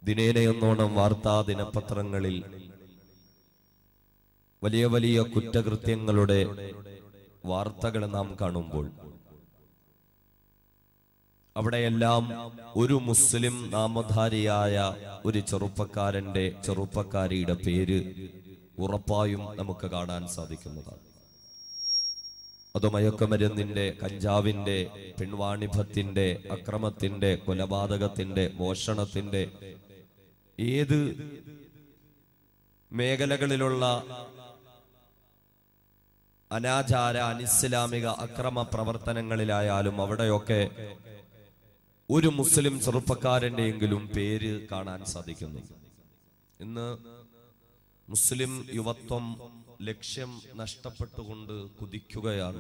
ദിനേനയെന്നോണം വാർത്താ ദിനപത്രങ്ങളിൽ വലിയ വലിയ കുറ്റകൃത്യങ്ങളുടെ വാർത്തകൾ നാം കാണുമ്പോൾ അവിടെയെല്ലാം ഒരു മുസ്ലിം നാമധാരിയായ ഒരു ചെറുപ്പക്കാരന്റെ ചെറുപ്പക്കാരിയുടെ പേര് ഉറപ്പായും നമുക്ക് കാണാൻ സാധിക്കുന്നതാണ് അത് മയക്കുമരുന്നിന്റെ കഞ്ചാവിന്റെ പെൺവാണിഭത്തിന്റെ അക്രമത്തിന്റെ കൊലപാതകത്തിന്റെ മോഷണത്തിന്റെ ഏത് മേഖലകളിലുള്ള അനാചാര അനിസ്ലാമിക അക്രമ പ്രവർത്തനങ്ങളിലായാലും അവിടെയൊക്കെ ഒരു മുസ്ലിം ചെറുപ്പക്കാരന്റെയെങ്കിലും പേര് കാണാൻ സാധിക്കുന്നു ഇന്ന് മുസ്ലിം യുവത്വം ലക്ഷ്യം നഷ്ടപ്പെട്ടുകൊണ്ട് കുതിക്കുകയാണ്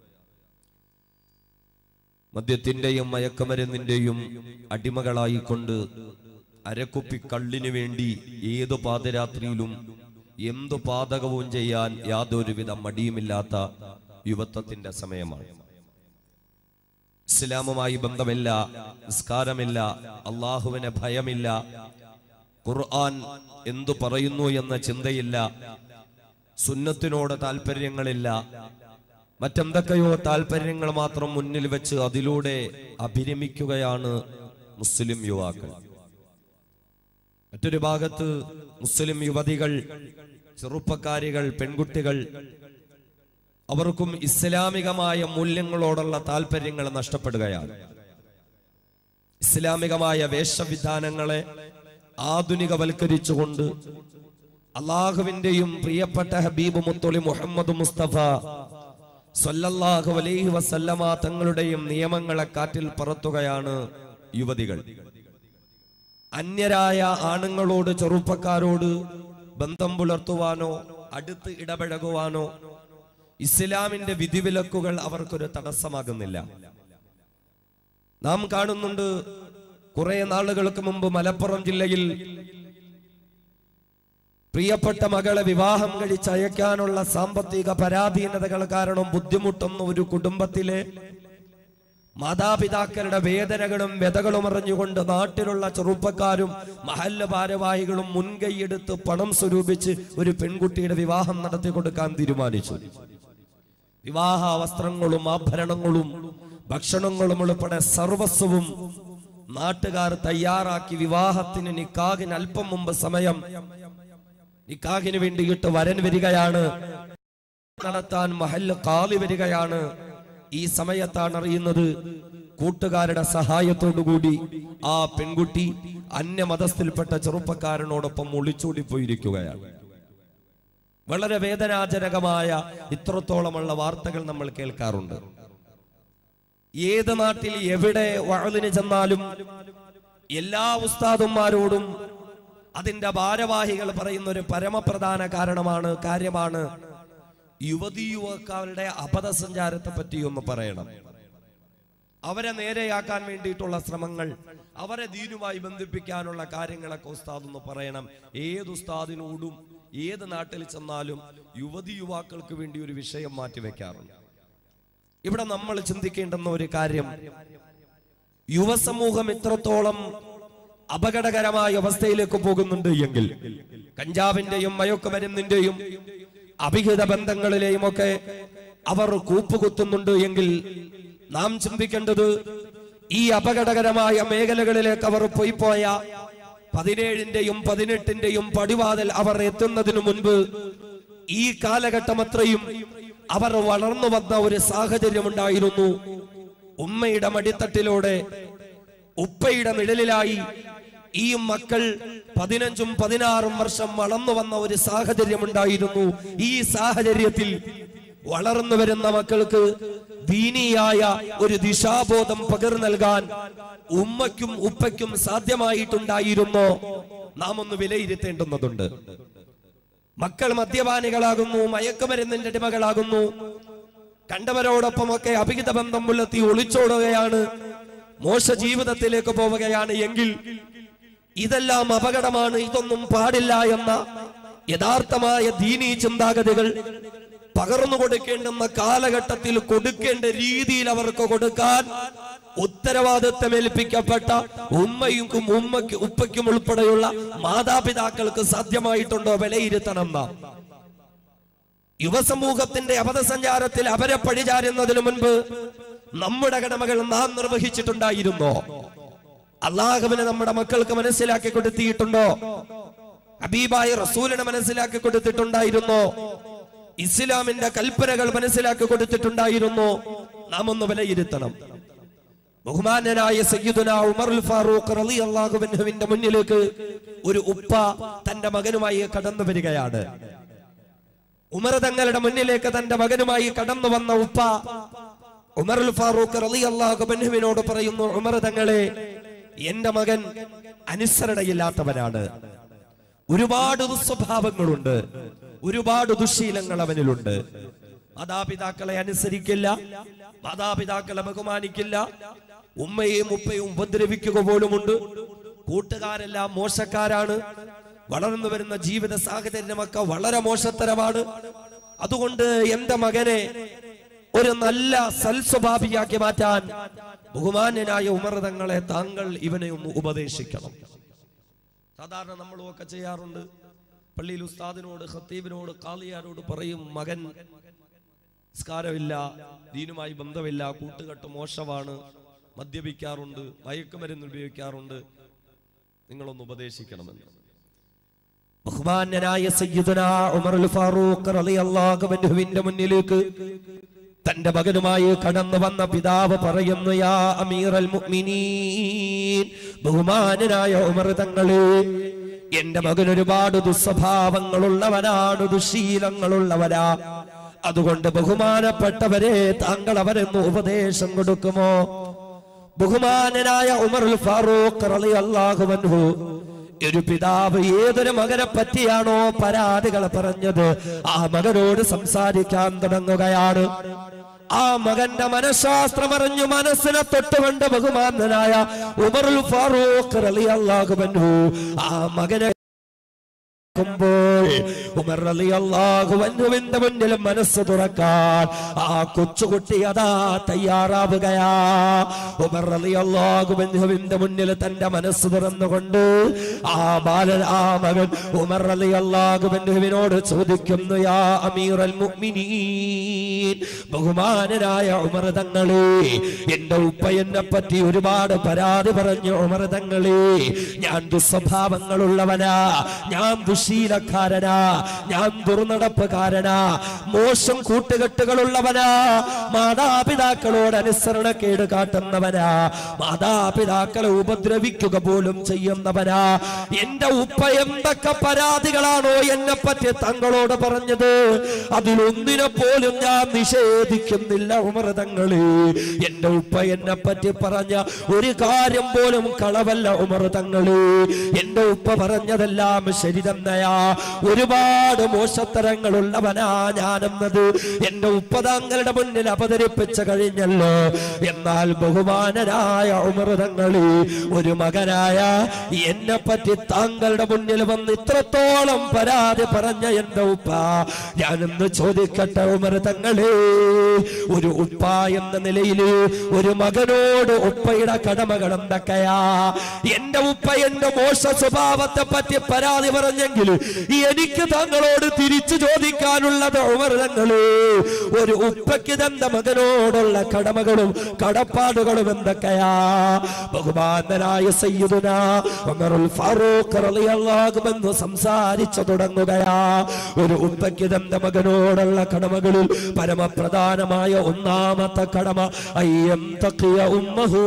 മദ്യത്തിന്റെയും മയക്കമരുന്നിന്റെയും അടിമകളായിക്കൊണ്ട് അരക്കുപ്പി കള്ളിനു വേണ്ടി ഏതു പാതിരാത്രിയിലും എന്തു പാതകവും ചെയ്യാൻ യാതൊരുവിധ മടിയുമില്ലാത്ത യുവത്വത്തിന്റെ സമയമാണ് ഇസ്ലാമുമായി ബന്ധമില്ല നിസ്കാരമില്ല അള്ളാഹുവിനെ ഭയമില്ല ഖുർആൻ എന്തു പറയുന്നു എന്ന ചിന്തയില്ല സുന്നത്തിനോട് താല്പര്യങ്ങളില്ല മറ്റെന്തൊക്കെയോ താല്പര്യങ്ങൾ മാത്രം മുന്നിൽ വെച്ച് അതിലൂടെ അഭിരമിക്കുകയാണ് മുസ്ലിം യുവാക്കൾ മറ്റൊരു ഭാഗത്ത് മുസ്ലിം യുവതികൾ ചെറുപ്പക്കാരികൾ പെൺകുട്ടികൾ അവർക്കും ഇസ്ലാമികമായ മൂല്യങ്ങളോടുള്ള താല്പര്യങ്ങൾ നഷ്ടപ്പെടുകയാണ് ഇസ്ലാമികമായ വേഷവിധാനങ്ങളെ ആധുനികവൽക്കരിച്ചുകൊണ്ട് അള്ളാഹുവിന്റെയും പ്രിയപ്പെട്ട ഹബീബ് മുത്തൊളി മുഹമ്മദ് മുസ്തഫ സല്ലല്ലാഹു അലൈഹി വസല്ലമ തങ്ങളുടെയും നിയമങ്ങളെ കാറ്റിൽ പറത്തുകയാണ് യുവതികൾ അന്യരായ ആണുങ്ങളോട് ചെറുപ്പക്കാരോട് ബന്ധം പുലർത്തുവാനോ അടുത്ത് ഇടപഴകുവാനോ ഇസ്ലാമിന്റെ വിധിവിലക്കുകൾ അവർക്കൊരു തടസ്സമാകുന്നില്ല നാം കാണുന്നുണ്ട് കുറെ നാളുകൾക്ക് മുമ്പ് മലപ്പുറം ജില്ലയിൽ പ്രിയപ്പെട്ട മകളെ വിവാഹം കഴിച്ചയക്കാനുള്ള സാമ്പത്തിക പരാധീനതകൾ കാരണം ബുദ്ധിമുട്ടുന്ന ഒരു കുടുംബത്തിലെ മാതാപിതാക്കളുടെ വേദനകളും വ്യതകളും അറിഞ്ഞുകൊണ്ട് നാട്ടിലുള്ള ചെറുപ്പക്കാരും മഹല്ല ഭാരവാഹികളും മുൻകൈയെടുത്ത് പണം സ്വരൂപിച്ച് ഒരു പെൺകുട്ടിയുടെ വിവാഹം നടത്തി കൊടുക്കാൻ തീരുമാനിച്ചു വിവാഹ വസ്ത്രങ്ങളും ആഭരണങ്ങളും ഭക്ഷണങ്ങളും ഉൾപ്പെടെ സർവസ്വവും നാട്ടുകാർ തയ്യാറാക്കി വിവാഹത്തിന് നിക്കാഹിന് അല്പം മുമ്പ് സമയം നിക്കാഹിന് വേണ്ടിയിട്ട് വരൻ വരികയാണ് നടത്താൻ മഹല്ല് കാലി വരികയാണ് ഈ സമയത്താണ് അറിയുന്നത് കൂട്ടുകാരുടെ സഹായത്തോടുകൂടി ആ പെൺകുട്ടി അന്യമതസ്ഥിൽപ്പെട്ട ചെറുപ്പക്കാരനോടൊപ്പം ഒളിച്ചോടി പോയിരിക്കുകയാണ് വളരെ വേദനാജനകമായ ഇത്രത്തോളമുള്ള വാർത്തകൾ നമ്മൾ കേൾക്കാറുണ്ട് ഏത് നാട്ടിൽ എവിടെ വഴലിന് ചെന്നാലും എല്ലാ ഉസ്താദുമാരോടും അതിന്റെ ഭാരവാഹികൾ പറയുന്ന ഒരു പരമപ്രധാന കാരണമാണ് കാര്യമാണ് യുവതി യുവാക്കളുടെ അപഥസഞ്ചാരത്തെ പറ്റി ഒന്ന് പറയണം അവരെ നേരെയാക്കാൻ വേണ്ടിയിട്ടുള്ള ശ്രമങ്ങൾ അവരെ ദീനുമായി ബന്ധിപ്പിക്കാനുള്ള കാര്യങ്ങളൊക്കെ ഉസ്താദ് ഒന്ന് പറയണം ഏത് ഉസ്താദിനോടും ഏത് നാട്ടിൽ ചെന്നാലും യുവതി യുവാക്കൾക്ക് വേണ്ടി ഒരു വിഷയം മാറ്റിവെക്കാറുണ്ട് ഇവിടെ നമ്മൾ ചിന്തിക്കേണ്ടുന്ന ഒരു കാര്യം യുവസമൂഹം ഇത്രത്തോളം അപകടകരമായ അവസ്ഥയിലേക്ക് പോകുന്നുണ്ട് എങ്കിൽ കഞ്ചാവിന്റെയും മയക്കുമരുന്നിന്റെയും അഭിഹിത ബന്ധങ്ങളിലെയും ഒക്കെ അവർ കൂപ്പുകുത്തുന്നുണ്ട് എങ്കിൽ നാം ചിന്തിക്കേണ്ടത് ഈ അപകടകരമായ മേഖലകളിലേക്ക് അവർ പോയി പോയ പതിനേഴിന്റെയും പതിനെട്ടിന്റെയും പടിവാതിൽ അവർ എത്തുന്നതിനു മുൻപ് ഈ കാലഘട്ടം അത്രയും അവർ വളർന്നു വന്ന ഒരു സാഹചര്യം ഉണ്ടായിരുന്നു ഉമ്മയുടെ മടിത്തട്ടിലൂടെ ഉപ്പയുടെ നിഴലിലായി ഈ മക്കൾ പതിനഞ്ചും പതിനാറും വർഷം വളർന്നു വന്ന ഒരു സാഹചര്യം ഉണ്ടായിരുന്നു ഈ സാഹചര്യത്തിൽ വളർന്നു വരുന്ന മക്കൾക്ക് ദീനിയായ ഒരു ദിശാബോധം പകർന്നു നൽകാൻ ഉമ്മയ്ക്കും ഉപ്പയ്ക്കും സാധ്യമായിട്ടുണ്ടായിരുന്നോ നാം ഒന്ന് വിലയിരുത്തേണ്ടുന്നതുണ്ട് മക്കൾ മദ്യപാനികളാകുന്നു മയക്കുമരുന്നിന്റെ അടിമകളാകുന്നു കണ്ടവരോടൊപ്പമൊക്കെ അഭിഹിത ബന്ധം പുലർത്തി ഒളിച്ചോടുകയാണ് മോശ ജീവിതത്തിലേക്ക് പോവുകയാണ് എങ്കിൽ ഇതെല്ലാം അപകടമാണ് ഇതൊന്നും പാടില്ല എന്ന യഥാർത്ഥമായ ദീനീ ചിന്താഗതികൾ പകർന്നു കൊടുക്കേണ്ടുന്ന കാലഘട്ടത്തിൽ കൊടുക്കേണ്ട രീതിയിൽ അവർക്ക് കൊടുക്കാൻ ഉത്തരവാദിത്തം ഏൽപ്പിക്കപ്പെട്ട ഉമ്മയും ഉമ്മയ്ക്കും ഉപ്പയ്ക്കും ഉൾപ്പെടെയുള്ള മാതാപിതാക്കൾക്ക് സാധ്യമായിട്ടുണ്ടോ വിലയിരുത്തണം നാം യുവസമൂഹത്തിന്റെ അപഥസഞ്ചാരത്തിൽ അവരെ പഴിചാരുന്നതിനു മുൻപ് നമ്മുടെ കടമകൾ നാം നിർവഹിച്ചിട്ടുണ്ടായിരുന്നോ അള്ളാഹുവിനെ നമ്മുടെ മക്കൾക്ക് മനസ്സിലാക്കി കൊടുത്തിട്ടുണ്ടോ ഹബീബായി റസൂലിനെ മനസ്സിലാക്കി കൊടുത്തിട്ടുണ്ടായിരുന്നോ ഇസ്ലാമിന്റെ കൽപ്പനകൾ മനസ്സിലാക്കി കൊടുത്തിട്ടുണ്ടായിരുന്നോ നാം ഒന്ന് വിലയിരുത്തണം ബഹുമാനനായ സയ്യിദുന ഉമറുൽ ഫാറൂഖ് റളിയല്ലാഹു അൻഹുവിന്റെ മുന്നിലേക്ക് ഒരു ഉപ്പ തന്റെ മകനുമായി കടന്നു വരികയാണ് ഉമർ തങ്ങളുടെ മുന്നിലേക്ക് തന്റെ മകനുമായി കടന്നു വന്ന ഉപ്പ ഉമറുൽ ഫാറൂഖ് റളിയല്ലാഹു അൻഹുവിനോട് പറയുന്നു ഉമർ തങ്ങളെ എന്റെ മകൻ അനുസരണയില്ലാത്തവനാണ് ഒരുപാട് ദുസ്വഭാവങ്ങളുണ്ട് ഒരുപാട് ദുശീലങ്ങൾ അവനിലുണ്ട് മാതാപിതാക്കളെ അനുസരിക്കില്ല മാതാപിതാക്കളെ ബഹുമാനിക്കില്ല ഉമ്മയെയും ഉപ്പയും ഉപദ്രവിക്കുക പോലുമുണ്ട് കൂട്ടുകാരെല്ലാം മോശക്കാരാണ് വളർന്നു വരുന്ന ജീവിത സാഹചര്യമൊക്കെ വളരെ മോശത്തരമാണ് അതുകൊണ്ട് എന്റെ മകനെ ഒരു നല്ല സൽസ്വഭാവിയാക്കി മാറ്റാൻ ബഹുമാന്യനായ ഉമർ തങ്ങളെ താങ്കൾ ഇവനെ ഒന്ന് ഉപദേശിക്കണം സാധാരണ നമ്മളും ഒക്കെ ചെയ്യാറുണ്ട് പള്ളിയിൽ ഉസ്താദിനോട് ഖത്തീബിനോട് കാളിയാരോട് പറയും മകൻ നിസ്കാരമില്ല ദീനുമായി ബന്ധമില്ല കൂട്ടുകെട്ട് മോശമാണ് മദ്യപിക്കാറുണ്ട് മയക്കുമരുന്ന് ഉപയോഗിക്കാറുണ്ട് നിങ്ങളൊന്ന് ഉപദേശിക്കണമെന്ന് ബഹുമാന്യനായ സയ്യിദുന ഉമറുൽ ഫാറൂഖ് റളിയല്ലാഹു അൻഹുവിന്റെ മുന്നിലേക്ക് തന്റെ മകനുമായി കടന്നു വന്ന പിതാവ് പറയുന്നു യാ അമീറൽ മുഅ്മിനീൻ ബഹുമാനനായ ഉമർ തങ്ങളെ എന്റെ മകൻ ഒരുപാട് ദുസ്വഭാവങ്ങളുള്ളവനാണ് ദുശീലങ്ങളുള്ളവനാ അതുകൊണ്ട് ബഹുമാനപ്പെട്ടവരെ താങ്കൾ അവരെന്ന് ഉപദേശം കൊടുക്കുമോ ബഹുമാനനായ ഉമറുൽ ഫാറൂഖ് റളിയല്ലാഹു അൻഹു ഒരു പിതാവ് ഏതൊരു മകനെ പറ്റിയാണോ പരാതികൾ പറഞ്ഞത് ആ മകനോട് സംസാരിക്കാൻ തുടങ്ങുകയാണ് ആ മകന്റെ മനഃശാസ്ത്രം അറിഞ്ഞു മനസ്സിനെ തൊട്ടുകൊണ്ട് ബഹുമാനനായ ഉമറുൽ ഫാറൂഖ് റളിയല്ലാഹു അൻഹു ആ മകനെ ുമ്പോൾ ഉമർ റളിയല്ലാഹു അൻഹുവിന്റെ മുന്നിൽ മനസ്സ് തുറക്കാൻ ആ കൊച്ചുകുട്ടി അതാ തയ്യാറാവുകയാ ഉമർ റളിയല്ലാഹു അൻഹുവിന്റെ മുന്നിൽ തന്റെ മനസ്സ് തുറന്നുകൊണ്ട് ആ ബാലൻ ആ മകൻ ഉമർ റളിയല്ലാഹു അൻഹുവിനോട് ചോദിക്കുന്നു യാ അമീറൽ മുഅ്മിനീൻ ബഹുമാനനായ ഉമർ തങ്ങളെ എന്റെ ഉപ്പ എന്നെ പറ്റി ഒരുപാട് പരാതി പറഞ്ഞു ഉമർ തങ്ങളെ ഞാൻ ദുസ്വഭാവങ്ങളുള്ളവനാ ഞാൻ ദുശീലക്കാരനാ ഞാൻ ദുർനടപ്പുകാരനാ മോശം കൂട്ടുകെട്ടുകളുള്ളവനാ മാതാപിതാക്കളോട് അനുസരണക്കേട് കാട്ടുന്നവനാ മാതാപിതാക്കളെ ഉപദ്രവിക്കുക പോലും ചെയ്യുന്നവനാ എന്റെ ഉപ്പ എന്തൊക്കെ പരാതികളാണോ എന്നെ പറ്റി തങ്ങളോട് പറഞ്ഞത് അതിലൊന്നിനെ പോലും ഞാൻ നിഷേധിക്കുന്നില്ല ഉമർതങ്ങളെ എന്റെ ഉപ്പ എന്നെ പറ്റി പറഞ്ഞ ഒരു കാര്യം പോലും കളവല്ല ഉമർ തങ്ങളെ എന്റെ ഉപ്പ പറഞ്ഞതെല്ലാം ശരി തന്നെയാ ഒരുപാട് മോശത്തരങ്ങളുള്ളവനാ ഞാനെന്നത് എന്റെ ഉപ്പ താങ്കളുടെ മുന്നിൽ അവതരിപ്പിച്ചു കഴിഞ്ഞല്ലോ എന്നാൽ ബഹുമാനനായ ഉമർ തങ്ങളെ ഒരു മകനായ എന്നെ പറ്റി താങ്കളുടെ മുന്നിൽ വന്ന് ഇത്രത്തോളം പരാതി പറഞ്ഞ എന്റെ ഉപ്പ ഞാനൊന്ന് ചോദിക്കട്ടെ ഉമർ തങ്ങളെ ഒരു ഉപ്പ എന്ന നിലയിൽ ഒരു മകനോട് ഉപ്പയുടെ കടമകൾ എന്തൊക്കെയാ എന്റെ ഉപ്പ എന്റെ മോശ സ്വഭാവത്തെ പറ്റി പരാതി പറഞ്ഞെങ്കിൽ എനിക്ക് തങ്ങളോട് തിരിച്ചു ചോദിക്കാനുള്ളത് ഉമർ തങ്ങള് ഒരു ഉപ്പയ്ക്ക് തന്റെ മകനോടുള്ള കടമകളും കടപ്പാടുകളും എന്തൊക്കെയാ ബഹുമാനനായ സയ്യിദുന ഉമറുൽ ഫാറൂഖ് റളിയല്ലാഹു അൻഹു സംസാരിച്ചു തുടങ്ങുകയാ ഒരു ഉപ്പയ്ക്ക് തന്റെ മകനോടുള്ള കടമകളിൽ പരമപ്രധാനമായ ഒന്നാമത്തെ കടമ അയ്യം തക്കിയ ഉമ്മഹൂ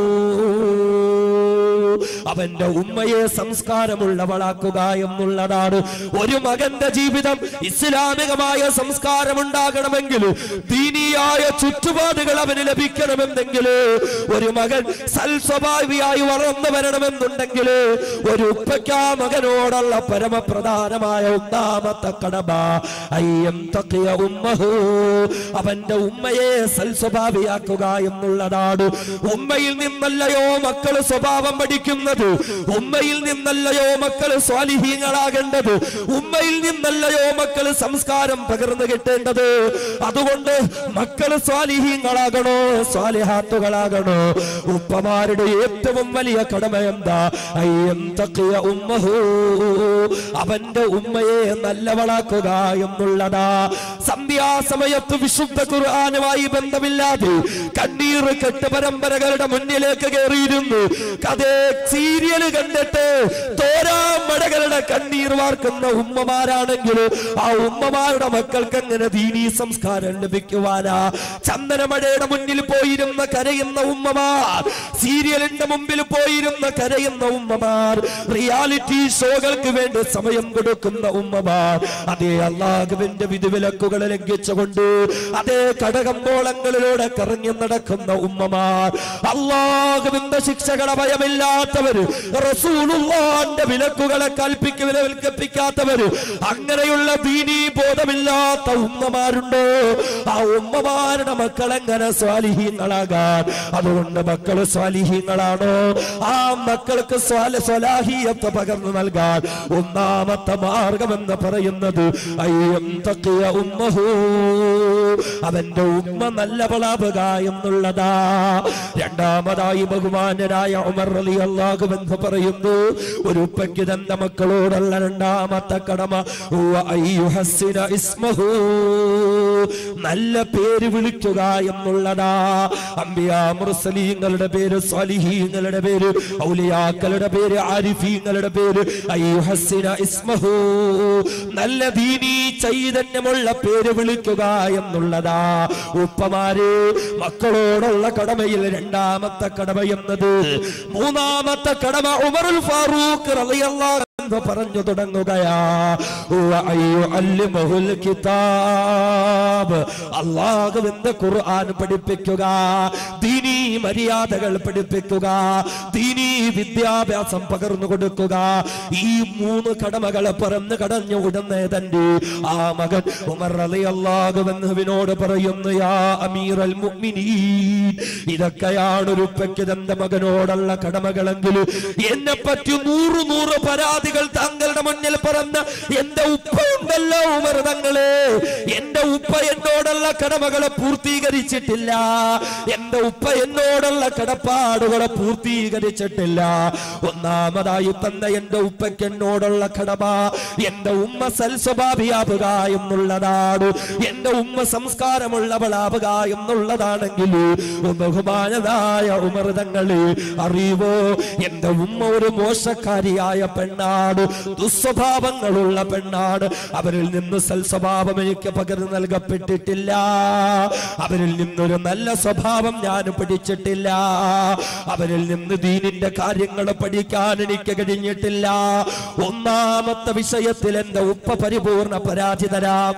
അവന്റെ ഉമ്മയെ സംസ്കാരമുള്ളവളാക്കുക എന്നുള്ളതാണ് ഒരു മകന്റെ ജീവിതം ഇസ്ലാമികമായ സംസ്കാരം ഉണ്ടാകണമെങ്കിൽ ദീനിയായ ചുറ്റുപാടുകൾ അവന് ലഭിക്കണമെന്നെങ്കിൽ ഒരു മകൻ സൽസ്വഭാവിയായി വളർന്നു വരണമെന്നുണ്ടെങ്കിൽ ഒരു ഉപ്പയ്ക്ക് ആ മകനോടുള്ള പരമപ്രധാനമായ ഒന്നാമത്തെ കടമ അയ്യം തക്കിയ ഉമ്മഹു അവന്റെ ഉമ്മയെ സൽസ്വഭാവിയാക്കുക എന്നുള്ളതാണ് ഉമ്മയിൽ നിന്നല്ലയോ മക്കള് സ്വഭാവം പഠിക്കുക പഠിക്കുന്നത് ഉമ്മയിൽ നിന്നല്ലയോ മക്കൾ സ്വാലിഹീങ്ങളാകേണ്ടത് ഉമ്മയിൽ നിന്നല്ലയോ മക്കൾ സംസ്കാരം പകർന്നു കിട്ടേണ്ടത് അതുകൊണ്ട് മക്കൾ സ്വാലിഹീങ്ങളാകണോ സ്വാലിഹാത്തുകളാകണോ ഉപ്പമാരുടെ ഏറ്റവും വലിയ കടമ എന്താ അയ്യം തക്കിയ ഉമ്മഹൂ അവന്റെ ഉമ്മയെ നല്ലവളാക്കുക എന്നുള്ളതാ സന്ധ്യാസമയത്ത് വിശുദ്ധ ഖുർആനുമായി ബന്ധമില്ലാതെ കണ്ണീർ കെട്ട് പരമ്പരകളുടെ മുന്നിലേക്ക് കയറിയിരുന്നു കഥേ സീരിയൽ കണ്ടിട്ട് തോരാമടകളുടെ കണ്ണീർ വാർക്കുന്ന ഉമ്മമാരാണെങ്കിൽ ആ ഉമ്മമാരുടെ മക്കൾക്ക് എങ്ങനെ ദീനീ സംസ്കാരം ലഭിക്കുവാനാ ചന്ദനമഴയുടെ മുന്നിൽ പോയിരുന്ന കരയുന്ന ഉമ്മമാർ സീരിയലിന്റെ മുമ്പിൽ പോയിരുന്ന കരയുന്ന ഉമ്മമാർ റിയാലിറ്റി ഷോകൾക്ക് വേണ്ടി സമയം കൊടുക്കുന്ന ഉമ്മമാർ അതേ അള്ളാഹുവിന്റെ വിധിവിലക്കുകൾ ലംഘിച്ചുകൊണ്ട് അതേ കടകമ്പോളങ്ങളിലൂടെ കറങ്ങി നടക്കുന്ന ഉമ്മമാർ അള്ളാഹുവിന്റെ ശിക്ഷകളെ ഭയമില്ലാത്തവര് റസൂലുള്ളാന്റെ വിലക്കുകളെ കൽപ്പിക്ക് വിലവൽക്കപ്പിക്കാത്തവര് അങ്ങനെയുള്ള ദീനീ ബോധമില്ലാത്ത ഉമ്മമാരുണ്ടോ ആ ഉമ്മമാരുടെ മക്കൾ എങ്ങനെ സ്വാലിഹീങ്ങളാകാൻ അതുകൊണ്ട് മക്കള് സ്വാലിഹീങ്ങളാണോ ആ മക്കൾക്ക് സ്വാല സ്വലാഹിയത്ത് പകർന്നു നൽകാൻ ഒന്നാമത്തെ മാർഗം എന്ന് പറയുന്നത് അയ്യം തക്കിയ ഉമ്മഹൂ അവന്റെ ഉമ്മ നല്ല വളാവുക എന്നുള്ളതാ രണ്ടാമതായി ബഹുമാനരായ ഉമർ അലി അള്ളാഹു എന്ന് പറയുന്നു ഒരു ഉപ്പയ്ക്ക് തന്റെ മക്കളോടുള്ള രണ്ടാമത്തെ കടമ ഹുവ അയ്യുഹസ്സിന ഇസ്മഹൂ നല്ല പേര് വിളിക്കുക എന്നുള്ളതാ അമ്പിയാ മുർസലീങ്ങളുടെ പേര് സ്വാലിഹീങ്ങളുടെ പേര് ഔലിയാക്കളുടെ പേര് ആരിഫീങ്ങളുടെ പേര് അയ്യുഹസ്സിന ഇസ്മഹൂ നല്ല ദീനീ ചൈതന്യമുള്ള പേര് വിളിക്കുക എന്നുള്ളതാ ഉപ്പമാര് മക്കളോടുള്ള കടമയിൽ രണ്ടാമത്തെ കടമ എന്നത് മൂന്നാമത്തെ കടമ ഉമറുൽ ഫാറൂഖ് റളിയല്ലാഹു എന്ന് പറഞ്ഞു തുടങ്ങുകയാ ഉവ്വ അയ്യോ അല്ലിമഹുൽ കിതാബ് അള്ളാഹുവിന്റെ ഖുർആൻ പഠിപ്പിക്കുക ദീനീ മര്യാദകൾ പഠിപ്പിക്കുക ദീനീ വിദ്യാഭ്യാസം പകർന്നു കൊടുക്കുക ഈ മൂന്ന് കടമകളെ പറന്ന് കടഞ്ഞു ഉടനെ തന്നെ ആ മകൻ ഉമർ അലി അള്ളാഹുവിനോട് പറയുന്നു യാ അമീറൽ മുഅ്മിനീൻ ഇതൊക്കെയാണ് ഒരു ഉപ്പയ്ക്ക് തന്റെ മകനോടുള്ള കടമകളെങ്കിൽ എന്നെ പറ്റി നൂറ് നൂറ് പരാതികൾ താങ്കളുടെ മുന്നിൽ പറഞ്ഞ എന്റെ ഉപ്പയുണ്ടല്ലോ ഉമർ തങ്ങളെ എന്റെ ഉപ്പ എന്നോടുള്ള കടമകളെ പൂർത്തീകരിച്ചിട്ടില്ല എന്റെ ഉപ്പ എന്നോടുള്ള കടപ്പാടുകളെ പൂർത്തീകരിച്ചിട്ടില്ല ഒന്നാമതായി തന്ന എന്റെ ഉപ്പയ്ക്ക് എന്നോടുള്ള കടമ എന്റെ ഉമ്മ സൽസ്വഭാവിയാവുക എന്നുള്ളതാണ് എന്റെ ഉമ്മ സംസ്കാരമുള്ളവളാവുക എന്നുള്ളതാണെങ്കിൽ ബഹുമാനതായ ഉമർതങ്ങള് അറിവോ എന്റെ ഉമ്മ ഒരു മോശക്കാരിയായ പെണ്ണാണ് ദുസ്വഭാവങ്ങളുള്ള പെണ്ണാണ് അവരിൽ നിന്ന് സൽസ്വഭാവം എനിക്ക് പകർന്നു നൽകപ്പെട്ടിട്ടില്ല അവരിൽ നിന്നൊരു നല്ല സ്വഭാവം ഞാൻ പഠിച്ചിട്ടില്ല അവരിൽ നിന്ന് ദീനിന്റെ കാര്യങ്ങൾ പഠിക്കാൻ എനിക്ക് കഴിഞ്ഞിട്ടില്ല ഒന്നാമത്തെ വിഷയത്തിൽ എന്റെ ഉപ്പ പരിപൂർണ പരാജിതരാം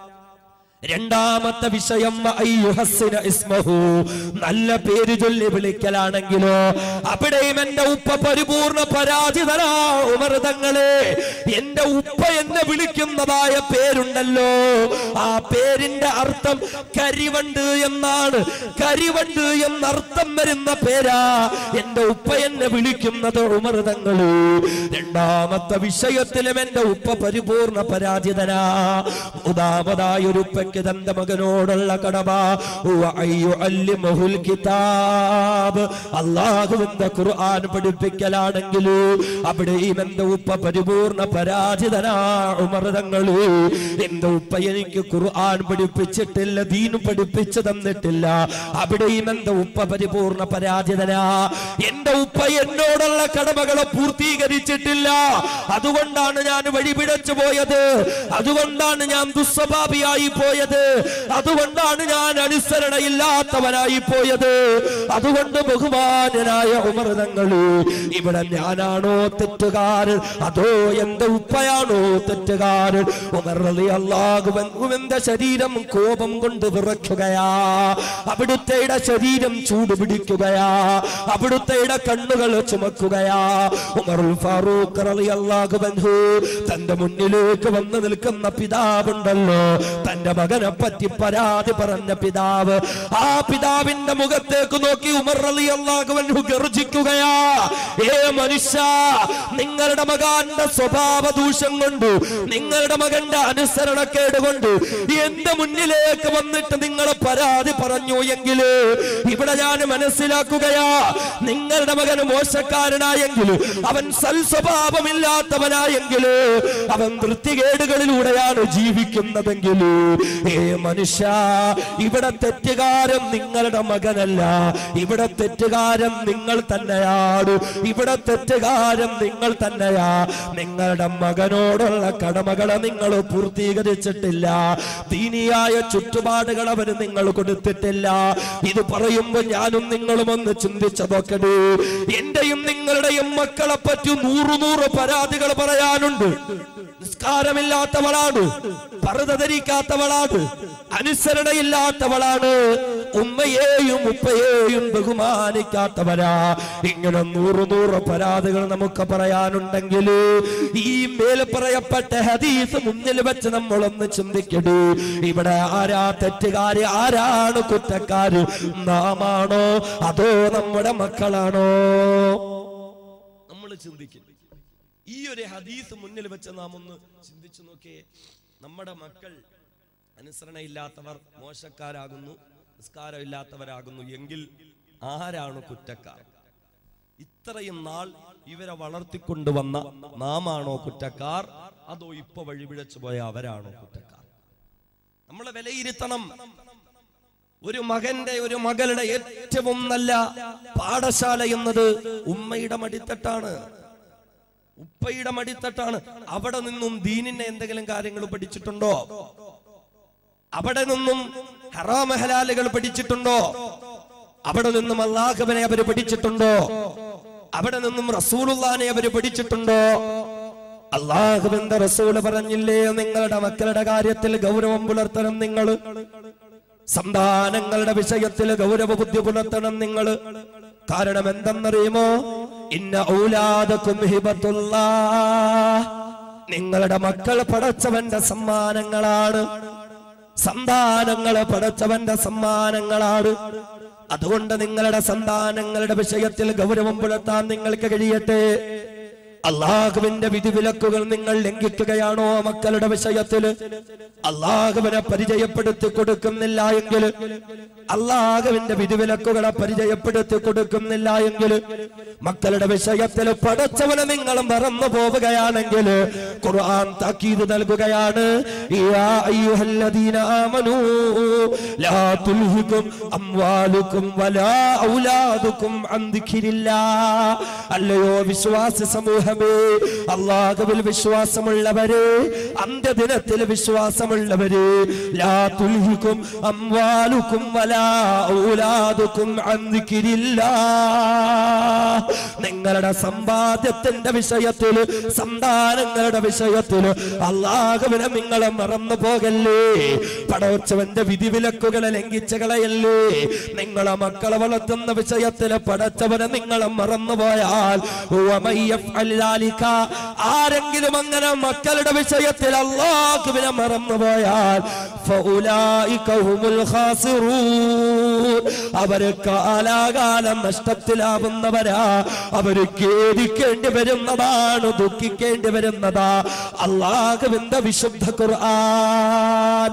രണ്ടാമത്തെ വിഷയം അയ്യുഹസ്സിന ഇസ്മഹു നല്ല പേര് ചൊല്ലി വിളിക്കലാണെങ്കിലോ അവിടെയും എന്റെ ഉപ്പ പരിപൂർണ പരാജിതരാ ഉമർതങ്ങളെ എന്റെ ഉപ്പ എന്നെ വിളിക്കുന്നതായ പേരുണ്ടല്ലോ ആ പേരിന്റെ അർത്ഥം കരിവണ്ട് എന്നാണ് കരിവണ്ട് എന്നർത്ഥം വരുന്ന പേരാ എന്റെ ഉപ്പ എന്നെ വിളിക്കുന്നത് ഉമർതങ്ങള് രണ്ടാമത്തെ വിഷയത്തിലും എന്റെ ഉപ്പ പരിപൂർണ പരാജിതനാ മൂന്നാമതായ ഒരു ഉപ്പയ്ക്ക് തന്റെ മകനോടുള്ള കടമ ഹുവ അയ്യു അല്ലിമഹുൽ കിതാബ് അള്ളാഹുവിന്റെ ഖുർആൻ പഠിപ്പിക്കലാണെങ്കിൽ അവിടെയും എന്റെ ഉപ്പ പരിപൂർണ പരാജിതനാ ഉമർതങ്ങള് എന്റെ ഉപ്പ എനിക്ക് ഖുർആൻ പഠിപ്പിച്ചിട്ടില്ല ദീൻ പഠിപ്പിച്ചു തന്നിട്ടില്ല അവിടെയും എന്റെ ഉപ്പ പരിപൂർണ പരാജിതനാ എന്റെ ഉപ്പ എന്നോടുള്ള കടമകളെ പൂർത്തീകരിച്ചിട്ടില്ല അതുകൊണ്ടാണ് ഞാൻ വഴിപിടച്ചു പോയത് അതുകൊണ്ടാണ് ഞാൻ ദുസ്വഭാവിയായി പോയത് അതുകൊണ്ടാണ് ഞാൻ അനുസരണയില്ലാത്തവനായി പോയത് അതുകൊണ്ട് ബഹുമാനനായ ഉമർതങ്ങള് ഇവിടെ ഞാനാണോ തെറ്റുകാരൻ അതോ എന്റെ ഉപ്പയാണോ തെറ്റുകാരൻ ഉമർലി അള്ളാഹുവന്റെ ശരീരം കോപം കൊണ്ട് വിറയ്ക്കുകയാ അവിടുത്തെ ശരീരം ചൂട് പിടിക്കുകയാ അവിടുത്തെ കണ്ണുകൾ ചുമക്കുകയാ ഉമറുൽ ഫാറൂഖ് റളിയല്ലാഹു അൻഹു തന്റെ മുന്നിലേക്ക് വന്ന് നിൽക്കുന്ന പിതാവുണ്ടല്ലോ തന്റെ മകൻ മകനെ പറ്റി പരാതി പറഞ്ഞ പിതാവ് ആ പിതാവിന്റെ മുഖത്തേക്ക് നോക്കി ഉമർ റളിയല്ലാഹു അൻഹു ഗർജിക്കുകയാ ഏ മനുഷ്യ നിങ്ങളുടെ മകാന്റെ സ്വഭാവ ദൂഷം കൊണ്ട് നിങ്ങളുടെ മകന്റെ അനുസരണക്കേട് കൊണ്ട് എന്റെ മുന്നിലേക്ക് വന്നിട്ട് നിങ്ങൾ പരാതി പറഞ്ഞു എങ്കിൽ ഇവിടെ ഞാൻ മനസ്സിലാക്കുകയാ നിങ്ങളുടെ മകൻ മോശക്കാരനായെങ്കിൽ അവൻ സൽസ്വഭാവമില്ലാത്തവനായെങ്കിൽ അവൻ വൃത്തികേടുകളിലൂടെയാണ് ജീവിക്കുന്നതെങ്കിൽ ഏ മനുഷ്യ ഇവിടെ തെറ്റുകാരൻ നിങ്ങളുടെ മകനല്ല ഇവിടെ തെറ്റുകാരൻ നിങ്ങൾ തന്നെയാണ് ഇവിടെ തെറ്റുകാരൻ നിങ്ങൾ തന്നെയാ നിങ്ങളുടെ മകനോടുള്ള കടമകളെ നിങ്ങൾ പൂർത്തീകരിച്ചിട്ടില്ല ദീനിയായ ചുറ്റുപാടുകൾ അവന് നിങ്ങൾ കൊടുത്തിട്ടില്ല ഇത് പറയുമ്പോ ഞാനും നിങ്ങളും ഒന്ന് ചിന്തിച്ചു നോക്കണേ എന്റെയും നിങ്ങളുടെയും മക്കളെ പറ്റി നൂറു നൂറ് പരാതികൾ പറയാനുണ്ട് നിസ്കാരമില്ലാത്തവളാണ് പറുത ധരിക്കാത്തവളാണ് അനുസരണയില്ലാത്തവളാണ് ഉമ്മയെയും ഉപ്പയെയും ബഹുമാനിക്കാത്തവരാ ഇങ്ങനെ നൂറ് നൂറ് പരാതികൾ നമുക്ക് പറയാനുണ്ടെങ്കിൽ ഈ മേൽ പറയപ്പെട്ട ഹദീസ് മുന്നിൽ വെച്ച് നമ്മളൊന്ന് ചിന്തിക്കണേ ഇവിടെ ആരാ തെറ്റുകാര് ആരാണ് കുറ്റക്കാര് നാമാണോ അതോ നമ്മുടെ മക്കളാണോ നമ്മൾ ചിന്തിക്കും ഈ ഒരു ഹദീസ് മുന്നിൽ വെച്ച് നാം ഒന്ന് ചിന്തിച്ചു നോക്കിയേ നമ്മുടെ മക്കൾ അനുസരണയില്ലാത്തവർ മോശക്കാരാകുന്നു നിസ്കാരമില്ലാത്തവരാകുന്നു എങ്കിൽ ആരാണ് കുറ്റക്കാർ ഇത്രയും നാൾ ഇവരെ വളർത്തിക്കൊണ്ടുവന്ന നാമാണോ കുറ്റക്കാർ അതോ ഇപ്പൊ വഴിപിഴച്ചു പോയ അവരാണോ കുറ്റക്കാർ നമ്മളെ വിലയിരുത്തണം ഒരു മകന്റെ ഒരു മകളുടെ ഏറ്റവും നല്ല പാഠശാല എന്നത് ഉമ്മയുടെ മടിത്തട്ടാണ് ഉപ്പയുടെ മടിത്തട്ടാണ് അവിടെ നിന്നും ദീനിന്റെ എന്തെങ്കിലും കാര്യങ്ങൾ പഠിച്ചിട്ടുണ്ടോ അവിടെ നിന്നും ഹറാമ ഹലാലുകൾ പഠിച്ചിട്ടുണ്ടോ അവിടെ നിന്നും അള്ളാഹുബനെ അവര് പഠിച്ചിട്ടുണ്ടോ അവിടെ നിന്നും റസൂലുള്ളാനെ അവര് പഠിച്ചിട്ടുണ്ടോ അള്ളാഹുബിന്റെ റസൂല് പറഞ്ഞില്ലേ നിങ്ങളുടെ മക്കളുടെ കാര്യത്തിൽ ഗൗരവം പുലർത്തണം നിങ്ങൾ സന്താനങ്ങളുടെ വിഷയത്തിൽ ഗൗരവ ബുദ്ധി പുലർത്തണം നിങ്ങൾ കാരണം എന്തെന്നറിയുമോ ഇന്ന ഔലാദക്കും ഹിബത്തുല്ലാ നിങ്ങളുടെ മക്കൾ പടച്ചവന്റെ സമ്മാനങ്ങളാണ് സന്താനങ്ങളെ പടച്ചവന്റെ സമ്മാനങ്ങളാണ് അതുകൊണ്ട് നിങ്ങളുടെ സന്താനങ്ങളുടെ വിഷയത്തിൽ ഗൗരവം പുലർത്താൻ നിങ്ങൾക്ക് കഴിയട്ടെ അള്ളാഹുവിന്റെ വിധിവിലക്കുകൾ നിങ്ങൾ ലംഘിക്കുകയാണോ മക്കളുടെ വിഷയത്തിൽ അള്ളാഹുവിനെ പരിചയപ്പെടുത്തി കൊടുക്കുന്നില്ല എങ്കിൽ അള്ളാഹുവിന്റെ വിധിവിലക്കുകളെ പരിചയപ്പെടുത്തി കൊടുക്കുന്നില്ല എങ്കിൽ മക്കളുടെ വിഷയത്തിൽ പടച്ചവനെ നിങ്ങൾ മറന്നു പോവുകയാണെങ്കിൽ ഖുർആൻ താക്കീത് നൽകുകയാണ് യാ അയ്യുഹല്ലദീന ആമനൂ ലാ തുൽഹികും അംവാലുക്കും വലാ ഔലാദുക്കും അൻ ദിക്രില്ലാ അല്ലയോ വിശ്വാസ സമൂഹമേ അള്ളാഹുവിൽ വിശ്വാസമുള്ളവരെ അന്ത്യദിനത്തിൽ വിശ്വാസമുള്ളവരെ ലാ തുൽഹികും അംവാലുക്കും വലാ ഔലാദുക്കും അൻ ദിക്രില്ലാ നിങ്ങളുടെ സമ്പാദ്യത്തിന്റെ വിഷയത്തിൽ സന്താനങ്ങളുടെ വിഷയത്തിൽ അള്ളാഹുവിനെ നിങ്ങളെ മറന്നു പോകല്ലേ പടവച്ചവന്റെ വിധിവിലക്കുകളെ ലംഘിച്ച കളയല്ലേ നിങ്ങളെ മക്കളെ വളർത്തുന്ന വിഷയത്തിൽ പടച്ചവനെ നിങ്ങളെ മറന്നുപോയാൽ വമയ്യഫ്അൽ ذلك. ആരെങ്കിലും അങ്ങനെ മക്കളുടെ വിഷയത്തിൽ അള്ളാഹുവിനെ മറന്നുപോയാൽ ഫൗലായിക ഹുമുൽ ഖാസിറൂൻ. അവര് കാലാകാലം നഷ്ടത്തിലാവുന്നവരാ അവര് ഖേദിക്കേണ്ടി വരുന്നതാണ് ദുഃഖിക്കേണ്ടി വരുന്നതാ അള്ളാഹുവിന്റെ വിശുദ്ധ ഖുർആൻ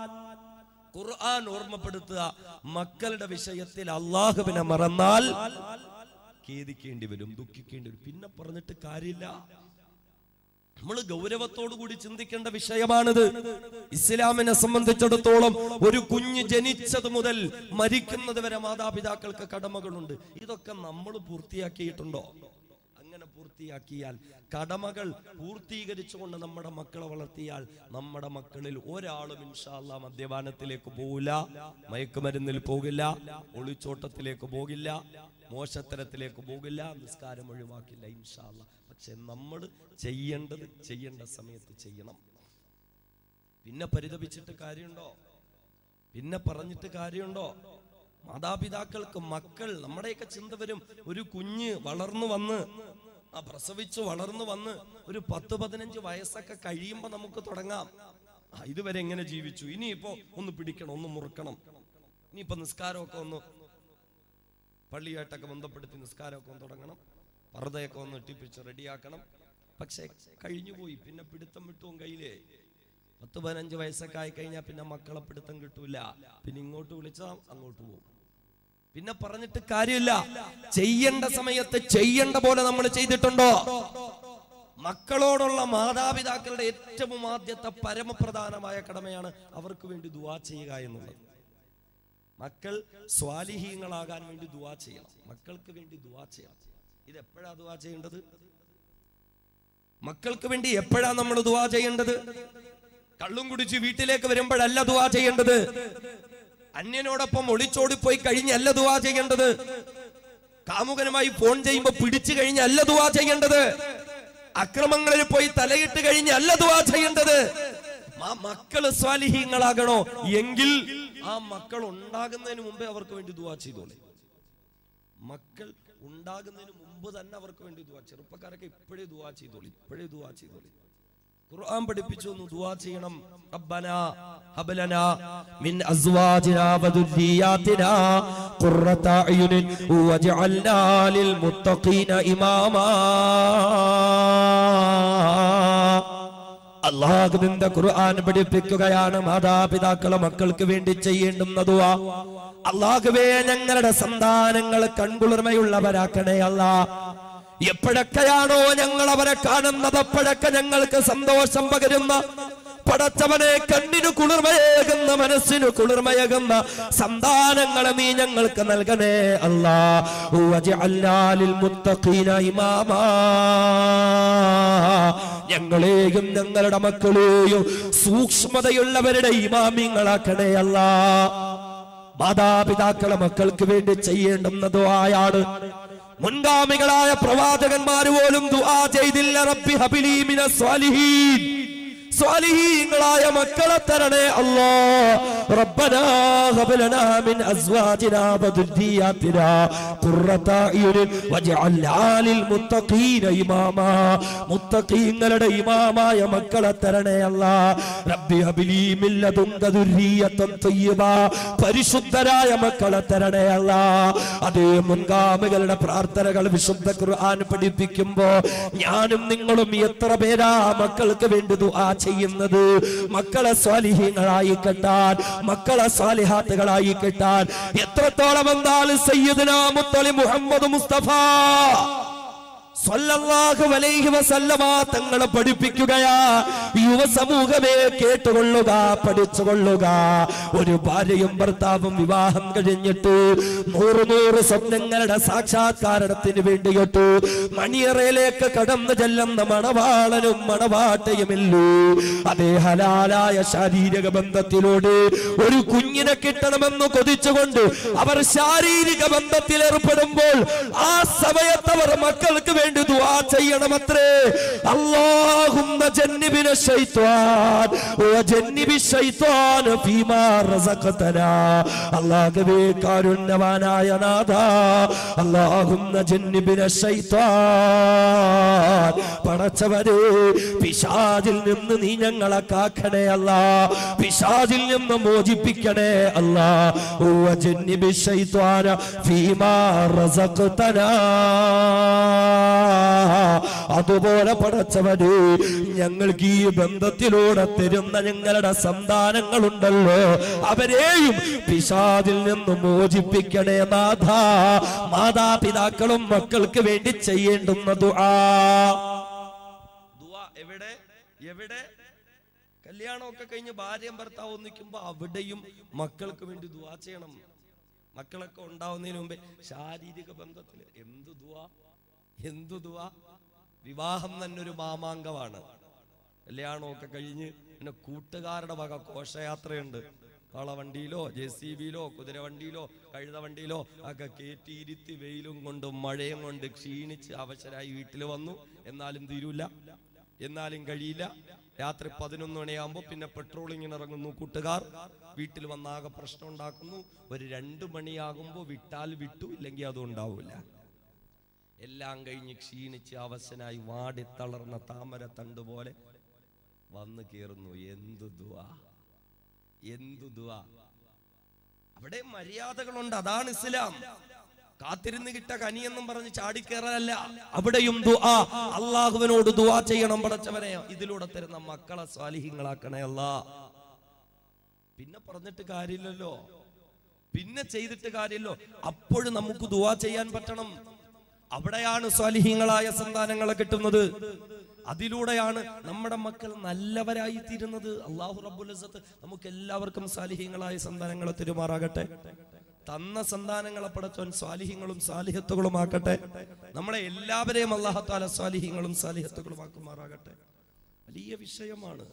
ഖുർആൻ ഓർമ്മപ്പെടുത്തുക മക്കളുടെ വിഷയത്തിൽ അള്ളാഹുവിനെ മറന്നാൽ ഖേദിക്കേണ്ടി വരും ദുഃഖിക്കേണ്ടി വരും പിന്നെ പറഞ്ഞിട്ട് കാര്യമില്ല നമ്മൾ ഗൗരവത്തോടു കൂടി ചിന്തിക്കേണ്ട വിഷയമാണിത് ഇസ്ലാമിനെ സംബന്ധിച്ചിടത്തോളം ഒരു കുഞ്ഞ് ജനിച്ചത് മുതൽ മരിക്കുന്നത് വരെ മാതാപിതാക്കൾക്ക് കടമകളുണ്ട് ഇതൊക്കെ നമ്മൾ പൂർത്തിയാക്കിയിട്ടുണ്ടോ അങ്ങനെ പൂർത്തിയാക്കിയാൽ കടമകൾ പൂർത്തീകരിച്ചുകൊണ്ട് നമ്മുടെ മക്കളെ വളർത്തിയാൽ നമ്മുടെ മക്കളിൽ ഒരാളും ഇൻഷാല്ല മദ്യപാനത്തിലേക്ക് പോകില്ല മയക്കുമരുന്നിൽ പോകില്ല ഒളിച്ചോട്ടത്തിലേക്ക് പോകില്ല മോശത്തരത്തിലേക്ക് പോകില്ല നിസ്കാരം ഒഴിവാക്കില്ല ഇൻഷാല്ല പക്ഷെ നമ്മൾ ചെയ്യേണ്ടത് ചെയ്യേണ്ട സമയത്ത് ചെയ്യണം പിന്നെ പരിതപിച്ചിട്ട് കാര്യമുണ്ടോ പിന്നെ പറഞ്ഞിട്ട് കാര്യമുണ്ടോ മാതാപിതാക്കൾക്ക് മക്കൾ നമ്മുടെയൊക്കെ ചിന്ത വരും ഒരു കുഞ്ഞ് വളർന്നു വന്ന് ആ പ്രസവിച്ചു വളർന്നു വന്ന് ഒരു പത്ത് പതിനഞ്ച് വയസ്സൊക്കെ കഴിയുമ്പോ നമുക്ക് തുടങ്ങാം ആ, ഇതുവരെ എങ്ങനെ ജീവിച്ചു ഇനിയിപ്പോ ഒന്ന് പിടിക്കണം ഒന്ന് മുറുക്കണം ഇനിയിപ്പോ നിസ്കാരമൊക്കെ ഒന്ന് പള്ളിയായിട്ടൊക്കെ ബന്ധപ്പെടുത്തി നിസ്കാരമൊക്കെ ഒന്ന് തുടങ്ങണം പർദ്ദയൊക്കെ ഒന്ന് ഇട്ടിപ്പിച്ച് റെഡിയാക്കണം പക്ഷെ കഴിഞ്ഞുപോയി പിന്നെ പിടുത്തം വിട്ടും കയ്യിലേ പത്ത് പതിനഞ്ച് വയസ്സൊക്കെ ആയി കഴിഞ്ഞാൽ പിന്നെ മക്കളെ പിടുത്തം കിട്ടൂല പിന്നെ ഇങ്ങോട്ട് വിളിച്ചാൽ അങ്ങോട്ട് പോകും പിന്നെ പറഞ്ഞിട്ട് കാര്യമില്ല ചെയ്യേണ്ട സമയത്ത് ചെയ്യേണ്ട പോലെ നമ്മൾ ചെയ്തിട്ടുണ്ടോ മക്കളോടുള്ള മാതാപിതാക്കളുടെ ഏറ്റവും ആദ്യത്തെ പരമപ്രധാനമായ കടമയാണ് അവർക്ക് വേണ്ടി ദുവാ ചെയ്യുക എന്നുള്ളത് മക്കൾ സ്വാലിഹീങ്ങളാകാൻ വേണ്ടി ദുവാ ചെയ്യണം മക്കൾക്ക് വേണ്ടി ദുവാ ചെയ്യണം ഇത് എപ്പോഴാ ദുവാ ചെയ്യേണ്ടത് മക്കൾക്ക് വേണ്ടി എപ്പോഴാ നമ്മൾ ദുവാ ചെയ്യേണ്ടത് കള്ളും കുടിച്ച് വീട്ടിലേക്ക് വരുമ്പോഴല്ല ദുവാ ചെയ്യേണ്ടത് അന്യനോടൊപ്പം ഒളിച്ചോടി പോയി കഴിഞ്ഞല്ല ദുവാ ചെയ്യേണ്ടത് കാമുകനുമായി ഫോൺ ചെയ്യുമ്പോ പിടിച്ചു കഴിഞ്ഞല്ല ദുവാ ചെയ്യേണ്ടത് അക്രമങ്ങളിൽ പോയി തലയിട്ട് കഴിഞ്ഞല്ല ദുവാ ചെയ്യേണ്ടത് ആ മക്കള് സ്വാലിഹീങ്ങളാകണോ എങ്കിൽ ആ മക്കൾ ഉണ്ടാകുന്നതിന് മുമ്പേ അവർക്ക് വേണ്ടി ദുവാ ചെയ്തോളെ മക്കൾ ഉണ്ടാകുന്നതിന് മുമ്പ് തന്നെ അവർക്ക് വേണ്ടി ദുവാ ചെറുപ്പക്കാരൊക്കെ ഇപ്പോഴേ ദുവാ ചെയ്തോളി ഇപ്പോഴേ ദുവാ ചെയ്തോളി ഖുർആൻ പഠിപ്പിച്ചു ഒന്ന് ദുആ ചെയ്യണം റബ്ബനാ ഹബ്ലനാ മിൻ അസ്വാജിനാ വദുരിയാതിനാ ഖുർറത അയുനിൻ വജഅൽനാ ലിൽ മുത്തഖീന ഇമാമാ അള്ളാഹുവിന്റെ ഖുർആൻ പഠിപ്പിക്കുകയാണ് മാതാപിതാക്കളെ മക്കൾക്ക് വേണ്ടി ചെയ്യേണ്ടുന്ന ദുആ അള്ളാഹുവേ ഞങ്ങളുടെ സന്താനങ്ങൾ കൺകുളിർമയുള്ളവരാക്കണേ അല്ലാ എപ്പോഴൊക്കെയാണോ ഞങ്ങൾ അവരെ കാണുന്നത് അപ്പോഴൊക്കെ ഞങ്ങൾക്ക് സന്തോഷം പകരുന്ന പടച്ചവനെ കണ്ണിനു കുളിർമയേകുന്ന മനസ്സിനു കുളിർമയേകുന്ന സന്താനങ്ങളെ നീ ഞങ്ങൾക്ക് നൽകണേ അല്ലാ വജഅൽനാലിൽ മുത്തഖീന ഇമാമാ ഞങ്ങളെയും ഞങ്ങളുടെ മക്കളെയും സൂക്ഷ്മതയുള്ളവരുടെ ഇമാമിങ്ങളാക്കണേ അല്ലാ മാതാപിതാക്കളെ മക്കൾക്ക് വേണ്ടി ചെയ്യേണ്ടുന്ന ദുആയാണ് മുൻഗാമികളായ പ്രവാചകന്മാർ പോലും ദുആ ചെയ്തില്ല റബ്ബി ഹബിലി മിന സ്വാലിഹീൻ സ്വാലിഹീങ്ങളായ മക്കളെ തരണേ അല്ലോ റബ്ബനാ ഹബ് ലനാ മിൻ അസ്വാജിനാ വദുരിയാതിനാ ഖുർറത അയുനിൻ വജഅൽനാ ലിൽ മുത്തഖീന ഇമാമാ മുത്തഖീങ്ങളുടെ ഇമാമായ മക്കളെ തരണേ അല്ലാ റബ്ബി ഹബിലി മിൻ ലദുങ്ക ദുർരിയത്തൻ തയ്യിബ പരിശുദ്ധരായ മക്കളെ തരണേ അല്ലാ അതേ മുൻഗാമികളുടെ പ്രാർത്ഥനകൾ വിശുദ്ധ ഖുർആൻ പഠിപ്പിക്കുമ്പോ ഞാനും നിങ്ങളും എത്ര പേരാ മക്കൾക്ക് വേണ്ടി ദുആ ചെയ്യുന്നത് മക്കളെ സ്വാലിഹീങ്ങളായി കെട്ടാൻ മക്കളെ സ്വാലിഹാത്തുകളായി കെട്ടാൻ എത്രത്തോളം എന്താണ് സയ്യിദ്ന മുത്തലി മുഹമ്മദ് മുസ്തഫ സ്വല്ലല്ലാഹു അലൈഹി വസല്ലമ തങ്ങളെ പഠിപ്പിക്കുകയാ യുവ സമൂഹമേ കേട്ടുകൊള്ളുക പഠിച്ചുകൊള്ളുക ഒരു ഭാര്യയും ഭർത്താവും വിവാഹം കഴിഞ്ഞിട്ട് നൂറ് നൂറ് സ്വപ്നങ്ങളുടെ സാക്ഷാത്കാരണത്തിന് വേണ്ടിയിട്ട് മണിയറയിലേക്ക് കടന്നു ചെല്ലുന്ന മണവാളനും മണവാട്ടയുമില്ലൂ അതേ ഹലാലായ ശാരീരിക ബന്ധത്തിലൂടെ ഒരു കുഞ്ഞിനെ കിട്ടണമെന്ന് കൊതിച്ചുകൊണ്ട് അവർ ശാരീരിക ബന്ധത്തിൽ ഏർപ്പെടുമ്പോൾ ആ സമയത്ത് അവർ മക്കൾക്ക് വേണ്ടി ദുആ ചെയ്യണമത്രേ അല്ലാഹുമ്മ ജന്നിബിന ശൈത്വാൻ വജന്നിബി ശൈത്വാൻ ഫീമാ റസഖതനാ അല്ലാഹുവേ കാരുണ്യവാനായ നാഥ അല്ലാഹുമ്മ ജന്നിബിന ശൈത്വാൻ പടച്ചവരെ പിശാചിൽ നിന്ന് നീ ഞങ്ങളെ കാക്കണേ അല്ല പിശാചിൽ നിന്ന് മോചിപ്പിക്കണേ അല്ല വജന്നിബി ശൈത്വാന ഫീമാ റസഖതനാ അതുപോലെ പടച്ചവര് ഞങ്ങൾക്ക് ഈ ബന്ധത്തിലൂടെ തരുന്ന ഞങ്ങളുടെ സന്താനങ്ങളുണ്ടല്ലോ അവരെയും പിശാദിൽ നിന്ന് മോചിപ്പിക്കണേ നാഥ മാതാപിതാക്കളും മക്കൾക്ക് വേണ്ടി ചെയ്യേണ്ടുന്ന ദുആ ദുആ എവിടെ എവിടെ കല്യാണമൊക്കെ കഴിഞ്ഞ് ഭാര്യയും ഭർത്താവ് ഒന്നിക്കുമ്പോ അവിടെയും മക്കൾക്ക് വേണ്ടി ദുആ ചെയ്യണം മക്കളൊക്കെ ഉണ്ടാവുന്നതിന് മുമ്പേ ശാരീരിക ബന്ധത്തിൽ എന്ത് ദുആ എന്തു ദുആ വിവാഹം തന്നെ ഒരു മാമാങ്കമാണ് കല്യാണമൊക്കെ കഴിഞ്ഞ് പിന്നെ കൂട്ടുകാരുടെ വക ഘോഷയാത്രയുണ്ട് കാളവണ്ടിയിലോ ജെ സി ബിയിലോ കുതിരവണ്ടിയിലോ കഴുത വണ്ടിയിലോ ഒക്കെ കയറ്റിയിരുത്തി വെയിലും കൊണ്ടും മഴയും കൊണ്ട് ക്ഷീണിച്ച് അവശരായി വീട്ടിൽ വന്നു എന്നാലും തീരൂല എന്നാലും കഴിയില്ല രാത്രി പതിനൊന്ന് മണിയാകുമ്പോൾ പിന്നെ പെട്രോളിങ്ങിന് ഇറങ്ങുന്നു കൂട്ടുകാർ വീട്ടിൽ വന്നാകെ പ്രശ്നം ഉണ്ടാക്കുന്നു ഒരു രണ്ട് മണിയാകുമ്പോൾ വിട്ടാൽ വിട്ടു ഇല്ലെങ്കിൽ അതും ഉണ്ടാവില്ല എല്ലാം കഴിഞ്ഞ് ക്ഷീണിച്ച് അവശനായി വാടി തളർന്ന താമര തണ്ട് പോലെ വന്ന് കയറുന്നു എന്തു ദുആ എന്തു ദുആ അവിടെ മര്യാദകളുണ്ട് അതാണ് ഇസ്ലാം കാത്തിരുന്ന് കിട്ട കനിയെന്നും പറഞ്ഞ് ചാടിക്കേറലല്ല അവിടെയും ദുആ അള്ളാഹുവിനോട് ദുആ ചെയ്യണം പടച്ചവനെ ഇതിലൂടെ തരുന്ന മക്കളെ സ്വാലിഹിങ്ങളാക്കണേ അല്ലാ പിന്നെ പറഞ്ഞിട്ട് കാര്യമില്ലല്ലോ പിന്നെ ചെയ്തിട്ട് കാര്യമല്ലോ അപ്പോഴും നമുക്ക് ദുആ ചെയ്യാൻ പറ്റണം അവിടെയാണ് സ്വാലിഹീങ്ങളായ സന്താനങ്ങളെ കിട്ടുന്നത് അതിലൂടെയാണ് നമ്മുടെ മക്കൾ നല്ലവരായി തീരുന്നത് അള്ളാഹു റബ്ബുൽ ഇസ്സത്ത് നമുക്ക് എല്ലാവർക്കും സാലിഹ്യങ്ങളായ സന്താനങ്ങളെ തെരുമാറാകട്ടെ തന്ന സന്താനങ്ങളെ പടച്ചോൻ സ്വാലിഹ്യങ്ങളും സാലിഹത്തുകളും ആക്കട്ടെ നമ്മളെ എല്ലാവരെയും അള്ളാഹത്താല സ്വാലിഹ്യങ്ങളും സാലിഹത്തുകളും ആക്കുമാറാകട്ടെ വലിയ വിഷയമാണ്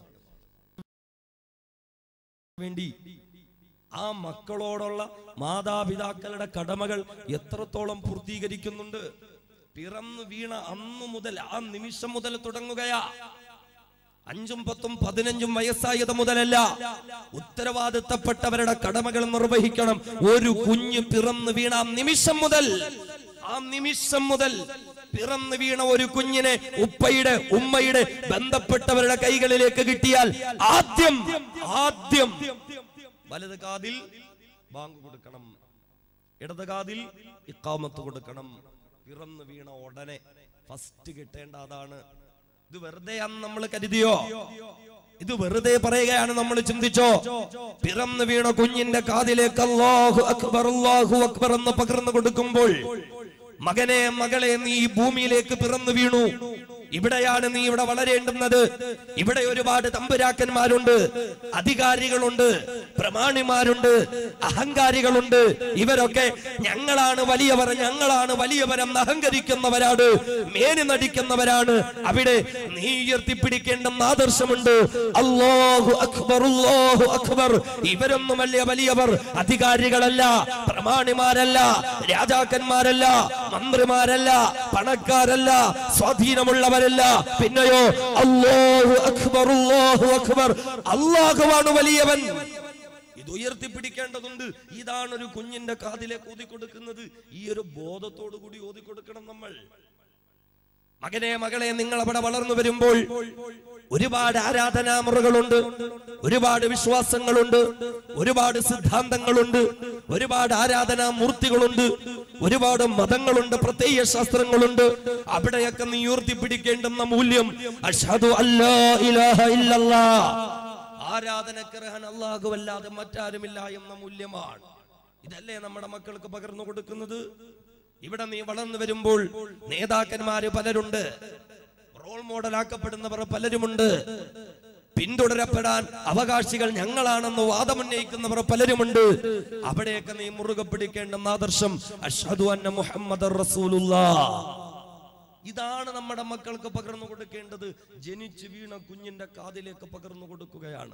വേണ്ടി ആ മക്കളോടുള്ള മാതാപിതാക്കളുടെ കടമകൾ എത്രത്തോളം പൂർത്തീകരിക്കുന്നുണ്ട് പിറന്നു വീണ അന്നു മുതൽ ആ നിമിഷം മുതൽ തുടങ്ങുകയാ അഞ്ചും പത്തും പതിനഞ്ചും വയസ്സായത് മുതലല്ല ഉത്തരവാദിത്തപ്പെട്ടവരുടെ കടമകൾ നിർവഹിക്കണം ഒരു കുഞ്ഞ് പിറന്നു വീണ ആ നിമിഷം മുതൽ ആ നിമിഷം മുതൽ പിറന്നു വീണ ഒരു കുഞ്ഞിനെ ഉപ്പയുടെ ഉമ്മയുടെ ബന്ധപ്പെട്ടവരുടെ കൈകളിലേക്ക് കിട്ടിയാൽ ആദ്യം ആദ്യം വലത് കാതിൽ ബാങ്ക് കൊടുക്കണം ഇടത് കാതിൽ ഇക്കാമത്ത് കൊടുക്കണം പിറന്നു വീണ ഉടനെ ഫസ്റ്റ് കിട്ടേണ്ട അതാണ് ഇത് വെറുതെ അന്ന് നമ്മൾ കരുതിയോ ഇത് വെറുതെ പറയുകയാണ് നമ്മൾ ചിന്തിച്ചോ പിറന്നു വീണ കുഞ്ഞിന്റെ കാതിലേക്ക് അല്ലാഹു അക്ബർ അല്ലാഹു അക്ബർ എന്ന് പകർന്നു കൊടുക്കുമ്പോൾ മകനെ മകളെ നീ ഈ ഭൂമിയിലേക്ക് പിറന്നു വീണു ഇവിടെയാണ് നീ ഇവിടെ വളരേണ്ടുന്നത് ഇവിടെ ഒരുപാട് തമ്പുരാക്കന്മാരുണ്ട് അധികാരികളുണ്ട് പ്രമാണിമാരുണ്ട് അഹങ്കാരികളുണ്ട് ഇവരൊക്കെ ഞങ്ങളാണ് വലിയവർ ഞങ്ങളാണ് വലിയവരെന്ന് അഹങ്കരിക്കുന്നവരാണ് മേനി നടിക്കുന്നവരാണ് അവിടെ നീ ഉയർത്തിപ്പിടിക്കേണ്ടെന്ന് ആദർശമുണ്ട് അല്ലാഹു അക്ബർ അല്ലാഹു അക്ബർ ഇവരൊന്നും വലിയ വലിയവർ അധികാരികളല്ല പ്രമാണിമാരല്ല രാജാക്കന്മാരല്ല മന്ത്രിമാരല്ല പണക്കാരല്ല സ്വാധീനമുള്ളവരല്ല പിന്നെയോ അല്ലാഹു അക്ബർ അല്ലാഹു അക്ബർ അല്ലാഹുവാണ് വലിയവൻ ഇത് ഉയർത്തിപ്പിടിക്കേണ്ടതുണ്ട് ഇതാണ് ഒരു കുഞ്ഞിന്റെ കാതിലേക്ക് ഓതിക്കൊടുക്കുന്നത് ഈ ഒരു ബോധത്തോടു കൂടി ഓതിക്കൊടുക്കണം നമ്മൾ മകനെ മകളെ നിങ്ങൾ അവിടെ വളർന്നു വരുമ്പോൾ ഒരുപാട് ആരാധനാമുറകളുണ്ട് ഒരുപാട് വിശ്വാസങ്ങളുണ്ട് ഒരുപാട് സിദ്ധാന്തങ്ങളുണ്ട് ഒരുപാട് ആരാധനാ മൂർത്തികളുണ്ട് ഒരുപാട് മതങ്ങളുണ്ട് പ്രത്യയ ശാസ്ത്രങ്ങളുണ്ട് അവിടെയൊക്കെ നീ ഉയർത്തിപ്പിടിക്കേണ്ടുന്ന മൂല്യം അഷ്ഹദു അല്ലാ ഇലാഹ ഇല്ലല്ലാ ആരാധനക്കർഹൻ അല്ലാഹുവല്ലാതെ മറ്റാരുമില്ല എന്ന മൂല്യമാണ് ഇതല്ലേ നമ്മുടെ മക്കൾക്ക് പകർന്നു കൊടുക്കുന്നത് ഇവിടെ നീ വളർന്നു വരുമ്പോൾ നേതാക്കന്മാര് പലരുണ്ട് റോൾ മോഡലാക്കപ്പെടുന്നവർ പലരുമുണ്ട് പിന്തുടരപ്പെടാൻ അവകാശികൾ ഞങ്ങളാണെന്ന് വാദമുന്നയിക്കുന്നവർ പലരുമുണ്ട് അവിടെയൊക്കെ നീ മുറുകെ പിടിക്കേണ്ടുന്ന ആദർശം അഷ്ഹദു അന്ന മുഹമ്മദ് റസൂലുള്ളാ ഇതാണ് നമ്മുടെ മക്കൾക്ക് പകർന്നു കൊടുക്കേണ്ടത് ജനിച്ചു വീണ കുഞ്ഞിന്റെ കാതിലേക്ക് പകർന്നു കൊടുക്കുകയാണ്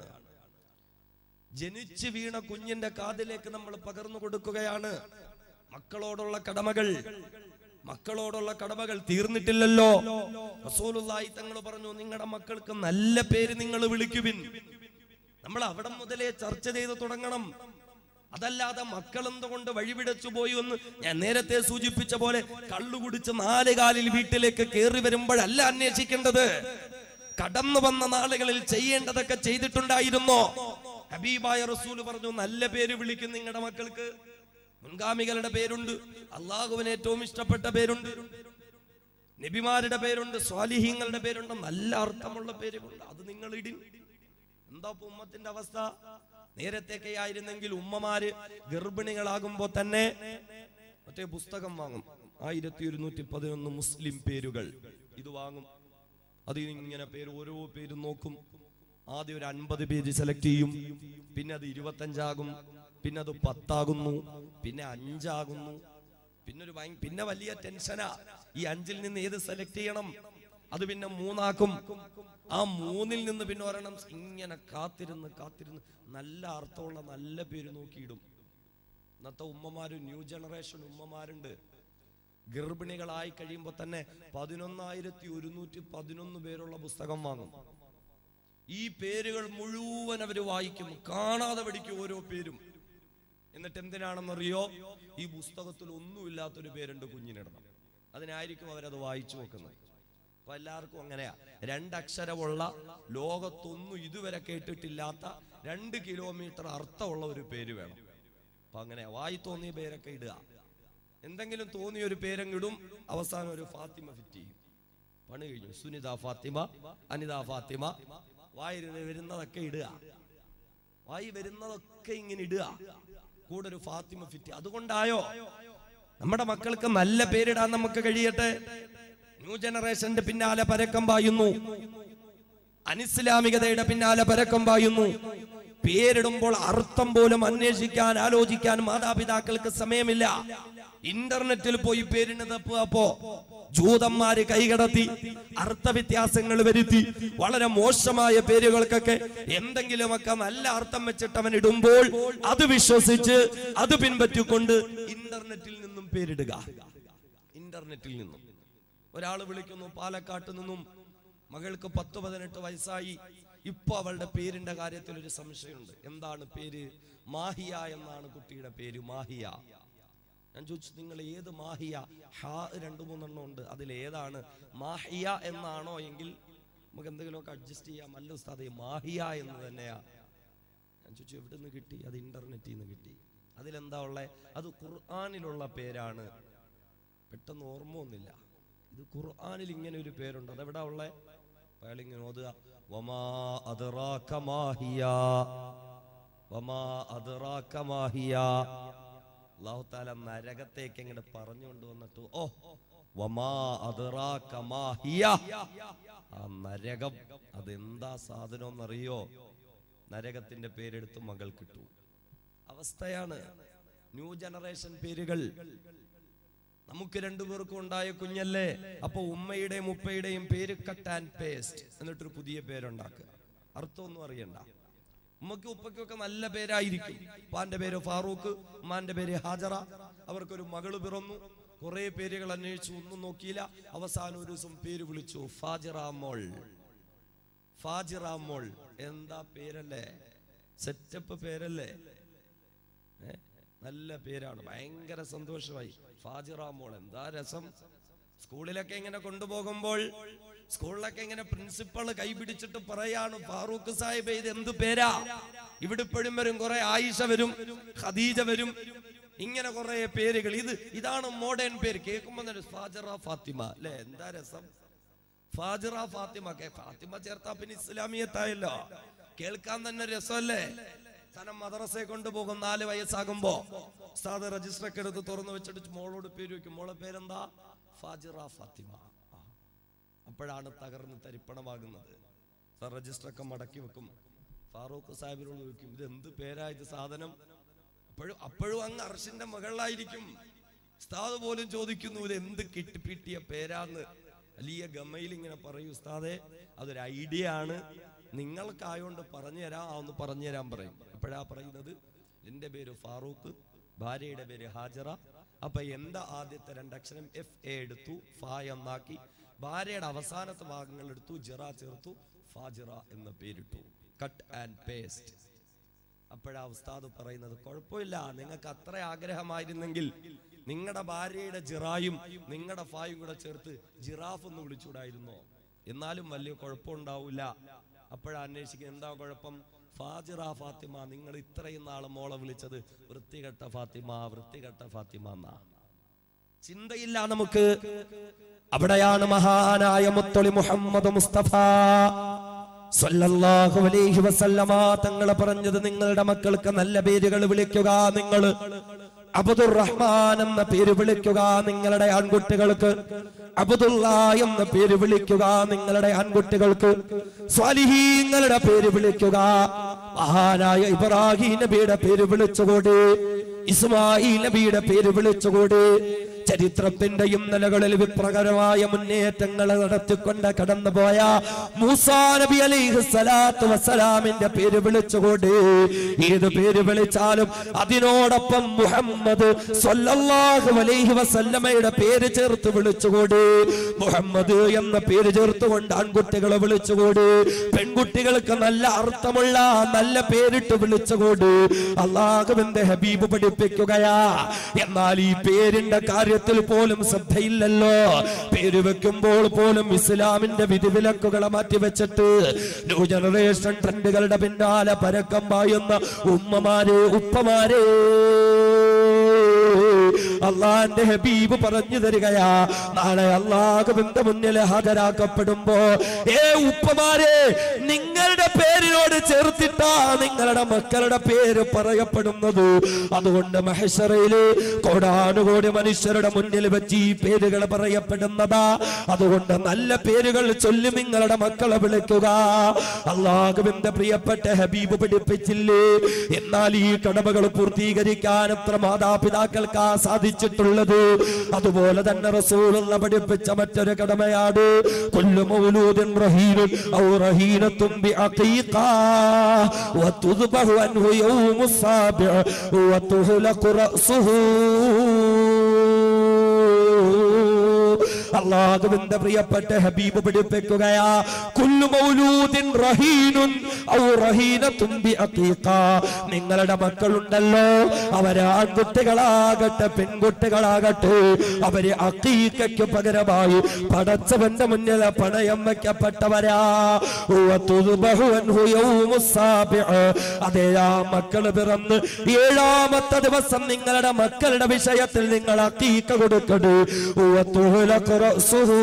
ജനിച്ചു വീണ കുഞ്ഞിന്റെ കാതിലേക്ക് നമ്മൾ പകർന്നു കൊടുക്കുകയാണ് മക്കളോടുള്ള കടമകൾ മക്കളോടുള്ള കടമകൾ തീർന്നിട്ടില്ലല്ലോ റസൂലുള്ളാഹി തങ്ങൾ പറഞ്ഞു നിങ്ങളുടെ മക്കൾക്ക് നല്ല പേര് നിങ്ങൾ വിളിക്കുവിൻ നമ്മൾ അവിടെ മുതലേ ചർച്ച ചെയ്ത് തുടങ്ങണം അതല്ലാതെ മക്കൾ എന്തുകൊണ്ട് വഴിപിടച്ചു പോയി എന്ന് ഞാൻ നേരത്തെ സൂചിപ്പിച്ച പോലെ കള്ളു കുടിച്ച് നാല് കാലിൽ വീട്ടിലേക്ക് കയറി വരുമ്പോഴല്ല അന്വേഷിക്കേണ്ടത് കടന്നു വന്ന നാളുകളിൽ ചെയ്യേണ്ടതൊക്കെ ചെയ്തിട്ടുണ്ടായിരുന്നോ ഹബീബായ റസൂല് പറഞ്ഞു നല്ല പേര് വിളിക്കും നിങ്ങളുടെ മക്കൾക്ക് മുൻഗാമികളുടെ പേരുണ്ട് അള്ളാഹുവിന് ഏറ്റവും ഇഷ്ടപ്പെട്ട പേരുണ്ട് നബിമാരുടെ പേരുണ്ട് സ്വാലിഹീങ്ങളുടെ പേരുണ്ട് നല്ല അർത്ഥമുള്ള പേരുണ്ട് അത് നിങ്ങൾ ഇടിൻ എന്താ ഇപ്പൊ ഉമ്മത്തിന്റെ അവസ്ഥ നേരത്തെയൊക്കെ ആയിരുന്നെങ്കിൽ ഉമ്മമാര് ഗർഭിണികളാകുമ്പോ തന്നെ മറ്റേ പുസ്തകം വാങ്ങും ആയിരത്തി ഒരുന്നൂറ്റി പതിനൊന്ന് മുസ്ലിം പേരുകൾ ഇത് വാങ്ങും അത് ഇങ്ങനെ പേര് ഓരോ പേരും നോക്കും ആദ്യം ഒരു അൻപത് പേജ് സെലക്ട് ചെയ്യും പിന്നെ അത് ഇരുപത്തഞ്ചാകും പിന്നെ അത് പത്താകുന്നു പിന്നെ അഞ്ചാകുന്നു പിന്നെ ഒരു ഭയ- പിന്നെ വലിയ ടെൻഷനാ ഈ അഞ്ചിൽ നിന്ന് ഏത് സെലക്ട് ചെയ്യണം അത് പിന്നെ മൂന്നാക്കും ആ മൂന്നിൽ നിന്ന് പിന്നെ ഒരെണ്ണം ഇങ്ങനെ കാത്തിരുന്ന് കാത്തിരുന്ന് നല്ല അർത്ഥമുള്ള നല്ല പേര് നോക്കിയിടും ഇന്നത്തെ ഉമ്മമാര് ന്യൂ ജനറേഷൻ ഉമ്മമാരുണ്ട് ഗർഭിണികളായി കഴിയുമ്പോൾ തന്നെ പതിനൊന്നായിരത്തി ഒരുന്നൂറ്റി പതിനൊന്ന് പേരുള്ള പുസ്തകം വാങ്ങും ഈ പേരുകൾ മുഴുവൻ അവര് വായിക്കും കാണാതെ പഠിക്കും ഓരോ പേരും എന്നിട്ട് എന്തിനാണെന്നറിയോ ഈ പുസ്തകത്തിൽ ഒന്നുമില്ലാത്തൊരു പേരുണ്ട് കുഞ്ഞിനിടണം അതിനായിരിക്കും അവരത് വായിച്ചു നോക്കുന്നത് അപ്പൊ എല്ലാവർക്കും അങ്ങനെയാ രണ്ടക്ഷരമുള്ള ലോകത്തൊന്നും ഇതുവരെ കേട്ടിട്ടില്ലാത്ത രണ്ട് കിലോമീറ്റർ അർത്ഥമുള്ള ഒരു പേര് വേണം അപ്പൊ അങ്ങനെ വായി തോന്നിയ പേരൊക്കെ ഇടുക എന്തെങ്കിലും തോന്നിയ ഒരു പേരങ്ങിടും അവസാനം ഒരു ഫാത്തിമ ഫിറ്റ് ചെയ്യും പണി കഴിഞ്ഞു സുനിത ഫാത്തിമ അനിത ഫാത്തിമ വായി വരുന്നതൊക്കെ ഇടുക വായി വരുന്നതൊക്കെ ഇങ്ങനെ ഇടുക കൂടെ ഒരു ഫാത്തിമ ഫിറ്റ് അതുകൊണ്ടായോ നമ്മുടെ മക്കൾക്ക് നല്ല പേരിടാൻ നമുക്ക് കഴിയട്ടെ ന്യൂ ജനറേഷന്റെ പിന്നാലെ പരക്കം പായുന്നു അനിസ്ലാമികതയുടെ പിന്നാലെ പരക്കം പായുന്നു പേരിടുമ്പോൾ അർത്ഥം പോലും അന്വേഷിക്കാൻ ആലോചിക്കാൻ മാതാപിതാക്കൾക്ക് സമയമില്ല ഇന്റർനെറ്റിൽ പോയി പേരിന് തപ്പുക അപ്പോ ജൂതന്മാര് കൈകടത്തി അർത്ഥവ്യത്യാസങ്ങൾ വരുത്തി വളരെ മോശമായ പേരുകൾക്കൊക്കെ എന്തെങ്കിലുമൊക്കെ നല്ല അർത്ഥം വെച്ചിട്ട് അവൻ ഇടുമ്പോൾ അത് വിശ്വസിച്ച് അത് പിൻപറ്റിക്കൊണ്ട് ഇന്റർനെറ്റിൽ നിന്നും പേരിടുക ഇന്റർനെറ്റിൽ നിന്നും ഒരാൾ വിളിക്കുന്നു പാലക്കാട്ട് നിന്നും മകൾക്ക് പത്ത് പതിനെട്ട് വയസ്സായി ഇപ്പൊ അവളുടെ പേരിന്റെ കാര്യത്തിൽ ഒരു സംശയമുണ്ട് എന്താണ് പേര് മാഹിയ എന്നാണ് കുട്ടിയുടെ പേര് മാഹിയ ഞാൻ ചോദിച്ചു നിങ്ങൾ ഏത് മാഹിയ ഹാ രണ്ടു മൂന്നെണ്ണം ഉണ്ട് അതിൽ ഏതാണ് മാഹിയ എന്നാണോ എങ്കിൽ നമുക്ക് എന്തെങ്കിലുമൊക്കെ അഡ്ജസ്റ്റ് ചെയ്യാം അല്ല ഉസ്താദെ മാഹിയ എന്ന് തന്നെയാ ഞാൻ ചോദിച്ചു എവിടെ നിന്ന് കിട്ടി അത് ഇന്റർനെറ്റിൽ നിന്ന് കിട്ടി അതിലെന്താ ഉള്ളേ അത് ഖുർആാനിലുള്ള പേരാണ് പെട്ടെന്ന് ഓർമ്മ ഒന്നില്ല ഇത് ഖുർആാനിൽ ഇങ്ങനെ ഒരു പേരുണ്ട് അതെവിടാ ഉള്ളേ അയാൾ ഇങ്ങനെ ഓതുക വമാ അദ്റാക മാഹിയ വമാ അദ്റാക മാഹിയ അല്ലാഹു തആല നരകത്തേക്ക് ഇങ്ങനെ പറഞ്ഞുകൊണ്ട് വന്നിട്ട് ഓ വമാ അദ്റാക മാഹിയ ആ നരകം അതെന്താ സാധനം എന്നറിയോ നരകത്തിന്റെ പേരെടുത്ത് മകൾ കിട്ടു അവസ്ഥയാണ് ന്യൂ ജനറേഷൻ പേരുകൾ നമുക്ക് രണ്ടുപേർക്കും ഉണ്ടായ കുഞ്ഞല്ലേ അപ്പൊ ഉമ്മയുടെയും ഉപ്പയുടെയും പേര് കട്ട് ആൻഡ് പേസ്റ്റ് എന്നിട്ടൊരു പുതിയ പേരുണ്ടാക്കുക അർത്ഥമൊന്നും അറിയണ്ട ഉമ്മയ്ക്കും ഉപ്പയ്ക്കും ഒക്കെ നല്ല പേരായിരിക്കും ഉപ്പാന്റെ പേര് ഫാറൂഖ് ഉമ്മാന്റെ പേര് ഹാജറ അവർക്കൊരു മകള് പിറന്നു കുറെ പേരുകൾ അന്വേഷിച്ചു ഒന്നും നോക്കിയില്ല അവസാനം ഒരു ദിവസം പേര് വിളിച്ചു ഫാജിറ മോൾ ഫാജിറ മോൾ എന്താ പേരല്ലേ സെറ്റപ്പ് പേരല്ലേ ഏ? നല്ല പേരാണ് ഭയങ്കര സന്തോഷമായി ഫാജിറ മോൾ എന്താ രസം സ്കൂളിലൊക്കെ ഇങ്ങനെ കൊണ്ടുപോകുമ്പോൾ സ്കൂളിലൊക്കെ ഇങ്ങനെ പ്രിൻസിപ്പൾ കൈപിടിച്ചിട്ട് പറയാണ് ഫാറൂഖ് സാഹിബ് ഇത് എന്ത് പേരാ ഇവിടെ ഇപ്പോഴും വരും കുറെ ആയിഷ വരും ഖദീജ വരും ഇങ്ങനെ കുറെ പേരുകൾ ഇത് ഇതാണ് മോഡേൺ പേര് കേൾക്കുമ്പോ തന്നെ ഫാജിറ ഫാത്തിമ അല്ലെ എന്താ രസം ഫാജിറ ഫാത്തിമ കെ ഫാത്തിമ ചേർത്താ പിന്നെ ഇസ്ലാമിയത്തായല്ലോ കേൾക്കാൻ തന്നെ രസമല്ലേ സനം മദ്രസയെ കൊണ്ടുപോകും നാല് വയസ്സാകുമ്പോ ഉസ്താദ് രജിസ്റ്റർ ഒക്കെ എടുത്ത് തുറന്നു വെച്ചിട്ട് മോളോട് പേര് വെക്കും മോളെ പേരെന്താ ഫാജിറ ഫാത്തിമ ആ. അപ്പോഴാണ് തകർന്ന് തരിപ്പണമാകുന്നത് സർ രജിസ്റ്റർ ഒക്കെ മടക്കി വെക്കും ഫാറൂഖ് സാഹിബിനോട് ചോദിക്കും ഇത് എന്ത് പേരാ ഇത് സാധനം അപ്പോഴും അപ്പോഴും അങ്ങ് അർഷിന്റെ മകളായിരിക്കും ഉസ്താദ് പോലും ചോദിക്കുന്നു ഇത് എന്ത് കിട്ടിപ്പിട്ടിയ പേരാന്ന് വലിയ ഗമയിൽ ഇങ്ങനെ പറയൂ ഉസ്താദെ അതൊരു ഐഡിയ ആണ് നിങ്ങൾക്കായോണ്ട് പറഞ്ഞു തരാം ആ ഒന്ന് പറഞ്ഞു തരാൻ പറയും എപ്പോഴാ പറയുന്നത് എന്റെ പേര് ഫാറൂഖ് ഭാര്യയുടെ പേര് ഹാജറ അപ്പൊ എന്താ ആദ്യത്തെ രണ്ടക്ഷരം എഫ് എ എടുത്തു ഫ എന്നാക്കി ഭാര്യയുടെ അവസാനത്തെ ഭാഗങ്ങൾ എടുത്തു ജിറ ചേർത്തു ഫാജിറ എന്ന പേരിട്ടു കട്ട് ആൻഡ് പേസ്റ്റ് അപ്പോഴാ ഉസ്താദ് പറയുന്നത് കുഴപ്പമില്ല നിങ്ങൾക്ക് അത്ര ആഗ്രഹമായിരുന്നെങ്കിൽ നിങ്ങളുടെ ഭാര്യയുടെ ജിറായും നിങ്ങളുടെ ഫായും കൂടെ ചേർത്ത് ജിറാഫ് എന്ന് വിളിച്ചൂടായിരുന്നോ എന്നാലും വലിയ കുഴപ്പമുണ്ടാവില്ല അപ്പോഴാ അന്വേഷിക്കുക എന്താ കുഴപ്പം ഫാജിറ ഫാത്തിമ നിങ്ങൾ ഇത്രയും നാള് മോളെ വിളിച്ചത് വൃത്തികെട്ട ഫാത്തിമ വൃത്തികെട്ട ഫാത്തിമ എന്നാ ചിന്തയില്ല നമുക്ക് അവിടെയാണ് മഹാനായ മുത്തൊളി മുഹമ്മദ് മുസ്തഫ സല്ലല്ലാഹു അലൈഹി വസല്ലമ തങ്ങൾ പറഞ്ഞത് നിങ്ങളുടെ മക്കൾക്ക് നല്ല പേരുകൾ വിളിക്കുക നിങ്ങൾ അബ്ദുർ റഹ്മാൻ എന്ന പേര് വിളിക്കുക നിങ്ങളുടെ ആൺകുട്ടികൾക്ക് അബ്ദുള്ള എന്ന പേര് വിളിക്കുക നിങ്ങളുടെ ആൺകുട്ടികൾക്ക് സ്വാലിഹീങ്ങളുടെ പേര് വിളിക്കുക മഹാനായ ഇബ്രാഹിം നബിയുടെ പേര് വിളിച്ചുകൂടി ഇസ്മായിൽ നബിയുടെ പേര് വിളിച്ചുകൂടി ചരിത്രത്തിന്റെയും നിലകളിൽ വിപ്രകരമായ മുന്നേറ്റങ്ങൾ നടത്തിക്കൊണ്ട് കടന്നുപോയ മൂസാ നബി അലൈഹി സ്വലാത്തു വസ്സലാമിന്റെ പേര് വിളിച്ചുകൊണ്ട് ഏത് പേര് വിളിച്ചാലും അതിനോടൊപ്പം മുഹമ്മദ് സ്വല്ലല്ലാഹു അലൈഹി വസല്ലമയുടെ പേര് ചേർത്ത് വിളിച്ചുകൂടി മുഹമ്മദ് എന്ന പേര് ചേർത്തുകൊണ്ട് ആൺകുട്ടികളെ വിളിച്ചുകൂടി പെൺകുട്ടികൾക്ക് നല്ല അർത്ഥമുള്ള നല്ല പേരിട്ട് വിളിച്ചുകൂടി അള്ളാഹുവിന്റെ ഹബീബ് പഠിപ്പിക്കുകയാ എന്നാൽ ഈ പേരിന്റെ കാര്യത്തിൽ കാര്യത്തിൽ പോലും ശ്രദ്ധയില്ലല്ലോ പേര് വെക്കുമ്പോൾ പോലും ഇസ്ലാമിന്റെ വിധിവിലക്കുകളെ മാറ്റിവെച്ചിട്ട് ന്യൂ ജനറേഷൻ ട്രെൻഡുകളുടെ പിന്നാലെ പരക്കം പായുന്ന ഉമ്മമാരെ ഉപ്പമാരെ അള്ളാന്റെ ഹബീബ് പറഞ്ഞു തരികയാ നാളെ അള്ളാഹുവിന്റെ മുന്നിൽ ഹാജരാക്കപ്പെടുമ്പോ ഏ ഉപ്പമാരെ നിങ്ങളുടെ പേരിനോട് ചേർത്തിട്ടാ നിങ്ങളുടെ മക്കളുടെ പേര് പറയപ്പെടുന്നത് അതുകൊണ്ട് മഹേശ്വരയില് കോടാനുകോടി മനുഷ്യരുടെ മുന്നിൽ വെച്ച് ഈ പേരുകൾ പറയപ്പെടുന്നതാ അതുകൊണ്ട് നല്ല പേരുകൾ ചൊല്ലി നിങ്ങളുടെ മക്കളെ വിളിക്കുക അള്ളാഹുവിന്റെ പ്രിയപ്പെട്ട ഹബീബ് പഠിപ്പിച്ചില്ലേ എന്നാൽ ഈ കടമകൾ പൂർത്തീകരിക്കാൻ എത്ര മാതാപിതാക്കൾക്കാ സാധിച്ചിട്ടുള്ളത് അതുപോലെ തന്നെ റസൂലുള്ള പഠിപ്പിച്ച മറ്റൊരു കടമയാണ് കൊല്ലു മൗലൂദിൻ റഹീനുൻ ഔ റഹീനത്തും ബിഅഖീഖ വതുദ്ബഹു അൻഹു യൗമു സാബിഅ വതുഹ്ലഖു റഅസുഹു അള്ളാഹുവിന്റെ പ്രിയപ്പെട്ട ഹബീബ് പഠിപ്പിക്കുകയാ കുല്ലു മൗലൂദിൻ റഹീനുൻ ഔ റഹീനത്തും ബിഅഖീഖ നിങ്ങളുടെ മക്കളുണ്ടല്ലോ അവര് ആൺകുട്ടികളാകട്ടെ പെൺകുട്ടികളാകട്ടെ അവര് അക്കീക്കയ്ക്ക് പകരമായി പടച്ചവന്റെ മുന്നിൽ പണയം വെക്കപ്പെട്ടവരാ വതുദ്ബഹു അൻഹു യൗമു സാബിഅ. അതേ ആ മക്കള് പിറന്ന് ഏഴാമത്തെ ദിവസം നിങ്ങളുടെ മക്കളുടെ വിഷയത്തിൽ നിങ്ങൾ അക്കീക്ക കൊടുക്കണു വതുഹ്ലഖു റഅസുഹു.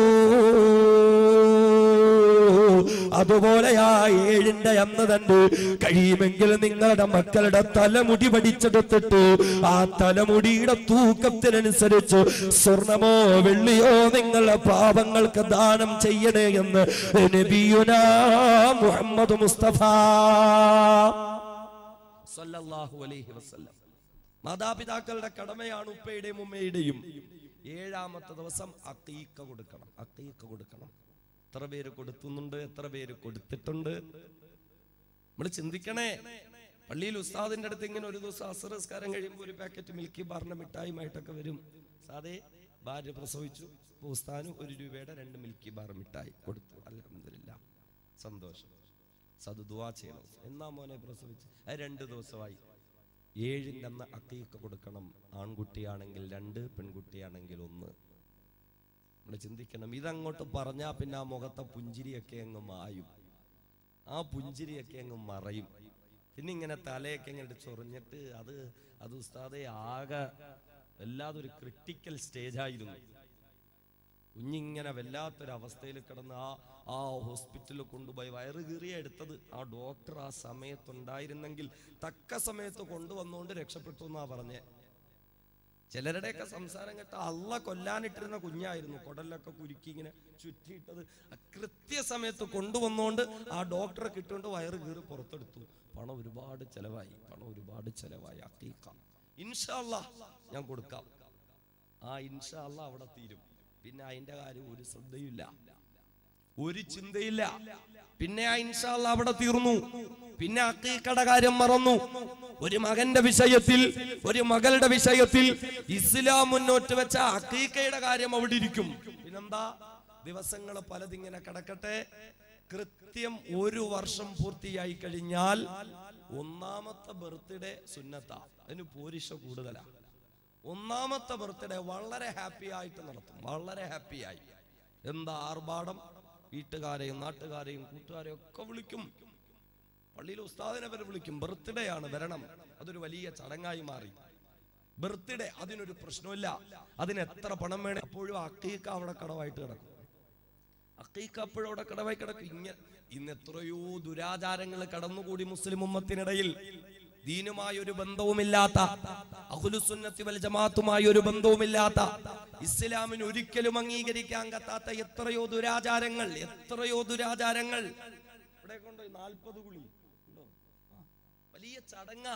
അതുപോലെ ആ ഏഴിന്റെ അന്ന് തന്നെ കഴിയുമെങ്കിൽ നിങ്ങളുടെ മക്കളുടെ തലമുടി പഠിച്ചെടുത്തിട്ട് ആ തലമുടിയുടെ തൂക്കത്തിനനുസരിച്ച് സ്വർണമോ വെള്ളിയോ നിങ്ങളുടെ പാപങ്ങൾക്ക് ദാനം ചെയ്യണേ എന്ന് നബിയുനാ മുഹമ്മദ് മുസ്തഫ സല്ലല്ലാഹു അലൈഹി വസല്ലം മാതാപിതാക്കളുടെ കടമയാണ് ഉപ്പയുടെയും ഉമ്മയുടെയും ഏഴാമത്തെ ദിവസം അക്കീക്ക കൊടുക്കണം അക്കീക്ക കൊടുക്കണം എത്ര പേര് കൊടുത്തുന്നുണ്ട് എത്ര പേര് കൊടുത്തിട്ടുണ്ട് നമ്മൾ ചിന്തിക്കണേ പള്ളിയിൽ ഉസ്താദിന്റെ അടുത്ത് ഇങ്ങനെ ഒരു ദിവസം അസറസ്കാരം കഴിയുമ്പോൾ ഒരു പാക്കറ്റ് മിൽക്കി ബാറിന്റെ മിഠായിയുമായിട്ടൊക്കെ വരും സാധേ ഭാര്യ പ്രസവിച്ചു അപ്പൊ ഉസ്താന് ഒരു രൂപയുടെ രണ്ട് മിൽക്കി ബാർ മിഠായി കൊടുത്തു അലഹമില്ല സന്തോഷം സത് ദുവാ ചെയ്യണം എന്നാ മോനെ പ്രസവിച്ച് അത് രണ്ട് ദിവസമായി ഏഴിൻ്റെ അന്ന് അക്കീക്ക കൊടുക്കണം ആൺകുട്ടിയാണെങ്കിൽ രണ്ട് പെൺകുട്ടിയാണെങ്കിൽ ഒന്ന് നമ്മൾ ചിന്തിക്കണം ഇതങ്ങോട്ട് പറഞ്ഞാ പിന്നെ ആ മുഖത്തെ പുഞ്ചിരിയൊക്കെ അങ്ങ് മായും ആ പുഞ്ചിരിയൊക്കെ അങ്ങ് മറയും പിന്നെ ഇങ്ങനെ തലയൊക്കെ ഇങ്ങനെ ചൊറിഞ്ഞിട്ട് അത് അത് ഉസ്താദെ ആകെ വല്ലാതെ ഒരു ക്രിട്ടിക്കൽ സ്റ്റേജ് ആയിരുന്നു കുഞ്ഞിങ്ങനെ വല്ലാത്തൊരവസ്ഥയിൽ കിടന്ന് ആ ആ ഹോസ്പിറ്റലിൽ കൊണ്ടുപോയി വയറ് കീറിയ എടുത്തത് ആ ഡോക്ടർ ആ സമയത്തുണ്ടായിരുന്നെങ്കിൽ തക്ക സമയത്ത് കൊണ്ടുവന്നുകൊണ്ട് രക്ഷപ്പെട്ടു എന്നാ പറഞ്ഞേ ചിലരുടെയൊക്കെ സംസാരം കേട്ട അള്ള കൊല്ലാനിട്ടിരുന്ന കുഞ്ഞായിരുന്നു കുടലൊക്കെ കുരുക്കി ഇങ്ങനെ ചുറ്റിയിട്ടത് ആ കൃത്യസമയത്ത് കൊണ്ടുവന്നുകൊണ്ട് ആ ഡോക്ടറെ കിട്ടുകൊണ്ട് വയറ് കീറി പുറത്തെടുത്തു പണം ഒരുപാട് ചെലവായി പണം ഒരുപാട് ചെലവായി അക്കീക്കാം ഇൻഷാല്ല ഞാൻ കൊടുക്കാം ആ ഇൻഷാല്ല അവിടെ തീരും പിന്നെ അതിന്റെ കാര്യം ഒരു ശ്രദ്ധയില്ല ഒരു ചിന്തയില്ല പിന്നെ ആ ഇൻഷാല്ല അവിടെ തീർന്നു പിന്നെ അക്കീക്കയുടെ കാര്യം മറന്നു ഒരു മകന്റെ വിഷയത്തിൽ ഒരു മകളുടെ വിഷയത്തിൽ ഇസ്ലാം മുന്നോട്ട് വെച്ച അക്കീക്കയുടെ കാര്യം അവിടെ ഇരിക്കും പിന്നെന്താ ദിവസങ്ങൾ പലതിങ്ങനെ കിടക്കട്ടെ കൃത്യം ഒരു വർഷം പൂർത്തിയായി കഴിഞ്ഞാൽ ഒന്നാമത്തെ ബർത്ത്ഡേ സുന്നത്ത അതിന് പോരിശ കൂടുതലാ ഒന്നാമത്തെ ബർത്ത്ഡേ വളരെ ഹാപ്പി ആയിട്ട് നടത്തും വളരെ ഹാപ്പിയായി എന്താ ആർഭാടം വീട്ടുകാരെയും നാട്ടുകാരെയും കൂട്ടുകാരെയും ഒക്കെ വിളിക്കും പള്ളിയിൽ ഉസ്താദിനെ വരെ വിളിക്കും ബർത്ത്ഡേ ആണ് വരണം അതൊരു വലിയ ചടങ്ങായി മാറി ബർത്ത്ഡേ അതിനൊരു പ്രശ്നമില്ല അതിന് എത്ര പണം വേണേ അപ്പോഴും അക്കീക്ക അവിടെ കടവായിട്ട് കിടക്കും അക്കീക്ക അപ്പോഴും അവിടെ കടവായി കിടക്കും ഇങ്ങനെ ഇന്ന് എത്രയോ ദുരാചാരങ്ങൾ കടന്നുകൂടി മുസ്ലിം ഉമ്മത്തിനിടയിൽ ദീനുമായ ഒരു ബന്ധവുമില്ലാത്ത അഹുലുസുന്നത്തി വൽ ജമാഅത്തുമായ ഒരു ബന്ധവുമില്ലാത്ത ഇസ്ലാമിന് ഒരിക്കലും അംഗീകരിക്കാൻ കത്താത്ത എത്രയോ ദുരാചാരങ്ങൾ എത്രയോ ദുരാചാരങ്ങൾ ഇവിടെ കൊണ്ടോ നാൽപ്പത് കുളി ഉണ്ടോ? ആ, വലിയ ചടങ്ങാ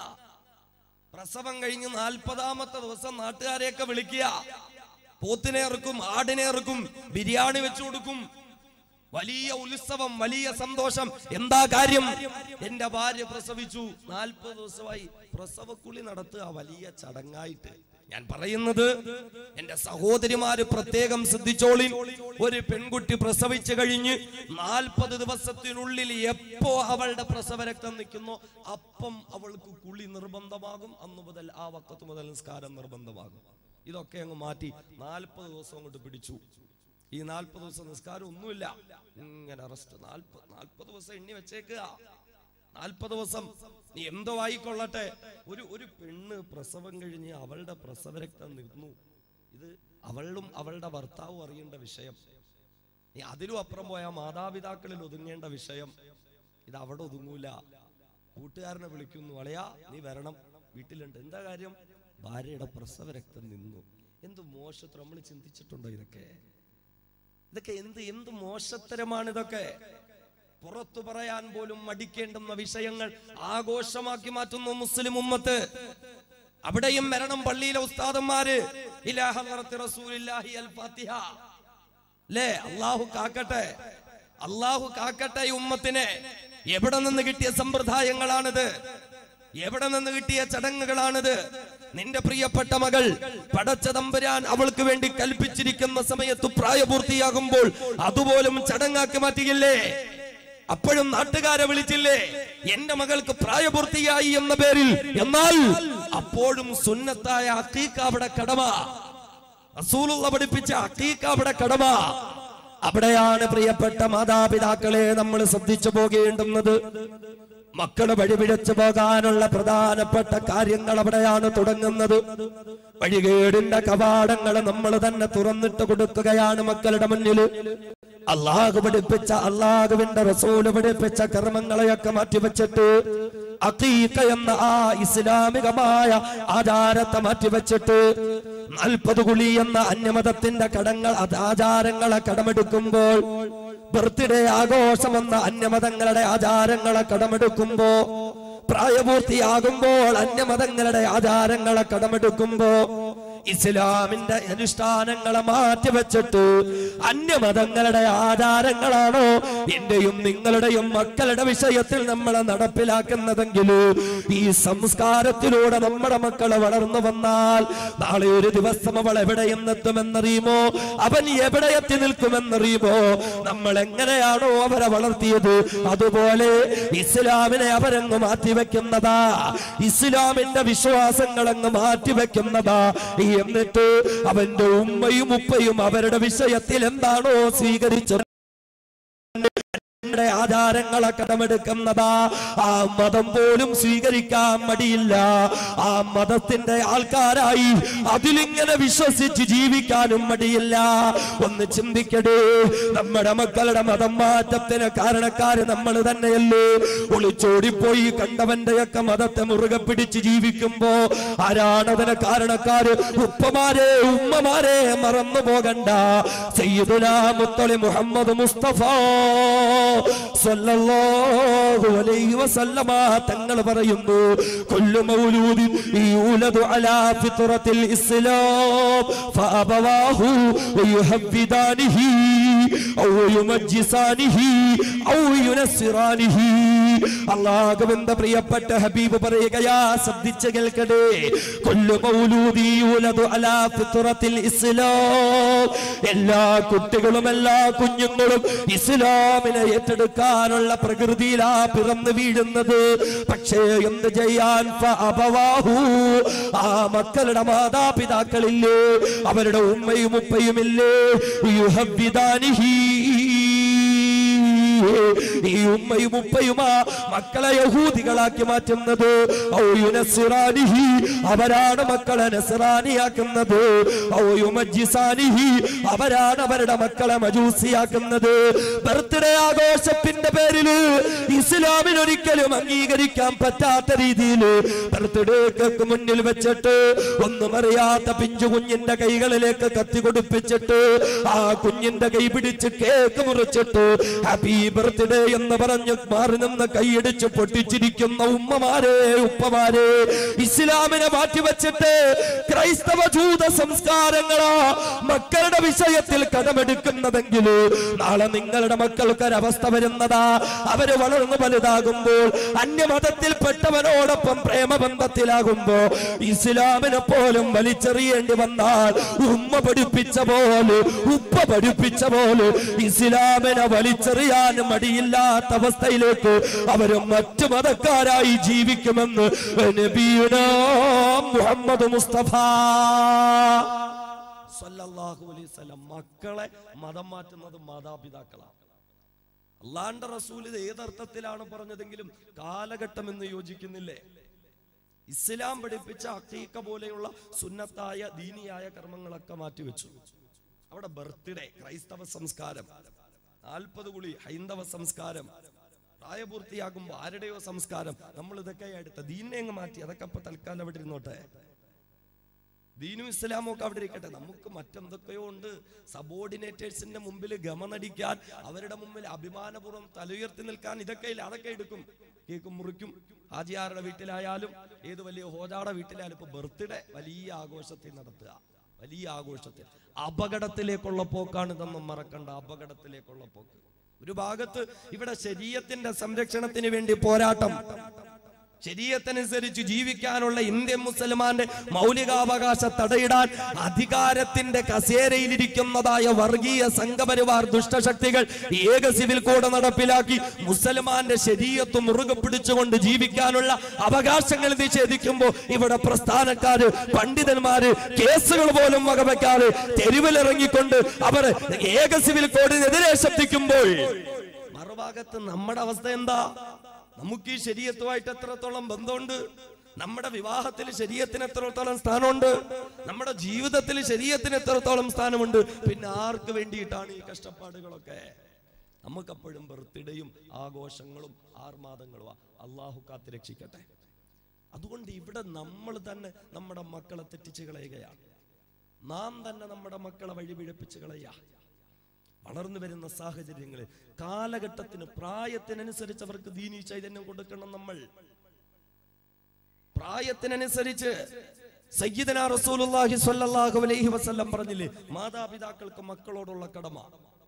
പ്രസവം കഴിഞ്ഞ് നാൽപ്പതാമത്തെ ദിവസം നാട്ടുകാരെയൊക്കെ വിളിക്കുക പോത്തിനെ ഇറക്കും ആടിനെ ഇറക്കും ബിരിയാണി വെച്ചു കൊടുക്കും വലിയ ഉത്സവം വലിയ സന്തോഷം എന്താ കാര്യം എന്റെ ഭാര്യ പ്രസവിച്ചു നാൽപ്പത് ദിവസമായി പ്രസവക്കുളി നടത്തുക വലിയ ചടങ്ങായിട്ട് ഞാൻ പറയുന്നത് എന്റെ സഹോദരിമാര് പ്രത്യേകം ശ്രദ്ധിച്ചോളി ഒരു പെൺകുട്ടി പ്രസവിച്ചു കഴിഞ്ഞ് നാൽപ്പത് ദിവസത്തിനുള്ളിൽ എപ്പോ അവളുടെ പ്രസവരക്തം നിൽക്കുന്നോ അപ്പം അവൾക്ക് കുളി നിർബന്ധമാകും അന്നു മുതൽ ആ വക്കത്ത് മുതൽ നിസ്കാരം നിർബന്ധമാകും ഇതൊക്കെ അങ്ങ് മാറ്റി നാൽപ്പത് ദിവസം കൊണ്ട് പിടിച്ചു ഈ നാൽപ്പത് ദിവസം നിസ്കാരം ഒന്നുമില്ല ഇങ്ങനെ അറസ്റ്റ് നാൽപ്പത് നാൽപ്പത് ദിവസം എണ്ണി വെച്ചേക്കുക നാൽപ്പത് ദിവസം നീ എന്തോ ആയിക്കൊള്ളട്ടെ ഒരു ഒരു പെണ്ണ് പ്രസവം കഴിഞ്ഞ് അവളുടെ പ്രസവരക്തം നിന്നു ഇത് അവളും അവളുടെ ഭർത്താവും അറിയേണ്ട വിഷയം നീ അതിലും അപ്പുറം പോയാൽ മാതാപിതാക്കളിൽ ഒതുങ്ങേണ്ട വിഷയം ഇത് അവിടെ ഒതുങ്ങൂല കൂട്ടുകാരനെ വിളിക്കുന്നു വളയാ നീ വരണം വീട്ടിലുണ്ട് എന്താ കാര്യം ഭാര്യയുടെ പ്രസവ രക്തം നിന്നു എന്ത് മോശത്തരം നമ്മൾ ചിന്തിച്ചിട്ടുണ്ടോ ഇതൊക്കെ ഇതൊക്കെ എന്ത് എന്ത് മോശത്തരമാണ് ഇതൊക്കെ പുറത്തു പറയാൻ പോലും മടിക്കേണ്ടുന്ന വിഷയങ്ങൾ ആഘോഷമാക്കി മാറ്റുന്നു മുസ്ലിം ഉമ്മത്ത് അവിടെയും മരണം പള്ളിയിലെ ഉസ്താദന്മാര് ഇലാ ഹദ്റത്തി റസൂലില്ലാഹി അൽ ഫാത്തിഹ അല്ലേ അള്ളാഹു കാക്കട്ടെ അള്ളാഹു കാക്കട്ടെ ഈ ഉമ്മത്തിനെ എവിടെ നിന്ന് കിട്ടിയ സമ്പ്രദായങ്ങളാണിത് എവിടെ നിന്ന് കിട്ടിയ ചടങ്ങുകളാണിത് നിന്റെ പ്രിയപ്പെട്ട മകൾ പടച്ച തമ്പുരാൻ അവൾക്ക് വേണ്ടി കൽപ്പിച്ചിരിക്കുന്ന സമയത്ത് പ്രായപൂർത്തിയാകുമ്പോൾ അതുപോലും ചടങ്ങാക്കി മാറ്റിയില്ലേ അപ്പോഴും നാട്ടുകാരെ വിളിച്ചില്ലേ എന്റെ മകൾക്ക് പ്രായപൂർത്തിയായി എന്ന പേരിൽ എന്നാൽ അപ്പോഴും സുന്നത്തായ അക്കീക്ക അവിടെ കടമ റസൂലുള്ള പഠിപ്പിച്ച അക്കീക്ക അവിടെ കടമ അവിടെയാണ് പ്രിയപ്പെട്ട മാതാപിതാക്കളെ നമ്മൾ ശ്രദ്ധിച്ചു പോകേണ്ടുന്നത് മക്കള് വഴിപിഴച്ചു പോകാനുള്ള പ്രധാനപ്പെട്ട കാര്യങ്ങൾ അവിടെയാണ് തുടങ്ങുന്നത് വഴികേടിന്റെ കവാടങ്ങൾ നമ്മൾ തന്നെ തുറന്നിട്ട് കൊടുക്കുകയാണ് മക്കളുടെ മുന്നിൽ അള്ളാഹു പഠിപ്പിച്ച അള്ളാഹുവിന്റെ റസൂല് പഠിപ്പിച്ച കർമ്മങ്ങളെയൊക്കെ മാറ്റിവെച്ചിട്ട് അഖീഖ എന്ന ആ ഇസ്ലാമികമായ ആചാരത്തെ മാറ്റിവെച്ചിട്ട് നാൽപ്പത് കുളി എന്ന അന്യമതത്തിന്റെ കടങ്ങൾ അത് ആചാരങ്ങളെ കടമെടുക്കുമ്പോൾ ബർത്ത്ഡേ ആഘോഷം എന്ന അന്യമതങ്ങളുടെ ആചാരങ്ങളെ കടമെടുക്കുമ്പോ പ്രായപൂർത്തിയാകുമ്പോൾ അന്യമതങ്ങളുടെ ആചാരങ്ങളെ കടമെടുക്കുമ്പോ ഇസ്ലാമിന്റെ അനുഷ്ഠാനങ്ങളെ മാറ്റിവെച്ചിട്ട് അന്യമതങ്ങളുടെ ആചാരങ്ങളാണോ എന്റെയും നിങ്ങളുടെയും മക്കളുടെ വിഷയത്തിൽ നമ്മൾ നടപ്പിലാക്കുന്നതെങ്കിൽ ഈ സംസ്കാരത്തിലൂടെ നമ്മുടെ മക്കള് വളർന്നു വന്നാൽ നാളെ ഒരു ദിവസം അവൾ എവിടെ എന്നെത്തുമെന്നറിയുമോ അവൻ എവിടെ എത്തി നിൽക്കുമെന്നറിയുമോ നമ്മൾ എങ്ങനെയാണോ അവരെ വളർത്തിയത് അതുപോലെ ഇസ്ലാമിനെ അവരങ്ങ് മാറ്റിവെക്കുന്നതാ ഇസ്ലാമിന്റെ വിശ്വാസങ്ങൾ അങ്ങ് മാറ്റിവെക്കുന്നതാ എന്നിട്ട് അവന്റെ ഉമ്മയും ഉപ്പയും അവരുടെ വിഷയത്തിൽ എന്താണോ സ്വീകരിച്ചത് യുടെ ആചാരങ്ങളെ കടമെടുക്കുന്നതാ ആ മതം പോലും സ്വീകരിക്കാൻ മടിയില്ല ആ മതത്തിന്റെ ആൾക്കാരായി അതിലിങ്ങനെ വിശ്വസിച്ച് ജീവിക്കാനും മടിയില്ല ഒന്ന് ചിന്തിക്കടേ നമ്മുടെ മക്കളുടെ മതം മാറ്റത്തിന് കാരണക്കാര് നമ്മൾ തന്നെയല്ലേ ഒളിച്ചോടിപ്പോയി കണ്ടവന്റെയൊക്കെ മതത്തെ മുറുകെ പിടിച്ച് ജീവിക്കുമ്പോ ആരാണതിന് കാരണക്കാര് ഉപ്പമാരെ ഉമ്മമാരെ മറന്നു പോകണ്ട സയ്യിദുനാ മുത്തളി മുഹമ്മദ് മുസ്തഫ സല്ലല്ലാഹു അലൈഹി വസല്ലമ തങ്ങൾ പറയുന്നു കുല്ലു മൗലൂദിൻ യൂലദു അലാ ഫിത്രത്തിൽ ഇസ്ലാം ഫഅബവാഹു വയുഹബ്ബിദാനിഹി ഔ യുമജ്ജിസാനിഹി ഔ യുനസ്സിറാനിഹി അല്ലാഹുവിന്റെ പ്രിയപ്പെട്ട ഹബീബ് പറയുകയാ ശ്രദ്ധിച്ച് കേൾക്കടേ കൊല്ലു മൗലൂദി യൂലദു അലാ ഫിത്രത്തിൽ ഇസ്ലാം എല്ലാ കുട്ടികളും എല്ലാ കുഞ്ഞുങ്ങളും ഇസ്ലാമിനെ ഏറ്റെടുക്കാനുള്ള പ്രകൃതിയിലാ പിറന്നു വീഴുന്നത് പക്ഷേ എന്ത് ചെയ്യാൻ ഫഅബവാഹു ആ മക്കളുടെ മാതാപിതാക്കളില്ലേ അവരുടെ ഉമ്മയും ഉപ്പയുമില്ലേ യുഹബ്ബിദാനിഹി ഈ ഉമ്മയും ഉപ്പയുമാ മക്കളെ യഹൂദികളാക്കി മാറ്റുന്നത് ഔ യുനസ്സിറാനിഹി അവരാണ് മക്കളെ നസ്റാനിയാക്കുന്നത് ഔ യുമജ്ജിസാനിഹി അവരാണ് അവരുടെ മക്കളെ മജൂസിയാക്കുന്നത് ബർത്ത്ഡേ ആഘോഷത്തിന്റെ പേരിൽ ഇസ്ലാമിന് ഒരിക്കലും അംഗീകരിക്കാൻ പറ്റാത്ത രീതിയിൽ ബർത്ത്ഡേക്ക് മുന്നിൽ വെച്ചിട്ട് ഒന്നും അറിയാത്ത പിഞ്ചു കുഞ്ഞിന്റെ കൈകളിലേക്ക് കത്തി കൊടുപ്പിച്ചിട്ട് ആ കുഞ്ഞിന്റെ കൈ പിടിച്ച് കേക്ക് മുറിച്ചിട്ട് ഹാപ്പി ബർത്ത്ഡേ എന്ന് പറഞ്ഞ് മാറി നിന്ന് കൈയടിച്ച് പൊട്ടിച്ചിരിക്കുന്ന ഉമ്മമാരെ ഉപ്പമാരെ ഇസ്ലാമിനെ മാറ്റിവെച്ചിട്ട് ക്രൈസ്തവ ജൂത സംസ്കാരങ്ങളാ മക്കളുടെ വിഷയത്തിൽ കടമെടുക്കുന്നതെങ്കിൽ നാളെ നിങ്ങളുടെ മക്കൾക്ക് ഒരവസ്ഥ വരുന്നതാ അവര് വളർന്നു വലുതാകുമ്പോൾ അന്യമതത്തിൽപ്പെട്ടവനോടൊപ്പം പ്രേമബന്ധത്തിലാകുമ്പോ ഇസ്ലാമിനെ പോലും വലിച്ചെറിയേണ്ടി വന്നാൽ ഉമ്മ പഠിപ്പിച്ച പോലെ ഉപ്പ പഠിപ്പിച്ച പോലെ ഇസ്ലാമിനെ വലിച്ചെറിയാൻ പറയാൻ മടിയില്ലാത്ത അവസ്ഥയിലേക്ക് അവര് മറ്റു മതക്കാരായി ജീവിക്കുമെന്ന് നബിയുനാ മുഹമ്മദ് മുസ്തഫ സല്ലല്ലാഹു അലൈഹി വസല്ലം മക്കളെ മതം മാറ്റുന്നത് മാതാപിതാക്കളാണ് അള്ളാന്റെ റസൂൽ ഇത് ഏതർത്ഥത്തിലാണ് പറഞ്ഞതെങ്കിലും കാലഘട്ടം എന്ന് യോജിക്കുന്നില്ലേ ഇസ്ലാം പഠിപ്പിച്ച അക്കീക്ക പോലെയുള്ള സുന്നത്തായ ദീനിയായ കർമ്മങ്ങളൊക്കെ മാറ്റിവെച്ചു അവിടെ ബർത്ത്ഡേ ക്രൈസ്തവ സംസ്കാരം നാൽപ്പത് കുളി ഹൈന്ദവ സംസ്കാരം പ്രായപൂർത്തിയാകുമ്പോൾ ആരുടെയോ സംസ്കാരം നമ്മൾ ഇതൊക്കെ എടുത്ത ദീനിനെ അങ്ങ് മാറ്റി അതൊക്കെ ഇപ്പൊ തൽക്കാലം അവിടെ ഇരുന്നോട്ടെ ദീനും ഇസ്ലാമും ഒക്കെ അവിടെ ഇരിക്കട്ടെ നമുക്ക് മറ്റെന്തൊക്കെയോ ഉണ്ട് സബോർഡിനേറ്റേഴ്സിന്റെ മുമ്പിൽ ഗമനടിക്കാൻ അവരുടെ മുമ്പിൽ അഭിമാനപൂർവ്വം തലയുയർത്തി നിൽക്കാൻ ഇതൊക്കെ ഇല്ല അതൊക്കെ എടുക്കും കേക്കും മുറിക്കും ഹാജിയാരുടെ വീട്ടിലായാലും ഏത് വലിയ ഹോജാടെ വീട്ടിലായാലും ഇപ്പൊ ബർത്ത്ഡേ വലിയ ആഘോഷത്തിൽ നടത്തുക വലിയ ആഘോഷത്തിൽ അപകടത്തിലേക്കുള്ള പോക്കാണ് ഇതൊന്നും മറക്കണ്ട അപകടത്തിലേക്കുള്ള പോക്ക് ഒരു ഭാഗത്ത് ഇവിടെ ശരീരത്തിന്റെ സംരക്ഷണത്തിന് വേണ്ടി പോരാട്ടം ശരീരത്തനുസരിച്ച് ജീവിക്കാനുള്ള ഇന്ത്യൻ മുസൽമാന്റെ മൗലികാവകാശ തടയിടാൻ അധികാരത്തിന്റെ കസേരയിലിരിക്കുന്നതായ വർഗീയ സംഘപരിവാർ ദുഷ്ടശക്തികൾ ഏക സിവിൽ കോഡ് നടപ്പിലാക്കി മുസൽമാന്റെ ശരീരത്ത് മുറുകെ പിടിച്ചുകൊണ്ട് ജീവിക്കാനുള്ള അവകാശങ്ങൾ നിഷേധിക്കുമ്പോൾ ഇവിടെ പ്രസ്ഥാനക്കാര് പണ്ഡിതന്മാര് കേസുകൾ പോലും വകവെക്കാതെ തെരുവിലിറങ്ങിക്കൊണ്ട് അവർ ഏക സിവിൽ കോഡിനെതിരെ ശബ്ദിക്കുമ്പോൾ മറുഭാഗത്ത് നമ്മുടെ അവസ്ഥ എന്താ നമുക്ക് ഈ ശരീരത്തുമായിട്ട് എത്രത്തോളം ബന്ധമുണ്ട് നമ്മുടെ വിവാഹത്തിൽ ശരീരത്തിന് എത്രത്തോളം സ്ഥാനമുണ്ട് നമ്മുടെ ജീവിതത്തിൽ ശരീരത്തിന് എത്രത്തോളം സ്ഥാനമുണ്ട് പിന്നെ ആർക്ക് വേണ്ടിയിട്ടാണ് ഈ കഷ്ടപ്പാടുകളൊക്കെ നമുക്കപ്പോഴും ബർത്ത്ഡേയും ആഘോഷങ്ങളും ആർമാദങ്ങളും അള്ളാഹു കാത്ത് രക്ഷിക്കട്ടെ അതുകൊണ്ട് ഇവിടെ നമ്മൾ തന്നെ നമ്മുടെ മക്കളെ തെറ്റിച്ച് കളയുകയാണ് നാം തന്നെ നമ്മുടെ മക്കളെ വഴിപിഴപ്പിച്ച് കളയുക വളർന്നു വരുന്ന സാഹചര്യങ്ങളിൽ കാലഘട്ടത്തിന് പ്രായത്തിനനുസരിച്ച് അവർക്ക് ദീനീ ചൈതന്യം കൊടുക്കണം നമ്മൾ പ്രായത്തിനനുസരിച്ച് സയ്യിദന റസൂലുള്ളാഹി സ്വല്ലല്ലാഹു അലൈഹി വസല്ലം പറഞ്ഞില്ലേ മാതാപിതാക്കൾക്ക് മക്കളോടുള്ള കടമ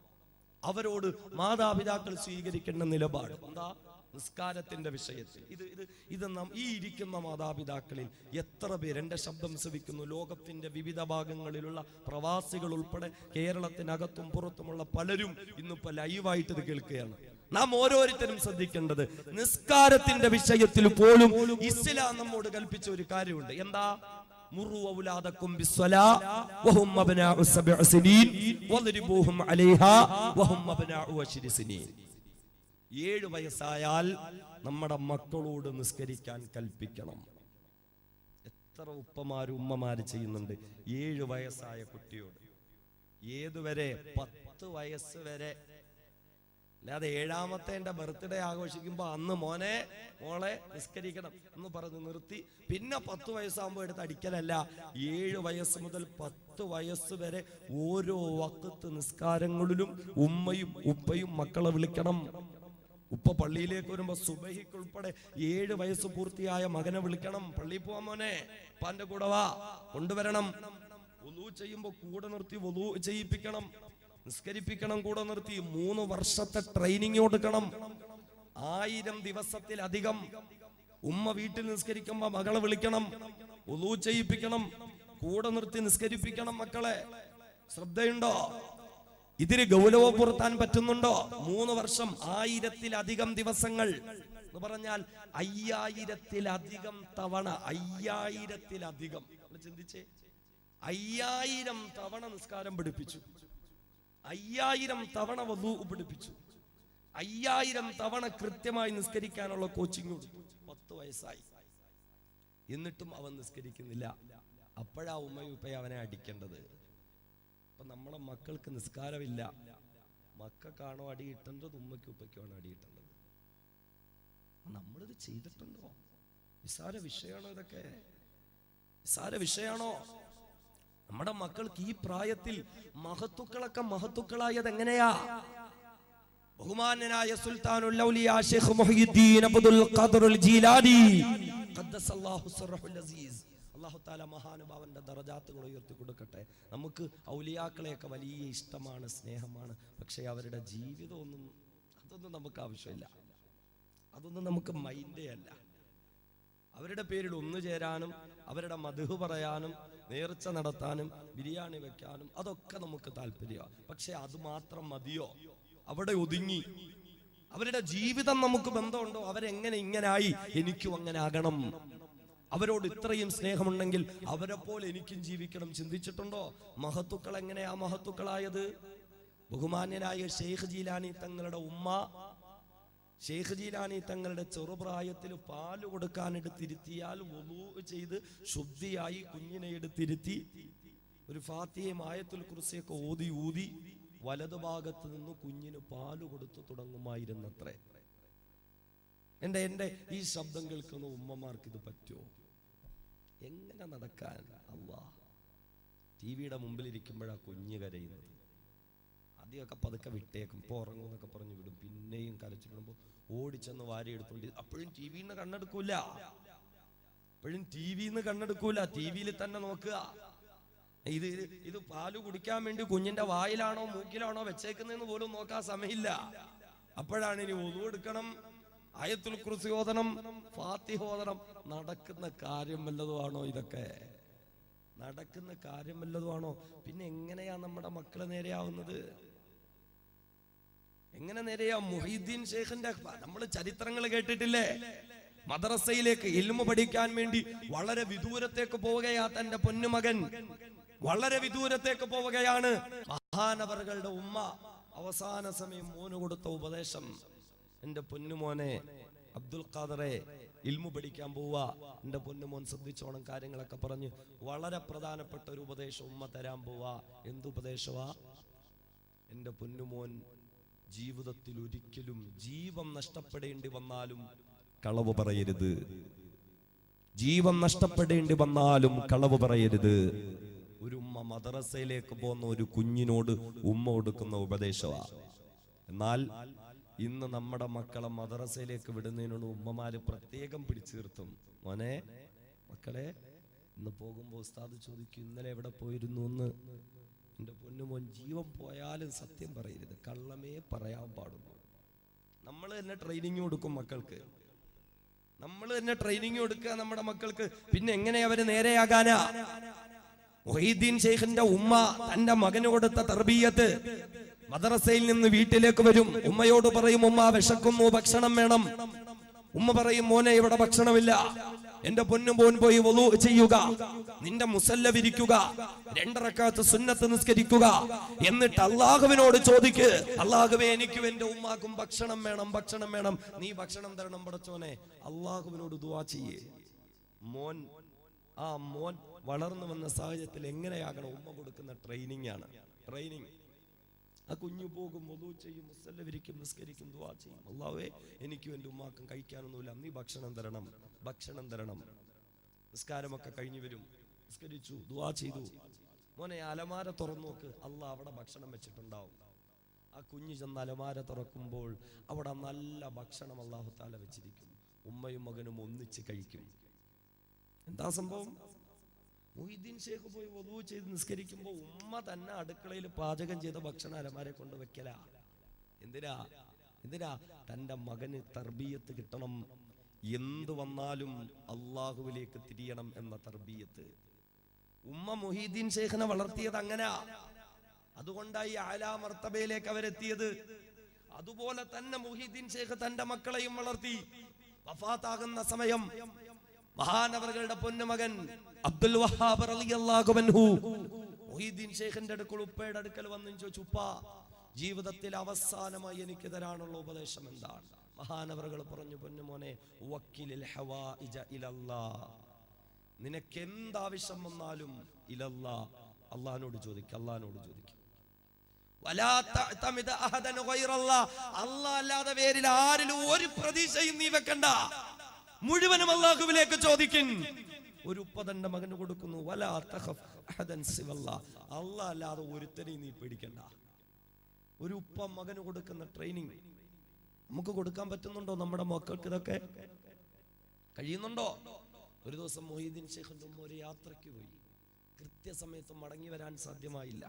അവരോട് മാതാപിതാക്കൾ സ്വീകരിക്കേണ്ട നിലപാട് എന്താ നിസ്കാരത്തിന്റെ വിഷയത്തിൽ ഇത് ഇത് ഇത് നാം ഈ ഇരിക്കുന്ന മാതാപിതാക്കളിൽ എത്ര പേര് എന്റെ ശബ്ദം ശ്രവിക്കുന്നു ലോകത്തിന്റെ വിവിധ ഭാഗങ്ങളിലുള്ള പ്രവാസികൾ ഉൾപ്പെടെ കേരളത്തിനകത്തും പുറത്തുമുള്ള പലരും ഇന്നിപ്പോ ലൈവായിട്ട് ഇത് കേൾക്കുകയാണ് നാം ഓരോരുത്തരും ശ്രദ്ധിക്കേണ്ടത് നിസ്കാരത്തിന്റെ വിഷയത്തിൽ പോലും ഇസ്ലാം നമ്മോട് കൽപ്പിച്ച ഒരു കാര്യമുണ്ട് എന്താ മുറു ഔലാദക്കും ബിസ്സലാ വഹും അബ്നാഉ സബ്അ സിനീൻ വദ്രിബൂഹും അലൈഹാ വഹും അബ്നാഉ അശ്രി സിനീൻ ഏഴ് വയസ്സായാൽ നമ്മുടെ മക്കളോട് നിസ്കരിക്കാൻ കൽപ്പിക്കണം എത്ര ഉപ്പമാര് ഉമ്മമാര് ചെയ്യുന്നുണ്ട് ഏഴ് വയസ്സായ കുട്ടിയോട് ഏതുവരെ പത്ത് വയസ്സ് വരെ അല്ലാതെ ഏഴാമത്തെ എന്റെ ബർത്ത്ഡേ ആഘോഷിക്കുമ്പോ അന്ന് മോനെ മോളെ നിസ്കരിക്കണം എന്ന് പറഞ്ഞ് നിർത്തി പിന്നെ പത്ത് വയസ്സാകുമ്പോ എടുത്ത് അടിക്കലല്ല ഏഴ് വയസ്സ് മുതൽ പത്ത് വയസ്സ് വരെ ഓരോ വക്കത്ത് നിസ്കാരങ്ങളിലും ഉമ്മയും ഉപ്പയും മക്കളെ വിളിക്കണം ഉപ്പ പള്ളിയിലേക്ക് വരുമ്പോ സുബഹിക്ക് ഉൾപ്പെടെ ഏഴ് വയസ്സ് പൂർത്തിയായ മകനെ വിളിക്കണം പള്ളിയിൽ പോവാൻ മോനെ ഉപ്പാന്റെ കൂടെ വാ കൊണ്ടുവരണം ഒലു ചെയ്യുമ്പോ കൂടെ നിർത്തി ഒലു ചെയ്യിപ്പിക്കണം നിസ്കരിപ്പിക്കണം കൂടെ നിർത്തി മൂന്ന് വർഷത്തെ ട്രെയിനിങ് കൊടുക്കണം ആയിരം ദിവസത്തിലധികം ഉമ്മ വീട്ടിൽ നിസ്കരിക്കുമ്പോ മകളെ വിളിക്കണം ഒലു ചെയ്യിപ്പിക്കണം കൂടെ നിർത്തി നിസ്കരിപ്പിക്കണം മക്കളെ ശ്രദ്ധയുണ്ടോ ഇതിന് ഗൗരവപ്പെടുത്താൻ പറ്റുന്നുണ്ടോ മൂന്ന് വർഷം ആയിരത്തിലധികം ദിവസങ്ങൾ എന്ന് പറഞ്ഞാൽ അയ്യായിരത്തിലധികം തവണ അയ്യായിരത്തിലധികം ഒന്ന് ചിന്തിച്ചേ അയ്യായിരം തവണ നിസ്കാരം പഠിപ്പിച്ചു അയ്യായിരം തവണ വധു പഠിപ്പിച്ചു അയ്യായിരം തവണ കൃത്യമായി നിസ്കരിക്കാനുള്ള കോച്ചിങ് കൊടുത്തു പത്ത് വയസ്സായി എന്നിട്ടും അവൻ നിസ്കരിക്കുന്നില്ല അപ്പോഴാ ഉമ്മയും ഉപ്പയും അവനെ അടിക്കേണ്ടത് അപ്പൊ നമ്മളെ മക്കൾക്ക് നിസ്കാരമില്ല മക്കൾക്കാണോ അടി കിട്ടേണ്ടത് ഉമ്മയ്ക്കും ഉപ്പയ്ക്കാണോ അടി കിട്ടേണ്ടത് നമ്മളിത് ചെയ്തിട്ടുണ്ടോ നിസാര വിഷയമാണോ ഇതൊക്കെ നിസാര വിഷയമാണോ നമ്മുടെ മക്കൾക്ക് ഈ പ്രായത്തിൽ മഹത്തുക്കളൊക്കെ മഹത്തുക്കളായത് എങ്ങനെയാ ബഹുമാന്യനായ സുൽത്താനുൽ ഔലിയ ശൈഖ് മുഹ്യിദ്ദീൻ അബ്ദുൽ ഖാദിറുൽ ജീലാനി ഖദ്ദസല്ലാഹു സിർറഹുൽ അസീസ് അല്ലാഹു തആല മഹാനുഭാവന്റെ ദറജാത്തുകൾ ഉയർത്തി കൊടുക്കട്ടെ നമുക്ക് ഔലിയാക്കളെയൊക്കെ വലിയ ഇഷ്ടമാണ് സ്നേഹമാണ് പക്ഷേ അവരുടെ ജീവിതമൊന്നും അതൊന്നും നമുക്ക് ആവശ്യമില്ല അതൊന്നും നമുക്ക് മൈൻഡേ അല്ല അവരുടെ പേരിൽ ഒന്നു ചേരാനും അവരുടെ മധു പറയാനും നേർച്ച നടത്താനും ബിരിയാണി വെക്കാനും അതൊക്കെ നമുക്ക് താല്പര്യമാണ് പക്ഷെ അത് മാത്രം മതിയോ അവിടെ ഒതുങ്ങി അവരുടെ ജീവിതം നമുക്ക് ബന്ധമുണ്ടോ അവരെങ്ങനെ ഇങ്ങനായി എനിക്കും അങ്ങനെ ആകണം അവരോട് ഇത്രയും സ്നേഹമുണ്ടെങ്കിൽ അവരെ പോലെ എനിക്കും ജീവിക്കണം ചിന്തിച്ചിട്ടുണ്ടോ മഹത്തുക്കൾ എങ്ങനെയാ മഹത്തുക്കളായത് ബഹുമാന്യനായ ഷെയ്ഖ് ജീലാനി തങ്ങളുടെ ഉമ്മ ഷെയ്ഖ് ജീലാനി തങ്ങളുടെ ചെറുപ്രായത്തിൽ പാല് കൊടുക്കാൻ എടുത്തിരുത്തിയാൽ വൊലൂ ചെയ്ത് ശുദ്ധിയായി കുഞ്ഞിനെ എടുത്തിരുത്തി ഒരു ഫാത്തിയും ആയത്തുൽ കുറിച്ചൊക്കെ ഊതി ഊതി വലതുഭാഗത്ത് നിന്ന് കുഞ്ഞിന് പാല് കൊടുത്തു തുടങ്ങുമായിരുന്നത്രേ എന്റെ എന്റെ ഈ ശബ്ദം കേൾക്കുന്ന ഉമ്മമാർക്ക് ഇത് പറ്റുമോ എങ്ങനെ നടക്കാൻ അള്ളാ ടി വിയുടെ മുമ്പിൽ ഇരിക്കുമ്പോഴാ കുഞ്ഞ് കരയുന്നത് ആദ്യമൊക്കെ പതുക്കെ വിട്ടേക്കും ഇപ്പൊ ഉറങ്ങും എന്നൊക്കെ പറഞ്ഞു വിടും പിന്നെയും കരച്ചിടുമ്പോ ഓടിച്ചെന്ന് വാരി എടുത്തോണ്ട് അപ്പോഴും ടി വിന്ന് കണ്ണെടുക്കൂല അപ്പോഴും ടി വിന്ന് കണ്ണെടുക്കൂല ടി വിയിൽ തന്നെ നോക്കുക ഇത് ഇത് ഇത് പാല് കുടിക്കാൻ വേണ്ടി കുഞ്ഞിന്റെ വായിലാണോ മൂക്കിലാണോ വെച്ചേക്കുന്നതെന്ന് പോലും നോക്കാൻ സമയമില്ല അപ്പോഴാണ് ഇനി ഒതു എടുക്കണം ആയത്തുൽ കുറിച്ച് ഓതണം ഫാത്തിഹ ഓതണം നടക്കുന്ന കാര്യം വല്ലതുമാണോ ഇതൊക്കെ നടക്കുന്ന കാര്യം വല്ലതുമാണോ പിന്നെ എങ്ങനെയാ നമ്മുടെ മക്കള് നേരെയാവുന്നത് എങ്ങനെ നേരെയാ മുഹീദ്ദീൻ ഷേഖിന്റെ നമ്മൾ ചരിത്രങ്ങൾ കേട്ടിട്ടില്ലേ മദ്രസയിലേക്ക് ഇൽമു പഠിക്കാൻ വേണ്ടി വളരെ വിദൂരത്തേക്ക് പോവുകയാ തന്റെ പൊന്നുമകൻ വളരെ വിദൂരത്തേക്ക് പോവുകയാണ് മഹാനവറുകളുടെ ഉമ്മ അവസാന സമയം മോന് കൊടുത്ത ഉപദേശം എന്റെ പൊന്നുമോനെ അബ്ദുൽ ഖാദറെ ഇൽമു പഠിക്കാൻ പോവാ എന്റെ പൊന്നുമോൻ ശ്രദ്ധിച്ചോണം കാര്യങ്ങളൊക്കെ പറഞ്ഞ് വളരെ പ്രധാനപ്പെട്ട ഒരു ഉപദേശം ഉമ്മ തരാൻ പോവാ എന്തുപദേശമാ എന്റെ പൊന്നുമോൻ ജീവിതത്തിൽ ഒരിക്കലും ജീവൻ നഷ്ടപ്പെടേണ്ടി വന്നാലും കളവ് പറയരുത് ജീവൻ നഷ്ടപ്പെടേണ്ടി വന്നാലും കളവ് പറയരുത് ഒരു ഉമ്മ മദ്രസയിലേക്ക് പോകുന്ന ഒരു കുഞ്ഞിനോട് ഉമ്മ കൊടുക്കുന്ന ഉപദേശമാ എന്നാൽ ഇന്ന് നമ്മുടെ മക്കളെ മദ്രസയിലേക്ക് വിടുന്നതിനോട് ഉമ്മമാര് പ്രത്യേകം പിടിച്ചു നിർത്തും മോനെ മക്കളെ ഇന്ന് പോകുമ്പോൾ ഉസ്താദ് ചോദിക്കും ഇന്നലെ എവിടെ പോയിരുന്നു എന്ന് എന്റെ പൊന്നുമോൻ ജീവൻ പോയാലും സത്യം പറയരുത് കള്ളമേ പറയാൻ പാടുള്ളൂ നമ്മൾ തന്നെ ട്രെയിനിങ് കൊടുക്കും മക്കൾക്ക് നമ്മൾ തന്നെ ട്രെയിനിങ് കൊടുക്കുക നമ്മുടെ മക്കൾക്ക് പിന്നെ എങ്ങനെ അവര് നേരെയാകാനാ മൊഹീദ്ദീൻ ഷെയ്ഖിന്റെ ഉമ്മ തന്റെ മകന് കൊടുത്ത തർബീയത്ത് മദ്രസയിൽ നിന്ന് വീട്ടിലേക്ക് വരും ഉമ്മയോട് പറയും ഉമ്മ വിശക്കുന്നു ഭക്ഷണം വേണം ഉമ്മ പറയും മോനെ ഇവിടെ ഭക്ഷണമില്ല എന്റെ പൊന്നു മോൻ പോയി വലു ചെയ്യുക നിന്റെ മുസല്ല വിരിക്കുക രണ്ടറക്കാത്ത് സുന്നത്ത് നിസ്കരിക്കുക എന്നിട്ട് അള്ളാഹുവിനോട് ചോദിക്ക് അള്ളാഹുവെ എനിക്കും എന്റെ ഉമ്മാക്കും ഭക്ഷണം വേണം ഭക്ഷണം വേണം നീ ഭക്ഷണം തരണം പടച്ചോനെ അള്ളാഹുവിനോട് ദുവാ ചെയ്യേ മോൻ ആ മോൻ വളർന്നു വന്ന സാഹചര്യത്തിൽ എങ്ങനെയാകണം ഉമ്മ കൊടുക്കുന്ന ട്രെയിനിങ് ആണ് ട്രെയിനിങ് ആ കുഞ്ഞു പോകും ഒതു ചെയ്യും മുസല്ല വിരിക്കും നിസ്കരിക്കും ദുവാ ചെയ്യും അള്ളാവേ എനിക്കും എൻ്റെ ഉമ്മാക്കും കഴിക്കാനൊന്നുമില്ല നീ ഭക്ഷണം തരണം ഭക്ഷണം തരണം നിസ്കാരമൊക്കെ കഴിഞ്ഞു വരും നിസ്കരിച്ചു ദുവാ ചെയ്തു മോനെ അലമാര തുറന്നു നോക്ക് അല്ല അവിടെ ഭക്ഷണം വെച്ചിട്ടുണ്ടാവും ആ കുഞ്ഞു ചെന്ന് അലമാര തുറക്കുമ്പോൾ അവിടെ നല്ല ഭക്ഷണം അള്ളാഹു താല വെച്ചിരിക്കും ഉമ്മയും മകനും ഒന്നിച്ച് കഴിക്കും എന്താ സംഭവം മൊയ്തീൻ ഷേഖ് പോയി വധു ചെയ്ത് നിസ്കരിക്കുമ്പോൾ ഉമ്മ തന്നെ അടുക്കളയിൽ പാചകം ചെയ്ത ഭക്ഷണം അലമാരെ കൊണ്ട് വെക്കല എന്തിനാ എന്തിനാ തന്റെ മകന് തർബീയത്ത് കിട്ടണം എന്ത് വന്നാലും അള്ളാഹുവിലേക്ക് തിരിയണം എന്ന തർബീയത്ത് ഉമ്മ മൊഹീദ്ദീൻ ഷേഖിനെ വളർത്തിയത് അങ്ങനെ അതുകൊണ്ടായി ആലാ മർത്തബയിലേക്ക് അവരെത്തിയത് അതുപോലെ തന്നെ മൊഹീദ്ദീൻ ഷേഖ് തന്റെ മക്കളെയും വളർത്തി വഫാത്താകുന്ന സമയം മഹാനവറുകളുടെ പൊന്നുമകൻ അബ്ദുൽ വഹാബ് റളിയല്ലാഹു അൻഹു മൊഹീദ്ദീൻ ഷേഖിന്റെ അടുക്കൽ ഉപ്പയുടെ അടുക്കൽ വന്നു ചോദിച്ചു ഉപ്പ ജീവിതത്തിൽ അവസാനമായി എനിക്ക് തരാനുള്ള ഉപദേശം എന്താണ് മഹാനവറുകൾ പറഞ്ഞു പൊന്നുമോനെ വക്കിലിൽ ഹവാഇജ ഇലല്ലാ നിനക്ക് എന്താവശ്യം വന്നാലും ഇലല്ലാ അള്ളഹാനോട് ചോദിക്കും അള്ളഹാനോട് ചോദിക്കും വലാ തഅ്തമിദ അഹദൻ ഗൈറല്ലാ. അല്ലാഹ് അല്ലാതെ പേരിൽ ആരിലും ഒരു പ്രതീക്ഷയും നീ വെക്കണ്ട മുഴുവനും അള്ളാഹുവിലേക്ക് ചോദിക്കും ഒരു ഉപ്പ തന്റെ മകന് കൊടുക്കുന്നു വലാ തഖഫ് അഹദൻ സിവല്ലാ. അല്ലാഹ് അല്ലാതെ ഒരുത്തനെയും നീ പേടിക്കണ്ട ഒരു ഉപ്പ മകന് കൊടുക്കുന്ന ട്രെയിനിങ് നമുക്ക് കൊടുക്കാൻ പറ്റുന്നുണ്ടോ നമ്മുടെ മക്കൾക്ക് ഇതൊക്കെ കഴിയുന്നുണ്ടോ ഒരു ദിവസം മൊഹീദ്ദീൻ ഷെയ്ഖിന്റെ ഉമ്മ ഒരു യാത്രയ്ക്ക് പോയി കൃത്യസമയത്ത് മടങ്ങി വരാൻ സാധ്യമായില്ല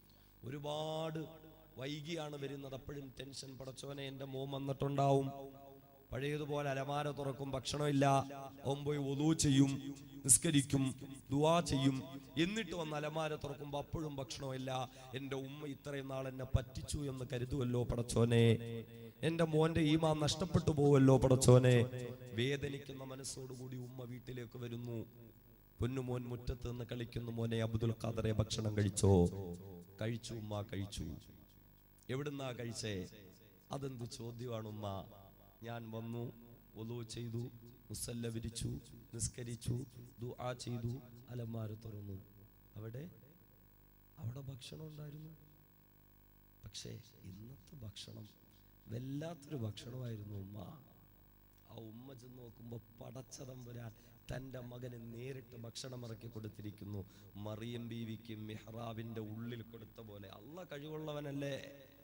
ഒരുപാട് വൈകിയാണ് വരുന്നത് അപ്പോഴും ടെൻഷൻ പടച്ചോനെ എന്റെ മോൻ വന്നിട്ടുണ്ടാവും പഴയതുപോലെ അലമാര തുറക്കും ഭക്ഷണമില്ല അവൻ പോയി ഒതു ചെയ്യും നിസ്കരിക്കും ദുവാ ചെയ്യും എന്നിട്ട് വന്ന് അലമാര തുറക്കുമ്പോ അപ്പോഴും ഭക്ഷണമില്ല എന്റെ ഉമ്മ ഇത്രയും നാൾ എന്നെ പറ്റിച്ചു എന്ന് കരുതുവല്ലോ പടച്ചോനെ എന്റെ മോന്റെ ഈമാ നഷ്ടപ്പെട്ടു പോവല്ലോ പടച്ചോനെ വേദനിക്കുന്ന മനസ്സോടുകൂടി ഉമ്മ വീട്ടിലേക്ക് വരുന്നു പൊന്നുമോൻ മുറ്റത്ത് നിന്ന് കളിക്കുന്നു മോനെ അബ്ദുൽ ഖാദറെ ഭക്ഷണം കഴിച്ചോ കഴിച്ചു ഉമ്മ കഴിച്ചു എവിടുന്നാ കഴിച്ചേ അതെന്ത് ചോദ്യമാണ് ഉമ്മ ഞാൻ വന്നു ഒലു ചെയ്തു മുസല്ല വിരിച്ചു നിസ്കരിച്ചു ദുആ ചെയ്തു അലമാര തുറന്നു അവിടെ അവിടെ ഭക്ഷണം ഉണ്ടായിരുന്നു പക്ഷേ ഇന്നത്തെ ഭക്ഷണം വല്ലാത്തൊരു ഭക്ഷണമായിരുന്നു ഉമ്മ ആ ഉമ്മ ചെന്ന് നോക്കുമ്പോ പടച്ചതം വരാൻ തന്റെ മകന് നേരിട്ട് ഭക്ഷണം ഇറക്കി കൊടുത്തിരിക്കുന്നു മറിയം ബീവിക്ക് മെഹ്റാബിന്റെ ഉള്ളിൽ കൊടുത്ത പോലെ അല്ല കഴിവുള്ളവനല്ലേ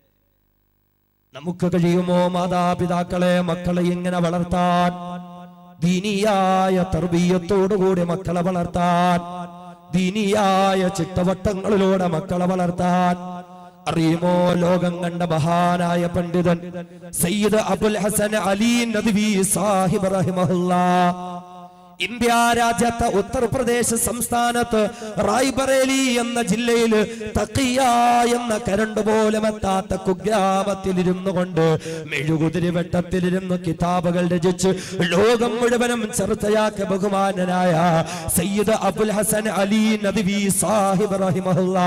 നമുക്ക് കഴിയുമോ മാതാപിതാക്കളെ മക്കളെ ഇങ്ങനെ വളർത്താൻ ദീനിയായ തർബീയത്തോടുകൂടി മക്കളെ വളർത്താൻ ദീനിയായ ചിട്ടവട്ടങ്ങളിലൂടെ മക്കളെ വളർത്താൻ അറിയുമോ ലോകം കണ്ട മഹാനായ പണ്ഡിതൻ സയ്യിദ് അബുൽ ഹസൻ അലി നദ്വി സാഹിബ് റഹിമഹുല്ലാ ഇന്ത്യ രാജ്യത്തെ ഉത്തർപ്രദേശ് സംസ്ഥാനത്ത് റായ്ബറേലി എന്ന ജില്ലയിൽ തക്കിയ എന്ന കരണ്ട് പോലും എത്താത്ത കുഗ്രാമത്തിലിരുന്നു കൊണ്ട് മെഴുകുതിരി വെട്ടത്തിലിരുന്ന് കിതാബുകൾ രചിച്ച് ലോകം മുഴുവനും ചർച്ചയാക്കിയ ബഹുമാനനായ സയ്യിദ് അബുൽ ഹസൻ അലി നദ്വി സാഹിബ് റഹിമഹുല്ലാ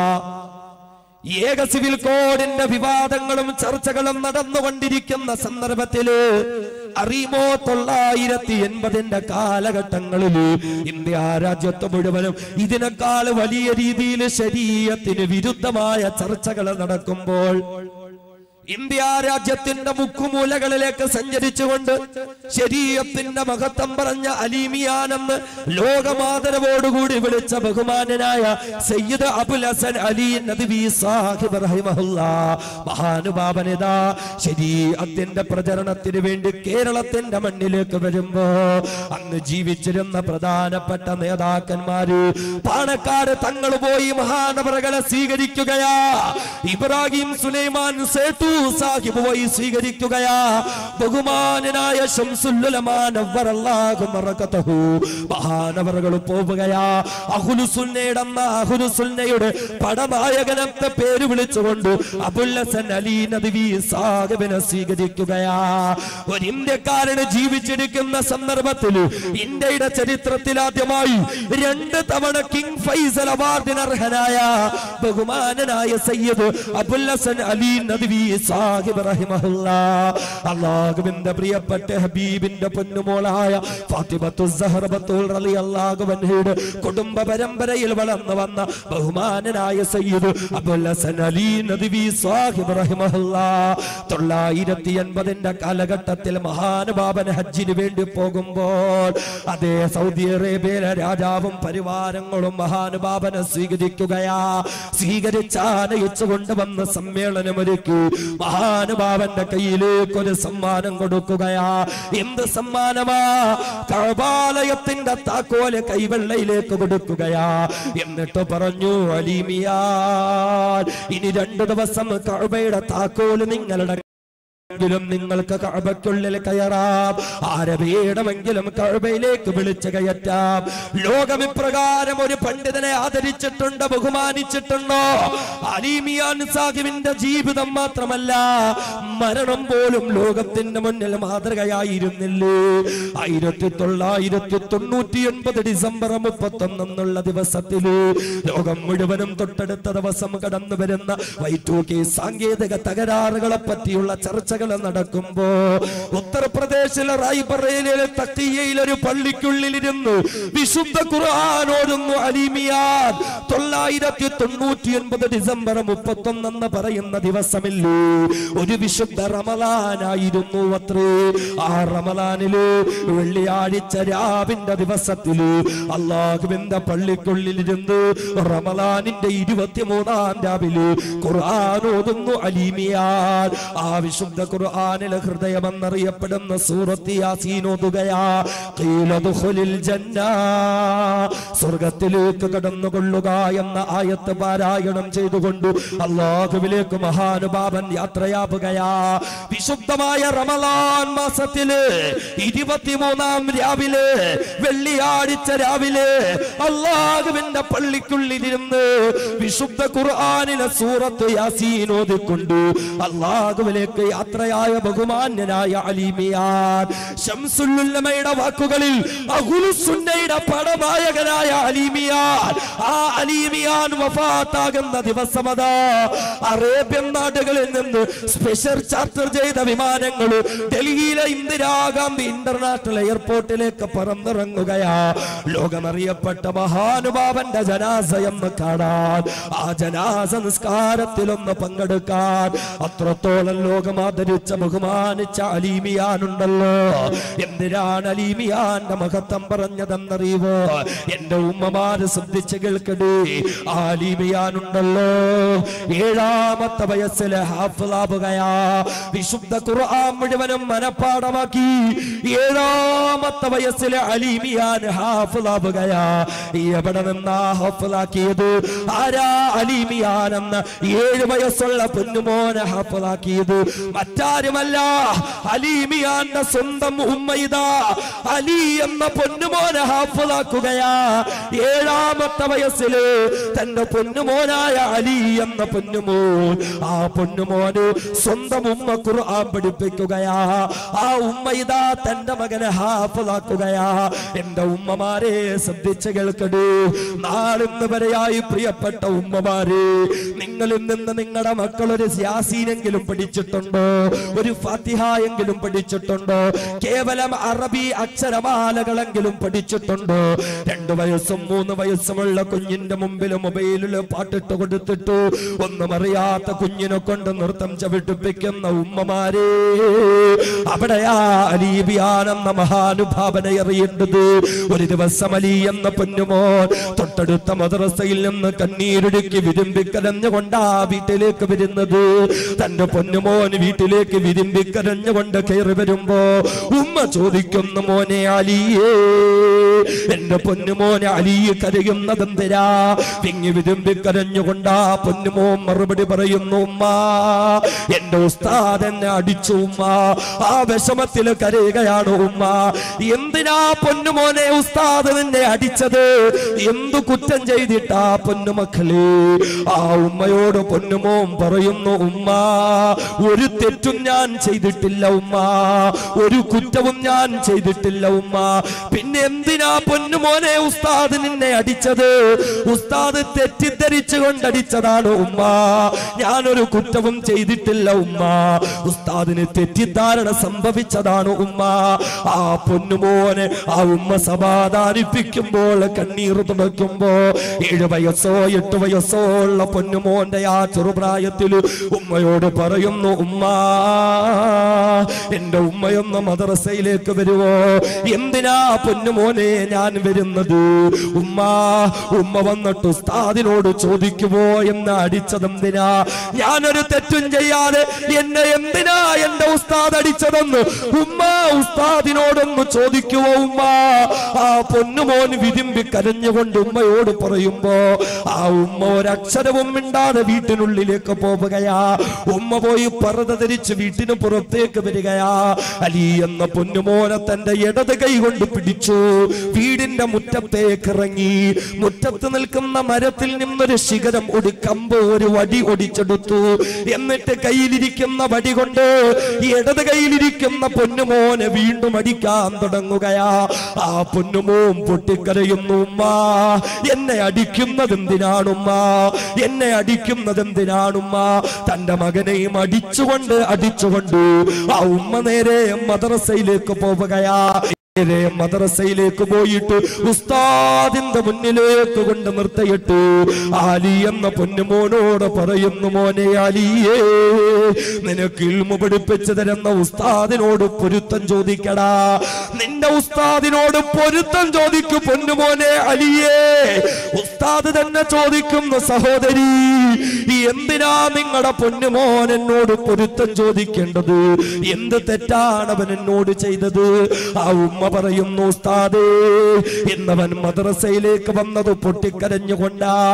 ഏക സിവിൽ കോഡിന്റെ വിവാദങ്ങളും ചർച്ചകളും നടന്നുകൊണ്ടിരിക്കുന്ന സന്ദർഭത്തില് അറിയുമോ തൊള്ളായിരത്തി എൺപതിന്റെ കാലഘട്ടങ്ങളിൽ ഇന്ത്യ രാജ്യത്ത് മുഴുവനും ഇതിനേക്കാൾ വലിയ രീതിയിൽ ശരീരത്തിന് വിരുദ്ധമായ ചർച്ചകൾ നടക്കുമ്പോൾ ഇന്ത്യ രാജ്യത്തിന്റെ മുക്കുമൂലകളിലേക്ക് സഞ്ചരിച്ചുകൊണ്ട് ശരീരത്തിന്റെ മഹത്വം പറഞ്ഞ അലീമിയാനെന്ന് ലോകമാദരവോടുകൂടി വിളിച്ച ബഹുമാനനായ സയ്യിദ് അബുൽ ഹസൻ അലി നദ്വി സാഹിബ് റഹിമഹുല്ലാ മഹാനുഭാവനിതാ ശരീരത്തിന്റെ പ്രചരണത്തിന് വേണ്ടി കേരളത്തിന്റെ മണ്ണിലേക്ക് വരുമ്പോ അന്ന് ജീവിച്ചിരുന്ന പ്രധാനപ്പെട്ട നേതാക്കന്മാര് പാണക്കാട് തങ്ങൾ പോയി മഹാനവറകളെ സ്വീകരിക്കുകയാ ഇബ്രാഹിം സുലൈമാൻ സേട്ടു സാഹിബ് പോയി സ്വീകരിക്കുകയാ ബഹുമാനനായ ശംസുല്ലമാനവറല്ലാഹു മഹാനവറുകൾ പോവുകയാ അഹുലുസുന്നയുടെ അന്ന അഹുലുസുന്നയുടെ പടനായകനത്തെ പേര് വിളിച്ചുകൊണ്ട് അബുല്ലസൻ അലി നദ്വി സാഹിബിനെ സ്വീകരിക്കുകയാ ഒരു ഇന്ത്യക്കാരന് ജീവിച്ചിരിക്കുന്ന സന്ദർഭത്തിൽ ഇന്ത്യയുടെ ചരിത്രത്തിൽ ആദ്യമായി രണ്ട് തവണ കിങ് ഫൈസൽ അവാർഡിന് അർഹനായ ബഹുമാനനായ സയ്യിദ് അബുല്ലസൻ അലി നദ്വി സാഹിബ് റഹിമഹുല്ലാ അള്ളാഹുവിന്റെ പ്രിയപ്പെട്ട ഹബീബിന്റെ പൊന്നുമോളായ ഫാത്തിമത്തു സഹറബത്തുൽ റളിയല്ലാഹു അൻഹയുടെ കുടുംബ പരമ്പരയിൽ വളർന്നു വന്ന ബഹുമാനനായ സയ്യിദ് അബുൽ ഹസൻ അലി നദ്വി സാഹിബ് റഹിമഹുല്ലാ തൊള്ളായിരത്തി എൺപതിന്റെ കാലഘട്ടത്തിൽ മഹാനുഭാവൻ ഹജ്ജിന് വേണ്ടി പോകുമ്പോൾ അതേ സൗദി അറേബ്യയിലെ രാജാവും പരിവാരങ്ങളും മഹാനുഭാവനെ സ്വീകരിക്കുകയാ സ്വീകരിച്ചാനയിച്ചു കൊണ്ടുവന്ന് സമ്മേളനമൊരുക്കി മഹാനുഭാവന്റെ കയ്യിലേക്ക് ഒരു സമ്മാനം കൊടുക്കുകയാ എന്ത് സമ്മാനമാ കഴബാലയത്തിന്റെ താക്കോല് കൈവെള്ളയിലേക്ക് കൊടുക്കുകയാ എന്നിട്ട് പറഞ്ഞു അലീമിയാൽ ഇനി രണ്ടു ദിവസം കഴബയുടെ താക്കോല് നിങ്ങളുടെ എങ്കിലും നിങ്ങൾക്ക് കഴബയ്ക്കുള്ളിൽ കയറാം ആരെ വേണമെങ്കിലും കഴബയിലേക്ക് വിളിച്ചു കയറ്റാം ലോകം ഇപ്രകാരം ഒരു പണ്ഡിതനെ ആദരിച്ചിട്ടുണ്ട് ബഹുമാനിച്ചിട്ടുണ്ടോ അലീമിയാൻ സാഹിബിന്റെ ജീവിതം മാത്രമല്ല മരണം പോലും ലോകത്തിന്റെ മുന്നിൽ മാതൃകയായിരുന്നില്ലേ ആയിരത്തി തൊള്ളായിരത്തി തൊണ്ണൂറ്റി ഒൻപത് ഡിസംബർ മുപ്പത്തി ഒന്നെന്നുള്ള ദിവസത്തില് ലോകം മുഴുവനും തൊട്ടടുത്ത ദിവസം കടന്നു വരുന്ന വൈറ്റൂക്കി സാങ്കേതിക തകരാറുകളെ പറ്റിയുള്ള ചർച്ചകൾ നടക്കുമ്പോ ഉത്തർപ്രദേശിലെ റായ്ബറയിലെ തക്കിയയിൽ ഒരു പള്ളിക്കുള്ളിലിരുന്നു വിശുദ്ധ ഖുർആൻ ഓതുന്നു അലിമിയാൻ തൊള്ളായിരത്തി തൊണ്ണൂറ്റി ഒൻപത് ഡിസംബർ മുപ്പത്തി എന്ന് പറയുന്ന ദിവസമില്ലേ ഒരു വിശുദ്ധ റമലാനായിരുന്നു അത്രേ ആ റമലാനില് വെള്ളിയാഴ്ച രാവിന്റെ ദിവസത്തില് അള്ളാഹുവിന്റെ പള്ളിക്കുള്ളിലിരുന്ന് റമലാനിന്റെ ഇരുപത്തിമൂന്നാം രാവിലെ ഖുർആൻ ഓതുന്നു അലിമിയാൻ ആ വിശുദ്ധ ഖുർആനിലെ ഹൃദയമെന്നറിയപ്പെടുന്ന സൂറത്ത് യാസീൻ ഓതുകയാ ഖീല ദുഖുലിൽ ജന്ന സ്വർഗത്തിലേക്ക് കടന്നുകൊള്ളുക എന്ന ആയത്ത് പാരായണം ചെയ്തുകൊണ്ട് അള്ളാഹുവിലേക്ക് മഹാനുഭാവൻ യാത്രയാവുകയാ വിശുദ്ധമായ റമലാൻ മാസത്തില് ഇരുപത്തിമൂന്നാം രാവിലെ വെള്ളിയാഴ്ച രാവിലെ അള്ളാഹുവിന്റെ പള്ളിക്കുള്ളിലിരുന്ന് വിശുദ്ധ ഖുർആനിലെ സൂറത്ത് യാസീൻ ഓതിക്കൊണ്ട് അള്ളാഹുവിലേക്ക് യാത്ര മഹാനതയായ ബഹുമാന്യനായ അലീമിയാൻ ഷംസുല്ലുല്ലമയുടെ വാക്കുകളിൽ അഹുലുസുന്നയുടെ പടനായകനായ അലീമിയാൻ ആ അലീമിയാൻ വഫാത്താകുന്ന ദിവസമതാ അറേബ്യൻ നാടുകളിൽ നിന്ന് സ്പെഷ്യൽ ചാർട്ടർ ചെയ്ത വിമാനങ്ങൾ ഡൽഹിയിലെ ഇന്ദിരാഗാന്ധി ഇന്റർനാഷണൽ എയർപോർട്ടിലേക്ക് പറന്നിറങ്ങുകയാ ലോകമറിയപ്പെട്ട മഹാനുഭാവന്റെ ജനാസയെന്ന് കാണാൻ ആ ജനാസ നിസ്കാരത്തിലൊന്ന് പങ്കെടുക്കാൻ അത്രത്തോളം ലോകം ആദരിച്ച ബഹുമാനിച്ച അലീമിയാനുണ്ടല്ലോ എന്തിനാണ് അലീമിയാന്റെ മഹത്വം പറഞ്ഞതെന്നറിയുവോ എന്റെ ഉമ്മമാര് ശ്രദ്ധിച്ച് കേൾക്കടേ ആ അലീമിയാനുണ്ടല്ലോ ഏഴാമത്തെ വയസ്സിലെ ഹാഫിലാവുകയാ വിശുദ്ധ ഖുർആൻ മുഴുവനും മനപ്പാടമാക്കി ഏഴാമത്തെ വയസ്സിലെ അലീമിയാൻ ഹാഫിലാവുകയാ എവിടെ നിന്നാ ഹാഫിലാക്കിയത് ആരാ അലീമിയാനെന്ന് ഏഴ് വയസ്സുള്ള പൊന്നുമോനെ ഹാഫിലാക്കിയത് മറ്റാരുമല്ല അലീമിയാന്റെ സ്വന്തം ഉമ്മയിത അലി എന്ന പൊന്നുമോനെ ഹാഫിലാക്കുകയാ ഏഴാമത്തെ വയസ്സില് തന്റെ പൊന്നുമോനായ അലി എന്ന പൊന്നുമോൻ ആ പൊന്നുമോന് സ്വന്തം ഉമ്മ ഖുർആൻ പഠിപ്പിക്കുകയാ ആ ഉമ്മ ഇതാ തന്റെ മകനെ ഹാഫിലാക്കുകയാ എന്റെ ഉമ്മമാരെ ശ്രദ്ധിച്ച് കേൾക്കടൂ നാളിന്ന് വരെയായി പ്രിയപ്പെട്ട ഉമ്മമാരെ നിങ്ങളിൽ നിന്ന് നിങ്ങളുടെ മക്കൾ ഒരു യാസീനെങ്കിലും പഠിച്ചിട്ടുണ്ടോ ഒരു ഫാത്തിഹ എങ്കിലും പഠിച്ചിട്ടുണ്ടോ കേവലം അറബി അക്ഷരമാലകളെങ്കിലും പഠിച്ചിട്ടുണ്ടോ രണ്ടു വയസ്സും മൂന്ന് വയസ്സുമുള്ള കുഞ്ഞിന്റെ മുമ്പിൽ മൊബൈലിൽ പാട്ടിട്ട് കൊടുത്തിട്ടു ഒന്നും അറിയാത്ത കുഞ്ഞിനെ കൊണ്ട് നൃത്തം ചവിട്ടിപ്പിക്കുന്ന ഉമ്മമാരെ അവിടെയാ അലീബിയാനെന്ന മഹാനുഭാവന എറിയേണ്ടത് ഒരു ദിവസം അലി എന്ന പൊന്നുമോൻ തൊട്ടടുത്ത മദ്രസയിൽ നിന്ന് കണ്ണീരൊഴുക്കി വിരുമ്പിക്കരഞ്ഞുകൊണ്ടാ വീട്ടിലേക്ക് വരുന്നത് തന്റെ പൊന്നുമോൻ വീട്ടിലേക്ക് വിരുമ്പിക്കരഞ്ഞുകൊണ്ട് കയറി വരുമ്പോ ഉമ്മ ചോദിക്കുന്നു മോനെ അലിയേ എന്റെ പൊന്നുമോനെ അലിയെ കരയുന്നതെന്തിരാ വിങ്ങി വിരുമ്പിക്കരഞ്ഞുകൊണ്ടാ പൊന്നുമോൻ മറുപടി പറയുന്നു ഉമ്മ എന്റെ ഉസ്താദ് എന്നെ അടിച്ചു ഉമ്മ ആ വിഷമത്തിൽ കരയുകയാണ് ഉമ്മ എന്തിനാ പൊന്നുമോനെ ഉസ്താദ് നിന്നെ അടിച്ചത് എന്തു കുറ്റം ചെയ്തിട്ടാ പൊന്നുമക്കളെ ആ ഉമ്മയോട് പൊന്നുമോൻ പറയുന്നു ഉമ്മ ഒരു തെറ്റും ഞാൻ ചെയ്തിട്ടില്ല ഉമ്മ ഒരു കുറ്റവും ഞാൻ ചെയ്തിട്ടില്ല ഉമ്മ പിന്നെ എന്തിനാ പൊന്നുമോനെ ഉസ്താദ് നിന്നെ അടിച്ചത് ഉസ്താദ് തെറ്റിദ്ധരിച്ചു കൊണ്ടടിച്ചതാണ് ഉമ്മ ഞാനൊരു കുറ്റവും ചെയ്തിട്ടില്ല ഉമ്മ ഉസ്താദിന് തെറ്റിദ്ധാരണ സംഭവിച്ചതാണ് ഉമ്മ ആ പൊന്നുമോനെ ആ ഉമ്മ സമാധാനിപ്പിക്കുമ്പോൾ കണ്ണീർ തുടയ്ക്കുമ്പോ ഏഴ് വയസ്സോ എട്ട് വയസ്സോ ഉള്ള പൊന്നുമോന്റെ ആ ചെറുപ്രായത്തിൽ ഉമ്മയോട് പറയുന്നു ഉമ്മ എന്റെ ഉമ്മയൊന്ന് മദ്രസയിലേക്ക് വരുവോ എന്തിനാ പൊന്നുമോനെ ഞാൻ വരുന്നത് ഉമ്മ ഉമ്മ വന്നിട്ട് ഉസ്താദിനോട് ചോദിക്കുമോ എന്ന് അടിച്ചതെന്തിനാ ഞാനൊരു തെറ്റും ചെയ്യാതെ എന്നെ എന്തിനാ എന്റെ ഉസ്താദ് അടിച്ചതെന്ന് ഉമ്മ ഉസ്താദിനോടൊന്ന് ചോദിക്കുവോ ഉമ്മ ആ പൊന്നുമോൻ വിരുമ്പി കരഞ്ഞുകൊണ്ട് ഉമ്മയോട് പറയുമ്പോ ആ ഉമ്മ ഒരക്ഷരവും മിണ്ടാതെ വീട്ടിനുള്ളിലേക്ക് പോവുകയാ ഉമ്മ പോയി പറത ധരിച്ച് വീട്ടിന് പുറത്തേക്ക് വരികയാ അലി എന്ന പൊന്നുമോനെ തന്റെ ഇടത് കൈ കൊണ്ട് പിടിച്ചു വീടിന്റെ മുറ്റത്തേക്ക് ഇറങ്ങി മുറ്റത്ത് നിൽക്കുന്ന മരത്തിൽ നിന്നൊരു ശിഖരം ഒരു കമ്പ് ഒരു വടി ഒടിച്ചെടുത്തു എന്നിട്ട് കയ്യിലിരിക്കുന്ന വടി കൊണ്ട് ഈ ഇടത് കയ്യിലിരിക്കുന്ന പൊന്നുമോനെ വീണ്ടും അടിക്കാൻ തുടങ്ങുകയാ ആ പൊന്നുമോൻ പൊട്ടിക്കരയുന്നു ഉമ്മ എന്നെ അടിക്കുന്നത് എന്തിനാണുമ്മ എന്നെ അടിക്കുന്നത് എന്തിനാണുമ്മ തന്റെ മകനെയും അടിച്ചുകൊണ്ട് അടിച്ചുകൊണ്ട് ആ ഉമ്മ നേരെ മദ്രസയിലേക്ക് പോവുകയാ നേരെ മദ്രസയിലേക്ക് പോയിട്ട് ഉസ്താദിന്റെ മുന്നിലേക്ക് കൊണ്ട് നിർത്തിയിട്ട് ആലി എന്ന പൊന്നുമോനോട് പറയുന്നു മോനെ ആലിയേ നിനക്ക് ഇൽമ പഠിപ്പിച്ചു തരുന്ന ഉസ്താദിനോട് പൊരുത്തം ചോദിക്കടാ നിന്റെ ഉസ്താദിനോട് പൊരുത്തം ചോദിക്കും പൊന്നുമോനെ അലിയേ ഉസ്താദ് തന്നെ ചോദിക്കുന്നു സഹോദരി എന്തിനാ നിങ്ങളുടെ പൊന്നുമോൻ എന്നോട് പൊരുത്തം ചോദിക്കേണ്ടത് എന്ത് തെറ്റാണ് അവൻ എന്നോട് ചെയ്തത് ആ ഉമ്മ പറയുന്നു ഉസ്താദേ എന്നവൻ മദ്രസയിലേക്ക് വന്നത് പൊട്ടിക്കരഞ്ഞുകൊണ്ടാ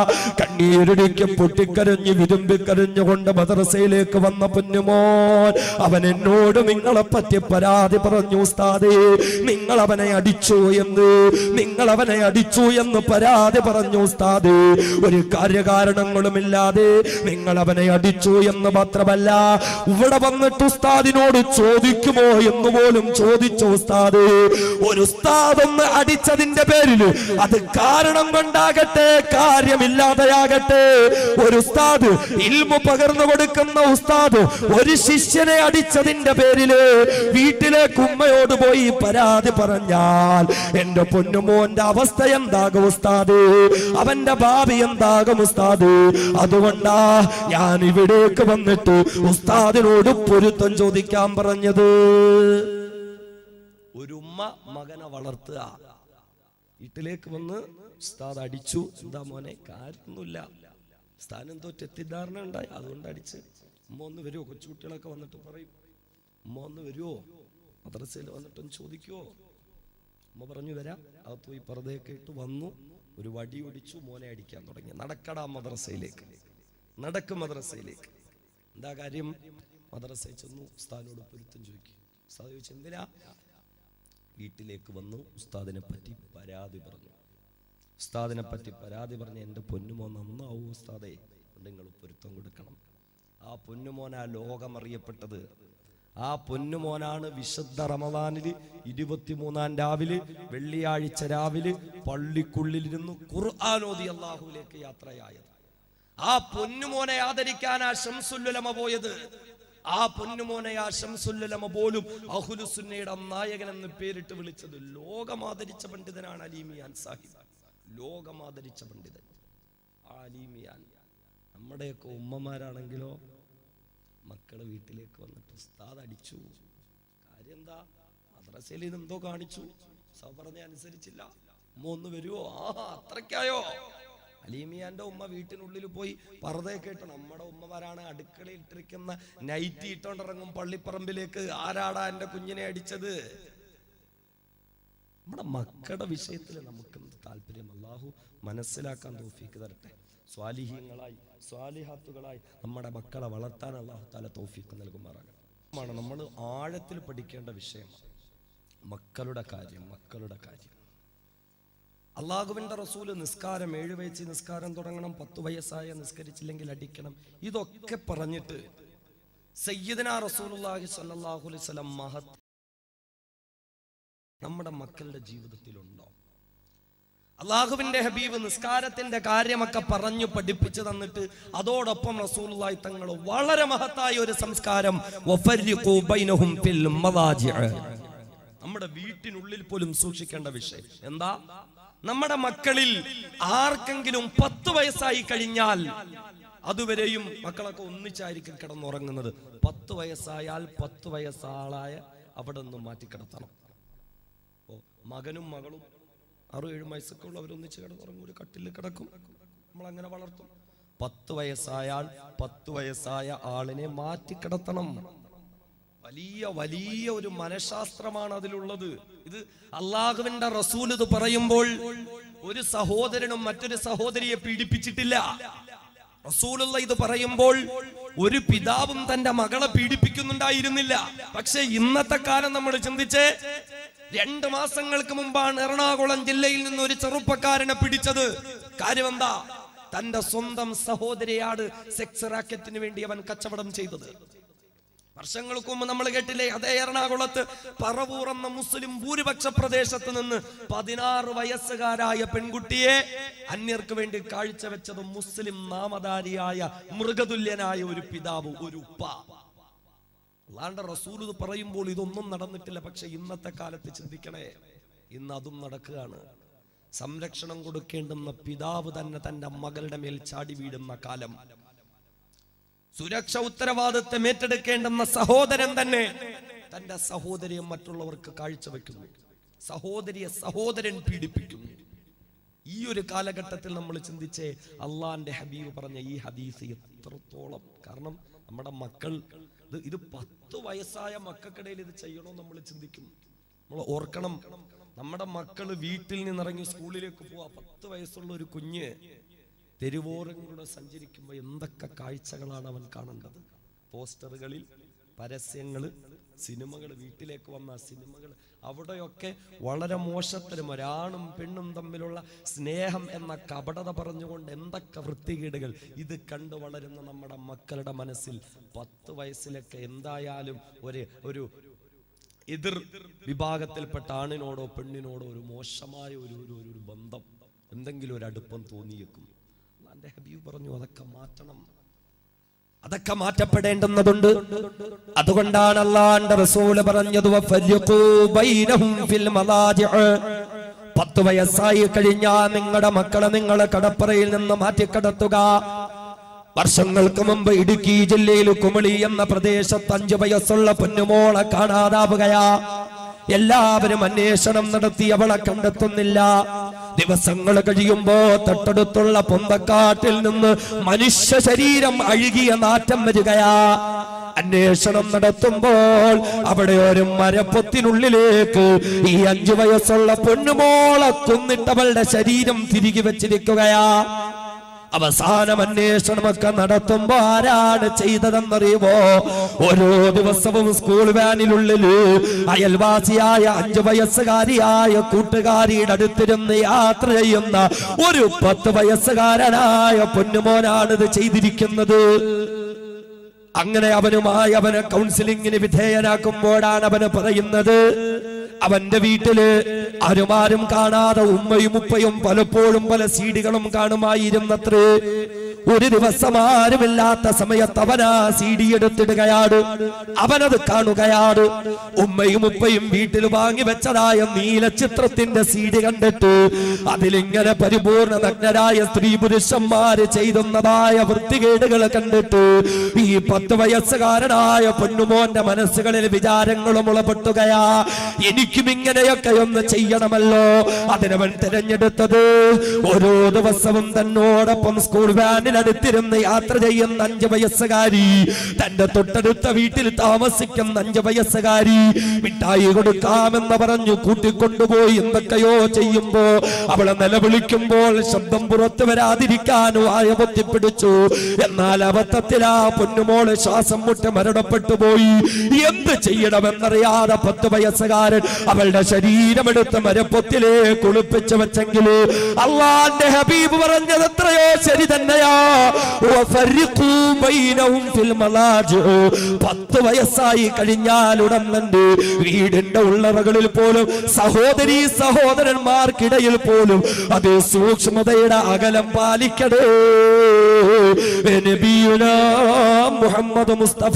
കണ്ണീരൊഴുക്കി പൊട്ടിക്കരഞ്ഞ് വിരുമ്പിക്കരഞ്ഞുകൊണ്ട് മദ്രസയിലേക്ക് വന്ന പൊന്നുമോൻ അവൻ എന്നോട് നിങ്ങളെ പറ്റി പരാതി പറഞ്ഞു ഉസ്താദേ നിങ്ങൾ അവനെ അടിച്ചു എന്ന് നിങ്ങൾ അവനെ അടിച്ചു എന്ന് പരാതി പറഞ്ഞു ഉസ്താദേ ഒരു കാര്യകാരണങ്ങളുമില്ലാതെ നിങ്ങൾ അവനെ അടിച്ചു എന്ന് മാത്രമല്ല ഇവിടെ വന്നിട്ട് ഉസ്താദിനോട് ചോദിക്കുമോ എന്ന് പോലും ചോദിച്ചു ഉസ്താദ് ഒരു ഉസ്താദ് ഒന്ന് അടിച്ചതിന്റെ പേരിൽ അത് കാരണം കൊണ്ടാകട്ടെ കാര്യമില്ലാതെയാകട്ടെ ഒരു ഉസ്താദ് ഇൽമു പകർന്നു കൊടുക്കുന്ന ഉസ്താദ് ഒരു ശിഷ്യനെ അടിച്ചതിന്റെ പേരില് വീട്ടിലേക്ക് ഉമ്മയോട് പോയി പരാതി പറഞ്ഞാൽ എന്റെ പൊന്നുമോന്റെ അവസ്ഥ എന്താകും ഉസ്താദ് അവന്റെ ഭാവി എന്താകും ഉസ്താദ് അതുകൊണ്ടാ ഞാൻ ഇവിടേക്ക് വന്നിട്ട് ഉസ്താദിനോട് പൊരുത്തം ചോദിക്കാൻ പറഞ്ഞത് ഒരു ഉമ്മ മകനെ വളർത്തുക വീട്ടിലേക്ക് വന്ന് ഉസ്താദ് അടിച്ചു എന്താ മോനെ കാര്യമൊന്നുമില്ല സ്ഥാനം എന്തോ തെറ്റിദ്ധാരണ ഉണ്ടായി അതുകൊണ്ട് അടിച്ച് ഉമ്മ ഒന്ന് വരുമോ കൊച്ചുകുട്ടികളൊക്കെ വന്നിട്ട് പറയും ഉമ്മ ഒന്ന് വരുമോ മദ്രസയിൽ വന്നിട്ടൊന്ന് ചോദിക്കുവോ ഉമ്മ പറഞ്ഞു വരാം അകത്ത് പോയി പർദ്ദയൊക്കെ ഇട്ട് വന്നു ഒരു വടി ഒടിച്ചു മോനെ അടിക്കാൻ തുടങ്ങി നടക്കടാ മദ്രസയിലേക്ക് നടക്കും മദ്രസയിലേക്ക് എന്താ കാര്യം മദ്രസയിൽ ചെന്നു ഉസ്താദിനോട് പൊരുത്തം ചോദിക്കും ഉസ്താദ് ചോദിച്ചു എന്തിനാ വീട്ടിലേക്ക് വന്നു ഉസ്താദിനെ പറ്റി പരാതി പറഞ്ഞു ഉസ്താദിനെ പറ്റി പരാതി പറഞ്ഞ് എൻ്റെ പൊന്നുമോൻ നന്നാവൂ ഉസ്താദേ അതുകൊണ്ട് നിങ്ങൾ പൊരുത്തം കൊടുക്കണം ആ പൊന്നുമോൻ ആ ലോകം അറിയപ്പെട്ടത് ആ പൊന്നുമോനാണ് വിശുദ്ധ റമദാനില് ഇരുപത്തിമൂന്നാം രാവിലെ വെള്ളിയാഴ്ച രാവിലെ പള്ളിക്കുള്ളിലിരുന്ന് ഖുർആാനോദി അള്ളാഹുവിലേക്ക് യാത്രയായത് ആ പൊന്നുമോനെ ആദരിക്കാൻ ആ ഷംസുല്ലുലമ പോയത് ആ പൊന്നുമോനെ ആ ഷംസുല്ലുലമ പോലും അഹുലുസുന്നയുടെ നായകൻ എന്ന് പേരിട്ട് വിളിച്ചത് ലോകമാദരിച്ച പണ്ഡിതനാണ് അലീമിയാൻ സാഹിബ് ലോകമാദരിച്ച പണ്ഡിതൻ ആ അലീമിയാൻ നമ്മുടെയൊക്കെ ഉമ്മമാരാണെങ്കിലോ മക്കള് വീട്ടിലേക്ക് വന്നിട്ട് ഉസ്താദ് അടിച്ചു കാര്യം എന്താ മദ്രസയിൽ ഇതെന്തോ കാണിച്ചു സഭ പറഞ്ഞ അനുസരിച്ചില്ല ഉമ്മ ഒന്ന് വരുവോ ആ അത്രയ്ക്കായോ അലീമിയാന്റെ ഉമ്മ വീട്ടിനുള്ളിൽ പോയി പർദ്ദയൊക്കെ ഇട്ട് നമ്മുടെ ഉമ്മമാരാണ് അടുക്കളയിൽ ഇട്ടിരിക്കുന്ന നൈറ്റി ഇട്ടോണ്ടിറങ്ങും പള്ളിപ്പറമ്പിലേക്ക് ആരാടാ എന്റെ കുഞ്ഞിനെ അടിച്ചത് നമ്മുടെ മക്കളുടെ വിഷയത്തിൽ നമുക്ക് എന്ത് താല്പര്യം അള്ളാഹു മനസ്സിലാക്കാൻ തോഫീക്ക് തരട്ടെ സ്വാലിഹീങ്ങളായി സ്വാലിഹാത്തുകളായി നമ്മുടെ മക്കളെ വളർത്താൻ അള്ളാഹു താല തോഫീക്ക് നൽകുമാറാകട്ടെ മാണ് നമ്മൾ ആഴത്തിൽ പഠിക്കേണ്ട വിഷയമാണ് മക്കളുടെ കാര്യം മക്കളുടെ കാര്യം അള്ളാഹുവിന്റെ റസൂല് നിസ്കാരം ഏഴ് വയസ്സിൽ നിസ്കാരം തുടങ്ങണം പത്ത് വയസ്സായ നിസ്കരിച്ചില്ലെങ്കിൽ അടിക്കണം ഇതൊക്കെ പറഞ്ഞിട്ട് സയ്യിദന റസൂലുള്ളാഹി സ്വല്ലല്ലാഹു അലൈഹി വസല്ലം മഹത് നമ്മുടെ മക്കളുടെ ജീവിതത്തിലുണ്ടോ അള്ളാഹുവിന്റെ ഹബീബ് നിസ്കാരത്തിന്റെ കാര്യമൊക്കെ പറഞ്ഞു പഠിപ്പിച്ചു തന്നിട്ട് അതോടൊപ്പം റസൂലുള്ളാഹി തങ്ങൾ വളരെ മഹത്തായ ഒരു സംസ്കാരം വഫരിഖു ബൈനഹും ഫിൽ മദാജിഅ. നമ്മുടെ വീട്ടിനുള്ളിൽ പോലും സൂക്ഷിക്കേണ്ട വിഷയം എന്താ നമ്മുടെ മക്കളിൽ ആർക്കെങ്കിലും പത്ത് വയസ്സായി കഴിഞ്ഞാൽ അതുവരെയും മക്കളൊക്കെ ഒന്നിച്ചായിരിക്കും കിടന്നുറങ്ങുന്നത് പത്ത് വയസ്സായാൽ പത്ത് വയസ്സാളായ അവിടെ നിന്നും മാറ്റിക്കിടത്തണം ഓ മകനും മകളും ആറും ഏഴും വയസ്സൊക്കെ ഉള്ളവർ ഒന്നിച്ച് കിടന്നുറങ്ങും ഒരു കട്ടിൽ കിടക്കും നമ്മൾ അങ്ങനെ വളർത്തും പത്ത് വയസ്സായാൽ പത്ത് വയസ്സായ ആളിനെ മാറ്റിക്കിടത്തണം വലിയ വലിയ ഒരു മനഃശാസ്ത്രമാണ് അതിലുള്ളത് ഇത് അള്ളാഹുവിന്റെ റസൂൽ ഇത് പറയുമ്പോൾ ഒരു സഹോദരനും മറ്റൊരു സഹോദരിയെ പീഡിപ്പിച്ചിട്ടില്ല റസൂലുള്ള ഇത് പറയുമ്പോൾ ഒരു പിതാവും തന്റെ മകളെ പീഡിപ്പിക്കുന്നുണ്ടായിരുന്നില്ല പക്ഷെ ഇന്നത്തെ കാലം നമ്മൾ ചിന്തിച്ച് രണ്ട് മാസങ്ങൾക്ക് മുമ്പാണ് എറണാകുളം ജില്ലയിൽ നിന്ന് ഒരു ചെറുപ്പക്കാരനെ പിടിച്ചത് കാര്യം എന്താ തന്റെ സ്വന്തം സഹോദരിയാണ് സെക്സ് റാക്കറ്റിന് വേണ്ടി അവൻ കച്ചവടം ചെയ്തത് വർഷങ്ങൾക്ക് മുമ്പ് നമ്മൾ കേട്ടില്ലേ അതേ എറണാകുളത്ത് പറവൂർ എന്ന മുസ്ലിം ഭൂരിപക്ഷ പ്രദേശത്ത് നിന്ന് പതിനാറ് വയസ്സുകാരായ പെൺകുട്ടിയെ അന്യർക്ക് വേണ്ടി കാഴ്ചവെച്ചത് മുസ്ലിം നാമധാരിയായ മൃഗതുല്യനായ ഒരു പിതാവ് ഒരു ഉപ്പ അല്ലാണ്ട് റസൂൽ ഇത് പറയുമ്പോൾ ഇതൊന്നും നടന്നിട്ടില്ല പക്ഷെ ഇന്നത്തെ കാലത്ത് ചിന്തിക്കണേ ഇന്ന് അതും നടക്കുകയാണ് സംരക്ഷണം കൊടുക്കേണ്ടുന്ന പിതാവ് തന്നെ തന്റെ മകളുടെ മേൽ ചാടി വീഴുന്ന കാലം സുരക്ഷ ഉത്തരവാദിത്വം ഏറ്റെടുക്കേണ്ടുന്ന സഹോദരൻ തന്നെ തന്റെ സഹോദരിയെ മറ്റുള്ളവർക്ക് കാഴ്ചവെക്കുന്നു സഹോദരിയെ സഹോദരൻ പീഡിപ്പിക്കുന്നു ഈ ഒരു കാലഘട്ടത്തിൽ നമ്മൾ ചിന്തിച്ചേ അള്ളാന്റെ ഹബീബ് പറഞ്ഞ ഈ ഹദീസ് എത്രത്തോളം കാരണം നമ്മുടെ മക്കൾ ഇത് ഇത് പത്ത് വയസ്സായ മക്കൾക്കിടയിൽ ഇത് ചെയ്യണോ നമ്മൾ ചിന്തിക്കും നമ്മൾ ഓർക്കണം നമ്മുടെ മക്കള് വീട്ടിൽ നിന്നിറങ്ങി സ്കൂളിലേക്ക് പോവാ പത്ത് വയസ്സുള്ള ഒരു കുഞ്ഞ് തെരുവോരങ്ങളിലൂടെ സഞ്ചരിക്കുമ്പോൾ എന്തൊക്കെ കാഴ്ചകളാണ് അവൻ കാണേണ്ടത് പോസ്റ്ററുകളിൽ പരസ്യങ്ങൾ സിനിമകൾ വീട്ടിലേക്ക് വന്ന സിനിമകൾ അവിടെയൊക്കെ വളരെ മോശത്തരം ഒരാണും പെണ്ണും തമ്മിലുള്ള സ്നേഹം എന്ന കപടത പറഞ്ഞുകൊണ്ട് എന്തൊക്കെ വൃത്തികേടുകൾ ഇത് കണ്ടു വളരുന്ന നമ്മുടെ മക്കളുടെ മനസ്സിൽ പത്ത് വയസ്സിലൊക്കെ എന്തായാലും ഒരു ഒരു എതിർ വിഭാഗത്തിൽപ്പെട്ട ആണിനോടോ പെണ്ണിനോടോ ഒരു മോശമായ ഒരു ഒരു ഒരു ബന്ധം എന്തെങ്കിലും ഒരു അടുപ്പം തോന്നിയേക്കും എന്റെ ഹബീബ് പറഞ്ഞു അതൊക്കെ മാറ്റണം അതൊക്കെ മാറ്റപ്പെടേണ്ടുന്നതുണ്ട് അതുകൊണ്ടാണ് അള്ളാന്റെ റസൂല് പറഞ്ഞത് വഫരിഖൂ ബൈനഹും ഫിൽ മലാജിഅ്. പത്ത് വയസ്സായി കഴിഞ്ഞാൽ നിങ്ങളുടെ മക്കളെ നിങ്ങളെ കടപ്പറയിൽ നിന്ന് മാറ്റിക്കടത്തുക വർഷങ്ങൾക്ക് മുമ്പ് ഇടുക്കി ജില്ലയിൽ കുമളി എന്ന പ്രദേശത്ത് അഞ്ചു വയസ്സുള്ള പൊന്നുമോളെ കാണാതാവുകയാ എല്ലാവരും അന്വേഷണം നടത്തി അവളെ കണ്ടെത്തുന്നില്ല ദിവസങ്ങൾ കഴിയുമ്പോ തൊട്ടടുത്തുള്ള പൊന്തക്കാട്ടിൽ നിന്ന് മനുഷ്യ ശരീരം അഴുകിയ നാറ്റം വരികയാ അന്വേഷണം നടത്തുമ്പോൾ അവിടെ ഒരു മരപ്പൊത്തിനുള്ളിലേക്ക് ഈ അഞ്ചു വയസ്സുള്ള പൊന്നുമോളെ കൊന്നിട്ടവളുടെ ശരീരം തിരികെ വെച്ചിരിക്കുകയാ അവസാനം അന്വേഷണമൊക്കെ നടത്തുമ്പോ ആരാണ് ചെയ്തതെന്നറിയുമോ ഓരോ ദിവസവും സ്കൂൾ വാനിനുള്ളില് അയൽവാസിയായ അഞ്ചു വയസ്സുകാരിയായ കൂട്ടുകാരിയുടെ അടുത്തിരുന്ന് യാത്ര ചെയ്യുന്ന ഒരു പത്ത് വയസ്സുകാരനായ പൊന്നുമോനാണ് ഇത് ചെയ്തിരിക്കുന്നത് അങ്ങനെ അവനുമായി അവനെ കൗൺസിലിങ്ങിന് വിധേയനാക്കുമ്പോഴാണ് അവന് പറയുന്നത് അവന്റെ വീട്ടില് ആരുമാരും കാണാതെ ഉമ്മയും ഉപ്പയും പലപ്പോഴും പല സീഡികളും കാണുമായിരുന്നത്രേ ഒരു ദിവസം ആരുമില്ലാത്ത സമയത്ത് അവനാ സീഡി എടുത്തിടുകയാണ് അവനത് കാണുകയാണ് ഉമ്മയും ഉപ്പയും വീട്ടിൽ വാങ്ങി വെച്ചതായ നീലചിത്രത്തിന്റെ സീഡി കണ്ടിട്ട് അതിലിങ്ങനെ പരിപൂർണ നഗ്നരായ സ്ത്രീ പുരുഷന്മാര് ചെയ്യുന്നതായ വൃത്തികേടുകൾ കണ്ടിട്ട് ഈ പത്ത് വയസ്സുകാരനായ പൊന്നുമോന്റെ മനസ്സുകളിൽ വിചാരങ്ങളും ഉളപെട്ടുകയാ എനിക്കും ഇങ്ങനെയൊക്കെ ഒന്ന് ചെയ്യണമല്ലോ അതിനവൻ തിരഞ്ഞെടുത്തത് ഓരോ ദിവസവും തന്നോടൊപ്പം സ്കൂൾ വാനിനടുത്തിരുന്ന് യാത്ര ചെയ്യുന്ന അഞ്ചു വയസ്സുകാരി തന്റെ തൊട്ടടുത്ത വീട്ടിൽ താമസിക്കുന്ന അഞ്ചു വയസ്സുകാരി മിഠായി കൊടുക്കാമെന്ന് പറഞ്ഞു കൂട്ടിക്കൊണ്ടുപോയി എന്തൊക്കെയോ ചെയ്യുമ്പോ അവളെ നിലവിളിക്കുമ്പോൾ ശബ്ദം പുറത്തു വരാതിരിക്കാനോ ആയ പൊത്തിപ്പിടിച്ചു എന്നാൽ അബദ്ധത്തിൽ ആ പൊന്നുമോള് ശ്വാസം മുട്ട് മരണപ്പെട്ടു പോയി എന്ത് ചെയ്യണമെന്നറിയാതെ പത്ത് വയസ്സുകാരൻ അവളുടെ ശരീരമെടുത്ത് മരപ്പൊത്തിലെ കുളിപ്പിച്ചു വെച്ചെങ്കില് അള്ളാന്റെ ഹബീബ് പറഞ്ഞത് എത്രയോ ശരി തന്നെയാ വഫരിഖൂ ബൈനഹും ഫിൽ മലാജിഉ. പത്ത് വയസ്സായി കഴിഞ്ഞാൽ ഉടൻ തന്നെ വീടിന്റെ ഉള്ളറകളിൽ പോലും സഹോദരി സഹോദരന്മാർക്കിടയിൽ പോലും അതേ സൂക്ഷ്മതയുടെ അകലം പാലിക്കടേ നബിയുനാ മുഹമ്മദ് മുസ്തഫ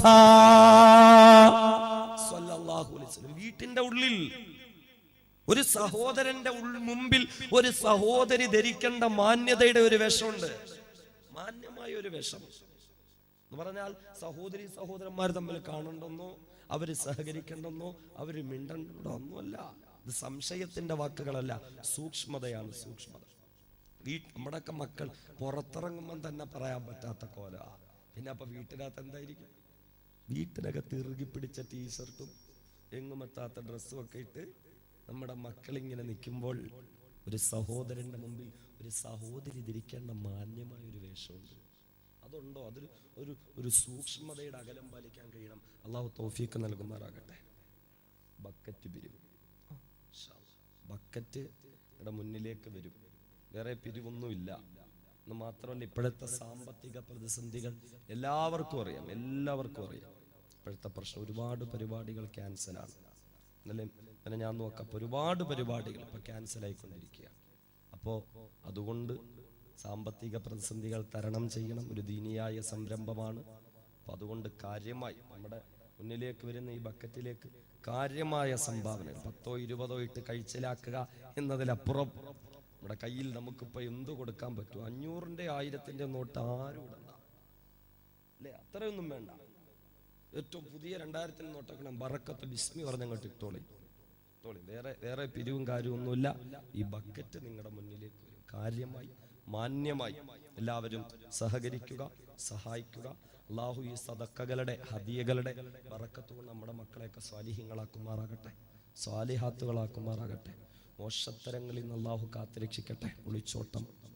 സ്വല്ലല്ലാഹു അലൈഹി വസല്ലം. വീട്ടിന്റെ ഉള്ളിൽ ഒരു സഹോദരന്റെ ഉൾ- മുമ്പിൽ ഒരു സഹോദരി ധരിക്കേണ്ട മാന്യതയുടെ ഒരു വേഷമുണ്ട് മാന്യമായ ഒരു വേഷം എന്ന് പറഞ്ഞാൽ സഹോദരി സഹോദരന്മാർ തമ്മിൽ കാണണ്ടെന്നോ അവര് സഹകരിക്കണ്ടെന്നോ അവര് മിണ്ടണ്ടോ ഒന്നുമല്ല ഇത് സംശയത്തിന്റെ വാക്കുകളല്ല സൂക്ഷ്മതയാണ് സൂക്ഷ്മത വീ നമ്മുടെയൊക്കെ മക്കൾ പുറത്തിറങ്ങുമ്പം തന്നെ പറയാൻ പറ്റാത്ത കോല പിന്നെ അപ്പൊ വീട്ടിനകത്ത് എന്തായിരിക്കും വീട്ടിനകത്ത് ഇറുകി പിടിച്ച ടീഷർട്ടും എങ്ങും എത്താത്ത ഡ്രസ്സും ഒക്കെ ഇട്ട് നമ്മുടെ മക്കൾ ഇങ്ങനെ നിൽക്കുമ്പോൾ ഒരു സഹോദരന്റെ മുമ്പിൽ ഒരു സഹോദരി ധരിക്കേണ്ട മാന്യമായ ഒരു വേഷമുണ്ട് അതുണ്ടോ അതൊരു ഒരു ഒരു സൂക്ഷ്മതയുടെ അകലം പാലിക്കാൻ കഴിയണം അള്ളാഹു തോഫീക്ക് നൽകുമാറാകട്ടെ ബക്കറ്റ് പിരിവ് ബക്കറ്റ് ഇവിടെ മുന്നിലേക്ക് വരും വേറെ പിരിവൊന്നുമില്ല എന്ന് മാത്രമല്ല ഇപ്പോഴത്തെ സാമ്പത്തിക പ്രതിസന്ധികൾ എല്ലാവർക്കും അറിയാം എല്ലാവർക്കും അറിയാം ഇപ്പോഴത്തെ പ്രശ്നം ഒരുപാട് പരിപാടികൾ ക്യാൻസലാണ് ഇന്നലെ ഇന്നലെ ഞാൻ നോക്കാം ഒരുപാട് പരിപാടികൾ ഇപ്പൊ ക്യാൻസൽ ആയിക്കൊണ്ടിരിക്കുക അപ്പോ അതുകൊണ്ട് സാമ്പത്തിക പ്രതിസന്ധികൾ തരണം ചെയ്യണം ഒരു ദീനിയായ സംരംഭമാണ് അപ്പൊ അതുകൊണ്ട് കാര്യമായി നമ്മുടെ മുന്നിലേക്ക് വരുന്ന ഈ ബക്കറ്റിലേക്ക് കാര്യമായ സംഭാവന പത്തോ ഇരുപതോ ഇട്ട് കഴിച്ചിലാക്കുക എന്നതിലപ്പുറം നമ്മുടെ കയ്യിൽ നമുക്കിപ്പോ എന്ത് കൊടുക്കാൻ പറ്റും അഞ്ഞൂറിന്റെ ആയിരത്തിന്റെ നോട്ട് ആരും ഇടണ്ട അല്ലേ അത്രയൊന്നും വേണ്ട ഏറ്റവും പുതിയ രണ്ടായിരത്തിൽ നോട്ടക്കണം ബറക്കത്ത് ബിസ്മി പറഞ്ഞങ്ങോട്ട് ഇട്ടോളി ഇട്ടോളി വേറെ വേറെ പിരിവും കാര്യവും ഒന്നുമില്ല ഈ ബക്കറ്റ് നിങ്ങളുടെ മുന്നിലേക്ക് വരും കാര്യമായി മാന്യമായി എല്ലാവരും സഹകരിക്കുക സഹായിക്കുക അള്ളാഹു ഈ സദക്കകളുടെ ഹദിയകളുടെ ബറക്കത്തുകൊണ്ട് നമ്മുടെ മക്കളെയൊക്കെ സ്വാലിഹ്യങ്ങളാക്കുമാറാകട്ടെ സ്വാലിഹാത്തുകളാക്കുമാറാകട്ടെ മോശത്തരങ്ങളിൽ നിന്ന് അള്ളാഹു കാത്തുരക്ഷിക്കട്ടെ ഒളിച്ചോട്ടം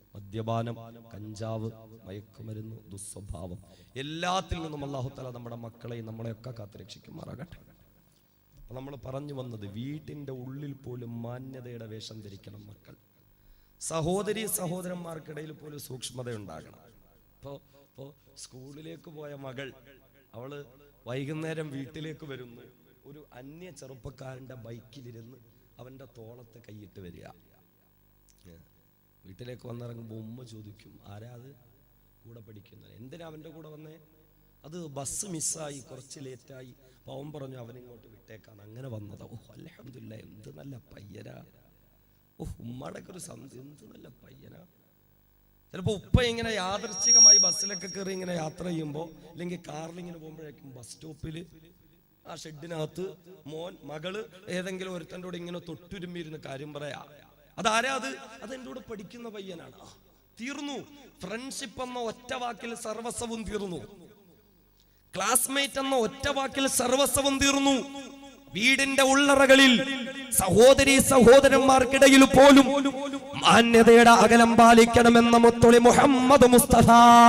മദ്യപാനം കഞ്ചാവ് മയക്കുമരുന്ന് ദുസ്വഭാവം എല്ലാത്തിൽ നിന്നും അള്ളാഹുത്തല നമ്മുടെ മക്കളെയും നമ്മളെയൊക്കെ കാത്തുരക്ഷിക്കുമാറാകട്ടെ അപ്പൊ നമ്മൾ പറഞ്ഞു വന്നത് വീട്ടിന്റെ ഉള്ളിൽ പോലും മാന്യതയുടെ വേഷം ധരിക്കണം മക്കൾ സഹോദരി സഹോദരന്മാർക്കിടയിൽ പോലും സൂക്ഷ്മത ഉണ്ടാകണം ഇപ്പോൾ ഇപ്പോൾ സ്കൂളിലേക്ക് പോയ മകൾ അവള് വൈകുന്നേരം വീട്ടിലേക്ക് വരുന്നു ഒരു അന്യ ചെറുപ്പക്കാരന്റെ ബൈക്കിലിരുന്ന് അവന്റെ തോളത്ത് കൈയിട്ട് വരിക ഏ, വീട്ടിലേക്ക് വന്നിറങ്ങുമ്പോൾ ഉമ്മ ചോദിക്കും ആരാ അത് കൂടെ പഠിക്കുന്നത് എന്തിനാ അവന്റെ കൂടെ വന്നേ അത് ബസ് മിസ്സായി കുറച്ച് ലേറ്റായി അപ്പോൾ അവൻ പറഞ്ഞു അവനിങ്ങോട്ട് വിട്ടേക്കാന്ന് അങ്ങനെ വന്നതാ ഓ അലഹമില്ല എന്ത് നല്ല പയ്യനാ ഓ ഉമ്മയുടെ ഒരു സന്ധി എന്ത് നല്ല പയ്യനാ ചിലപ്പോ ഉപ്പ ഇങ്ങനെ യാദർച്ഛികമായി ബസ്സിലൊക്കെ കയറി ഇങ്ങനെ യാത്ര ചെയ്യുമ്പോൾ അല്ലെങ്കിൽ കാറിൽ ഇങ്ങനെ പോകുമ്പോഴേക്കും ബസ് സ്റ്റോപ്പിൽ ആ ഷെഡിനകത്ത് മോൻ മകള് ഏതെങ്കിലും ഒരുത്തൻ്റെ കൂടെ ഇങ്ങനെ തൊട്ടുരുമ്മിരുന്ന് കാര്യം പറയാ അതാരാ അത് അത് എൻ്റെ കൂടെ പഠിക്കുന്ന പയ്യനാണ് ആ, തീർന്നു ഫ്രണ്ട്ഷിപ്പ് എന്ന ഒറ്റ വാക്കിൽ സർവസ്വവും തീർന്നു ക്ലാസ്മേറ്റ് എന്ന ഒറ്റ വാക്കിൽ സർവസ്വവും തീർന്നു വീടിന്റെ ഉള്ളറകളിൽ സഹോദരി സഹോദരന്മാർക്കിടയിൽ പോലും മാന്യതയുടെ അകലം പാലിക്കണമെന്ന മുത്തൊളി മുഹമ്മദ് മുസ്തഫ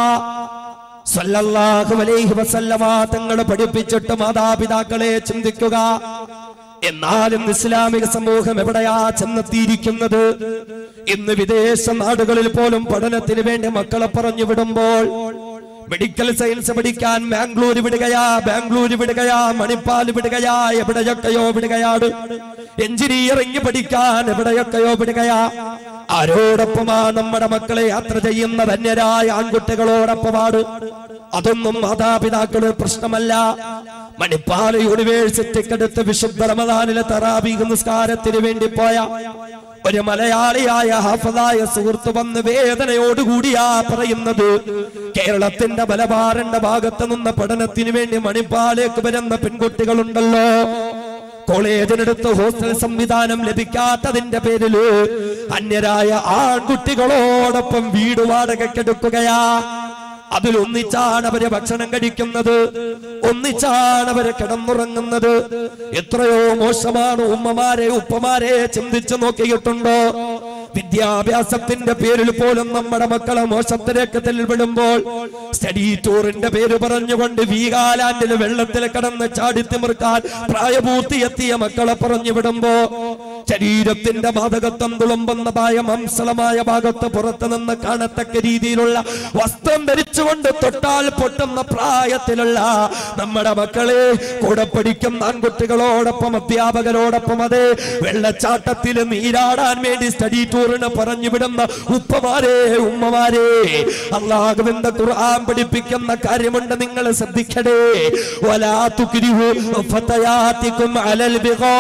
സല്ലല്ലാഹു അലൈഹി വസല്ലമ തങ്ങൾ പഠിപ്പിച്ചിട്ട് മാതാപിതാക്കളെ ചിന്തിക്കുക എന്നാലും ഇസ്ലാമിക സമൂഹം എവിടെയാ ചെന്നെത്തിയിരിക്കുന്നത് ഇന്ന് വിദേശ നാടുകളിൽ പോലും പഠനത്തിന് വേണ്ടി മക്കളെ പറഞ്ഞു വിടുമ്പോൾ മെഡിക്കൽ സയൻസ് പഠിക്കാൻ ബാംഗ്ലൂർ വിടുകയാ ബാംഗ്ലൂർ വിടുകയാ മണിപ്പാൽ വിടുകയാ എവിടെയൊക്കെയോ വിടുകയാണ് എഞ്ചിനീയറിംഗ് പഠിക്കാൻ എവിടെയൊക്കെയോ വിടുകയാ ആരോടൊപ്പമാ നമ്മുടെ മക്കളെ യാത്ര ചെയ്യുന്ന ധന്യരായ ആൺകുട്ടികളോടൊപ്പമാണ് അതൊന്നും മാതാപിതാക്കള് പ്രശ്നമല്ല മണിപ്പാൽ യൂണിവേഴ്സിറ്റിക്കടുത്ത് വിശുദ്ധ റമദാനിലെ തറാബീഹ് നിസ്കാരത്തിന് വേണ്ടി പോയ ഒരു മലയാളിയായ ഹാഫതായ സുഹൃത്ത് വന്ന് വേദനയോടുകൂടിയാ പറയുന്നത് കേരളത്തിന്റെ മലബാറിന്റെ ഭാഗത്ത് നിന്ന് പഠനത്തിന് വേണ്ടി മണിപ്പാലേക്ക് വരുന്ന പെൺകുട്ടികളുണ്ടല്ലോ കോളേജിനടുത്ത് ഹോസ്റ്റൽ സംവിധാനം ലഭിക്കാത്തതിന്റെ പേരില് അന്യരായ ആൺകുട്ടികളോടൊപ്പം വീട് വാടകയ്ക്കെടുക്കുകയാ അതിൽ ഒന്നിച്ചാണ് അവര് ഭക്ഷണം കഴിക്കുന്നത് ഒന്നിച്ചാണ് അവര് കിടന്നുറങ്ങുന്നത് എത്രയോ മോശമാണ് ഉമ്മമാരെ ഉപ്പമാരെ ചിന്തിച്ചു നോക്കിയിട്ടുണ്ടോ വിദ്യാഭ്യാസത്തിന്റെ പേരിൽ പോലും നമ്മുടെ മക്കളെ മോശത്തിലേക്ക് തെൽവിടുമ്പോൾ സ്റ്റഡി ടൂറിന്റെ പേര് പറഞ്ഞുകൊണ്ട് വീഗാലാൻഡിൽ വെള്ളത്തിൽ കിടന്ന് ചാടിത്തിമിർക്കാൻ പ്രായപൂർത്തിയെത്തിയ മക്കളെ പറഞ്ഞു വിടുമ്പോ ശരീരത്തിന്റെ മാതകത്വം തുളുമ്പുന്നതായ മംസളമായ ഭാഗത്ത് പുറത്തു നിന്ന് കാണത്തക്ക രീതിയിലുള്ള വസ്ത്രം ധരിച്ചുകൊണ്ട് തൊട്ടാൽ പൊട്ടുന്ന പ്രായത്തിലുള്ള നമ്മുടെ മക്കളെ കൂടെ പഠിക്കുന്ന ആൺകുട്ടികളോടൊപ്പം അധ്യാപകരോടൊപ്പം അതെ വെള്ളച്ചാട്ടത്തിൽ നീരാടാൻ വേണ്ടി സ്റ്റഡി ടൂറിന് പറഞ്ഞു വിടുന്ന ഉപ്പമാരെ ഉമ്മമാരെ അള്ളാഹുവിന്റെ ഖുർആൻ പഠിപ്പിക്കുന്ന കാര്യമുണ്ട് നിങ്ങൾ ശ്രദ്ധിക്കണേ വലാ തുക്രിഹു ഫതയാതികും അലൽ ബിഗാ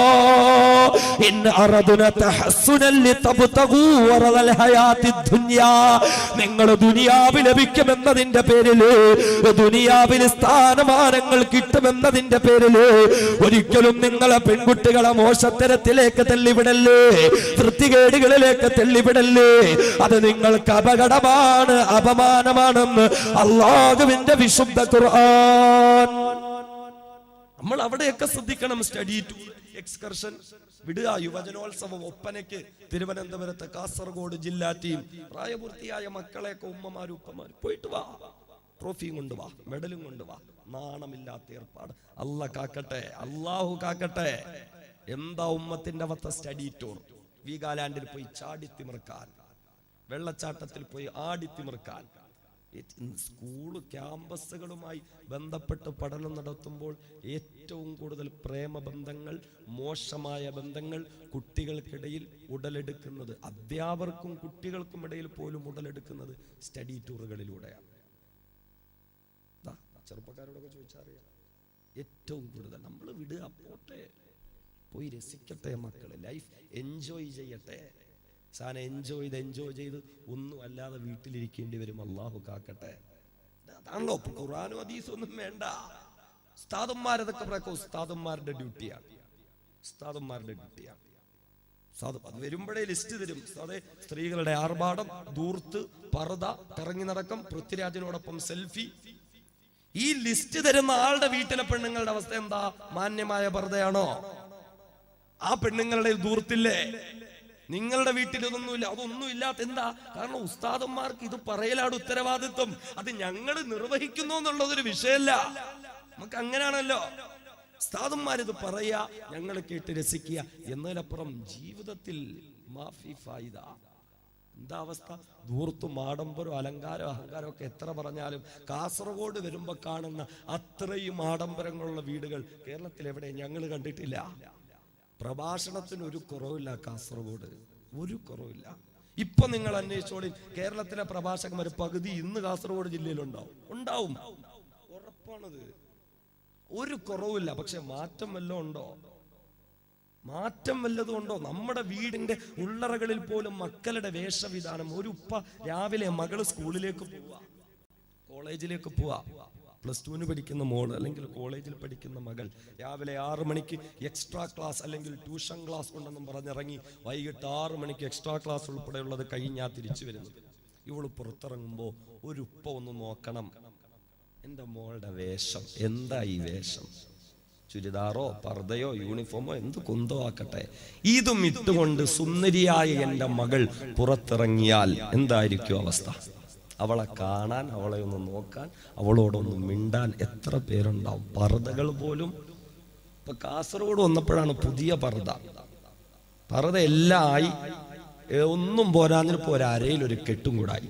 ഇൻ അറദുന തഹസ്സുനൻ ലിതബ്തഗൂ വറദൽ ഹയാത്തി ദുനിയാ നിങ്ങൾ ദുനിയാവിൽ ലഭിക്കുമെന്നതിന്റെ പേരില് ദുനിയാവിൽ സ്ഥാനമാനങ്ങൾ കിട്ടുമെന്നതിന്റെ പേരില് ഒരിക്കലും നിങ്ങളെ പെൺകുട്ടികളെ മോശത്തരത്തിലേക്ക് തള്ളിവിടല്ലേ വൃത്തികേടുകളിലേക്ക് തള്ളിവിടല്ലേ അത് നിങ്ങൾക്ക് അപകടമാണ് അപമാനമാണെന്ന് അള്ളാഹുവിന്റെ വിശുദ്ധ ഖുർആൻ നമ്മൾ അവിടെയൊക്കെ ശ്രദ്ധിക്കണം സ്റ്റഡി ടൂർ എക്സ്കർഷൻ വിടുക യുവജനോത്സവം ഒപ്പനയ്ക്ക് തിരുവനന്തപുരത്ത് കാസർഗോഡ് ജില്ലാ ടീം പ്രായപൂർത്തിയായ മക്കളെയൊക്കെ ഉമ്മമാരും ഉപ്പമാരും പോയിട്ട് വാ ട്രോഫിയും കൊണ്ടുവാ മെഡലും കൊണ്ടുവാ നാണമില്ലാത്ത ഏർപ്പാട് അല്ല കാക്കട്ടെ അള്ളാഹു കാക്കട്ടെ എന്താ ഉമ്മത്തിന്റെ അവസ്ഥ സ്റ്റഡി ടൂർ വീഗാലാൻഡിൽ പോയി ചാടിത്തിമിർക്കാൻ വെള്ളച്ചാട്ടത്തിൽ പോയി ആടിത്തിമിർക്കാൻ സ്കൂൾ ക്യാമ്പസുകളുമായി ബന്ധപ്പെട്ട് പഠനം നടത്തുമ്പോൾ ഏറ്റവും കൂടുതൽ പ്രേമബന്ധങ്ങൾ മോശമായ ബന്ധങ്ങൾ കുട്ടികൾക്കിടയിൽ ഉടലെടുക്കുന്നത് അധ്യാപകർക്കും കുട്ടികൾക്കും ഇടയിൽ പോലും ഉടലെടുക്കുന്നത് സ്റ്റഡി ടൂറുകളിലൂടെയാണ് ദാ, ചെറുപ്പക്കാരോടൊക്കെ ചോദിച്ചറിയാം ഏറ്റവും കൂടുതൽ നമ്മൾ വിടുക പോട്ടെ പോയി രസിക്കട്ടെ മക്കള് ലൈഫ് എൻജോയ് ചെയ്യട്ടെ സാധനം എൻജോയ് ചെയ്ത് എൻജോയ് ചെയ്ത് ഒന്നും അല്ലാതെ വീട്ടിലിരിക്കേണ്ടി വരും അള്ളാഹു കാക്കട്ടെ അതാണല്ലോ ഇപ്പൊ ഖുറാനും ഹദീസും ഒന്നും വേണ്ട ഉസ്താദന്മാരതൊക്കെ പറയാം ഉസ്താദന്മാരുടെ ഡ്യൂട്ടിയാണ് ഉസ്താദന്മാരുടെ ഡ്യൂട്ടിയാണ് ഉസ്താദ് അത് വരുമ്പോഴേ ലിസ്റ്റ് തരും അതെ സ്ത്രീകളുടെ ആർഭാടം ദൂർത്ത് പർദ കറങ്ങി നടക്കം പൃഥ്വിരാജിനോടൊപ്പം സെൽഫി ഈ ലിസ്റ്റ് തരുന്ന ആളുടെ വീട്ടിലെ പെണ്ണുങ്ങളുടെ അവസ്ഥ എന്താ മാന്യമായ പർദയാണോ ആ പെണ്ണുങ്ങളുടെ ദൂർത്തില്ലേ നിങ്ങളുടെ വീട്ടിൽ ഇതൊന്നുമില്ല അതൊന്നും ഇല്ലാത്ത എന്താ കാരണം ഉസ്താദന്മാർക്ക് ഇത് പറയലാണ് ഉത്തരവാദിത്വം അത് ഞങ്ങൾ നിർവഹിക്കുന്നു എന്നുള്ളതൊരു വിഷയമല്ല നമുക്ക് അങ്ങനെയാണല്ലോ ഉസ്താദന്മാർ ഇത് പറയാ ഞങ്ങൾ കേട്ട് രസിക്കുക എന്നതിലപ്പുറം ജീവിതത്തിൽ മാഫി ഫായിദ എന്താ അവസ്ഥ ധൂർത്തും ആഡംബരം അലങ്കാരം അഹങ്കാരം ഒക്കെ എത്ര പറഞ്ഞാലും കാസർഗോഡ് വരുമ്പോ കാണുന്ന അത്രയും ആഡംബരങ്ങളുള്ള വീടുകൾ കേരളത്തിൽ എവിടെ ഞങ്ങൾ കണ്ടിട്ടില്ല പ്രഭാഷണത്തിന് ഒരു കുറവില്ല കാസർഗോഡ് ഒരു കുറവില്ല ഇപ്പൊ നിങ്ങൾ അന്വേഷിച്ചോളി കേരളത്തിലെ പ്രഭാഷകന്മാർ പകുതി ഇന്ന് കാസർഗോഡ് ജില്ലയിലുണ്ടാവും ഉണ്ടാവും ഉറപ്പാണത് ഒരു കുറവില്ല പക്ഷെ മാറ്റം വല്ലതും ഉണ്ടോ മാറ്റം വല്ലതും ഉണ്ടോ നമ്മുടെ വീടിന്റെ ഉള്ളറകളിൽ പോലും മക്കളുടെ വേഷവിധാനം ഒരു ഉപ്പ രാവിലെ മകള് സ്കൂളിലേക്ക് പോവാ കോളേജിലേക്ക് പോവാ പ്ലസ് ടുവിന് പഠിക്കുന്ന മോള് അല്ലെങ്കിൽ കോളേജിൽ പഠിക്കുന്ന മകൾ രാവിലെ ആറ് മണിക്ക് എക്സ്ട്രാ ക്ലാസ് അല്ലെങ്കിൽ ട്യൂഷൻ ക്ലാസ് ഉണ്ടെന്നും പറഞ്ഞിറങ്ങി വൈകിട്ട് ആറ് മണിക്ക് എക്സ്ട്രാ ക്ലാസ് ഉൾപ്പെടെയുള്ളത് കഴിഞ്ഞാ തിരിച്ചു വരുന്നത് ഇവള് പുറത്തിറങ്ങുമ്പോൾ ഒരു ഉപ്പ ഒന്ന് നോക്കണം എൻ്റെ മോളുടെ വേഷം എന്താ ഈ വേഷം ചുരിദാറോ പർദ്ദയോ യൂണിഫോമോ എന്ത് കുന്തോ ആക്കട്ടെ ഇതും ഇട്ടുകൊണ്ട് സുന്ദരിയായ എൻ്റെ മകൾ പുറത്തിറങ്ങിയാൽ എന്തായിരിക്കും അവസ്ഥ അവളെ കാണാൻ അവളെ ഒന്ന് നോക്കാൻ അവളോടൊന്ന് മിണ്ടാൻ എത്ര പേരുണ്ടാവും പർദ്ദകൾ പോലും ഇപ്പൊ കാസർഗോഡ് വന്നപ്പോഴാണ് പുതിയ പർദ്ദ പർദ്ദ എല്ലാം ആയി ഏ, ഒന്നും പോരാന്നിപ്പോ ഒരു അരയിലൊരു കെട്ടും കൂടായി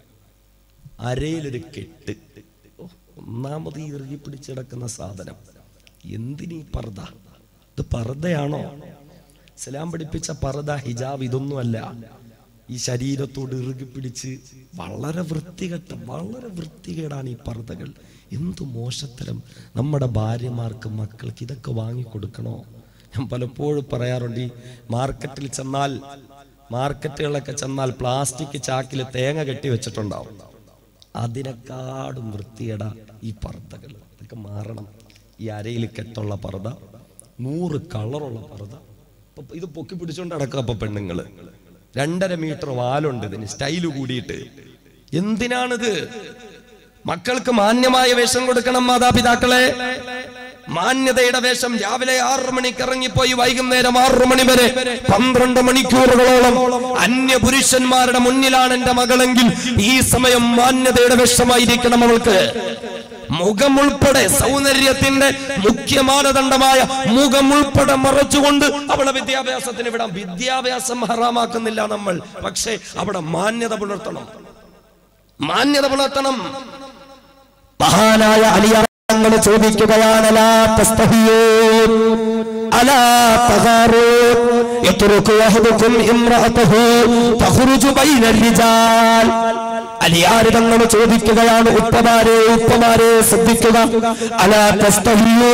അരയിലൊരു കെട്ട് ഓ, ഒന്നാമത് ഈ ഇറുകി പിടിച്ചിടക്കുന്ന സാധനം എന്തിനീ പർദ്ദ ഇത് പർദ്ദയാണോ ഇസ്ലാം പഠിപ്പിച്ച പർദ്ദ ഹിജാബ് ഇതൊന്നുമല്ല ഈ ശരീരത്തോട് ഇറുകി പിടിച്ച് വളരെ വൃത്തികെട്ട വളരെ വൃത്തികേടാണ് ഈ പർദ്ദകൾ എന്തു മോശത്തരം നമ്മുടെ ഭാര്യമാർക്ക് മക്കൾക്ക് ഇതൊക്കെ വാങ്ങിക്കൊടുക്കണോ ഞാൻ പലപ്പോഴും പറയാറുണ്ട് ഈ മാർക്കറ്റിൽ ചെന്നാൽ മാർക്കറ്റുകളിലൊക്കെ ചെന്നാൽ പ്ലാസ്റ്റിക് ചാക്കിൽ തേങ്ങ കെട്ടി വെച്ചിട്ടുണ്ടാവും അതിനെക്കാടും വൃത്തിയട ഈ പർദ്ദകൾ ഇതൊക്കെ മാറണം ഈ അരയിൽ കെട്ടുള്ള പർദ്ദ നൂറ് കളറുള്ള പർദ്ദ ഇപ്പൊ ഇത് പൊക്കി പിടിച്ചോണ്ട് നടക്കുക അപ്പൊ പെണ്ണുങ്ങള് രണ്ടര മീറ്റർ വാലുണ്ട് ഇതിന് സ്റ്റൈല് കൂടിയിട്ട് എന്തിനാണിത് മക്കൾക്ക് മാന്യമായ വേഷം കൊടുക്കണം മാതാപിതാക്കളെ മാന്യതയുടെ വേഷം രാവിലെ ആറു മണിക്ക് ഇറങ്ങിപ്പോയി വൈകുന്നേരം ആറു മണി വരെ പന്ത്രണ്ട് മണിക്കൂറുകളോളം അന്യ പുരുഷന്മാരുടെ മുന്നിലാണ് എന്റെ മകളെങ്കിൽ ഈ സമയം മാന്യതയുടെ വേഷമായിരിക്കണം അവൾക്ക് മുഖം ഉൾപ്പെടെ സൗന്ദര്യത്തിന്റെ മുഖ്യ മാനദണ്ഡമായ മുഖം ഉൾപ്പെടെ മറച്ചുകൊണ്ട് അവളെ വിദ്യാഭ്യാസത്തിന് വിടാം വിദ്യാഭ്യാസം ഹറാമാക്കുന്നില്ല നമ്മൾ പക്ഷേ അവിടെ മാന്യത പുലർത്തണം മാന്യത പുലർത്തണം മഹാനായ അലിയാങ്ങൾ ചോദിക്കുകയാണ് അലാ തസ്തഹിയൂ അലാ തഗാറൂ യത്രുകു അഹദുക്കും ഇംറഅതഹു തഖ്റുജു ബൈന റിജാൽ അലിയാർ തങ്ങൾ ചോദിക്കുകയാണ് ഉപ്പമാരെ ഉപ്പമാരെ ശ്രദ്ധിക്കുക അലാ തസ്തഹിയൂ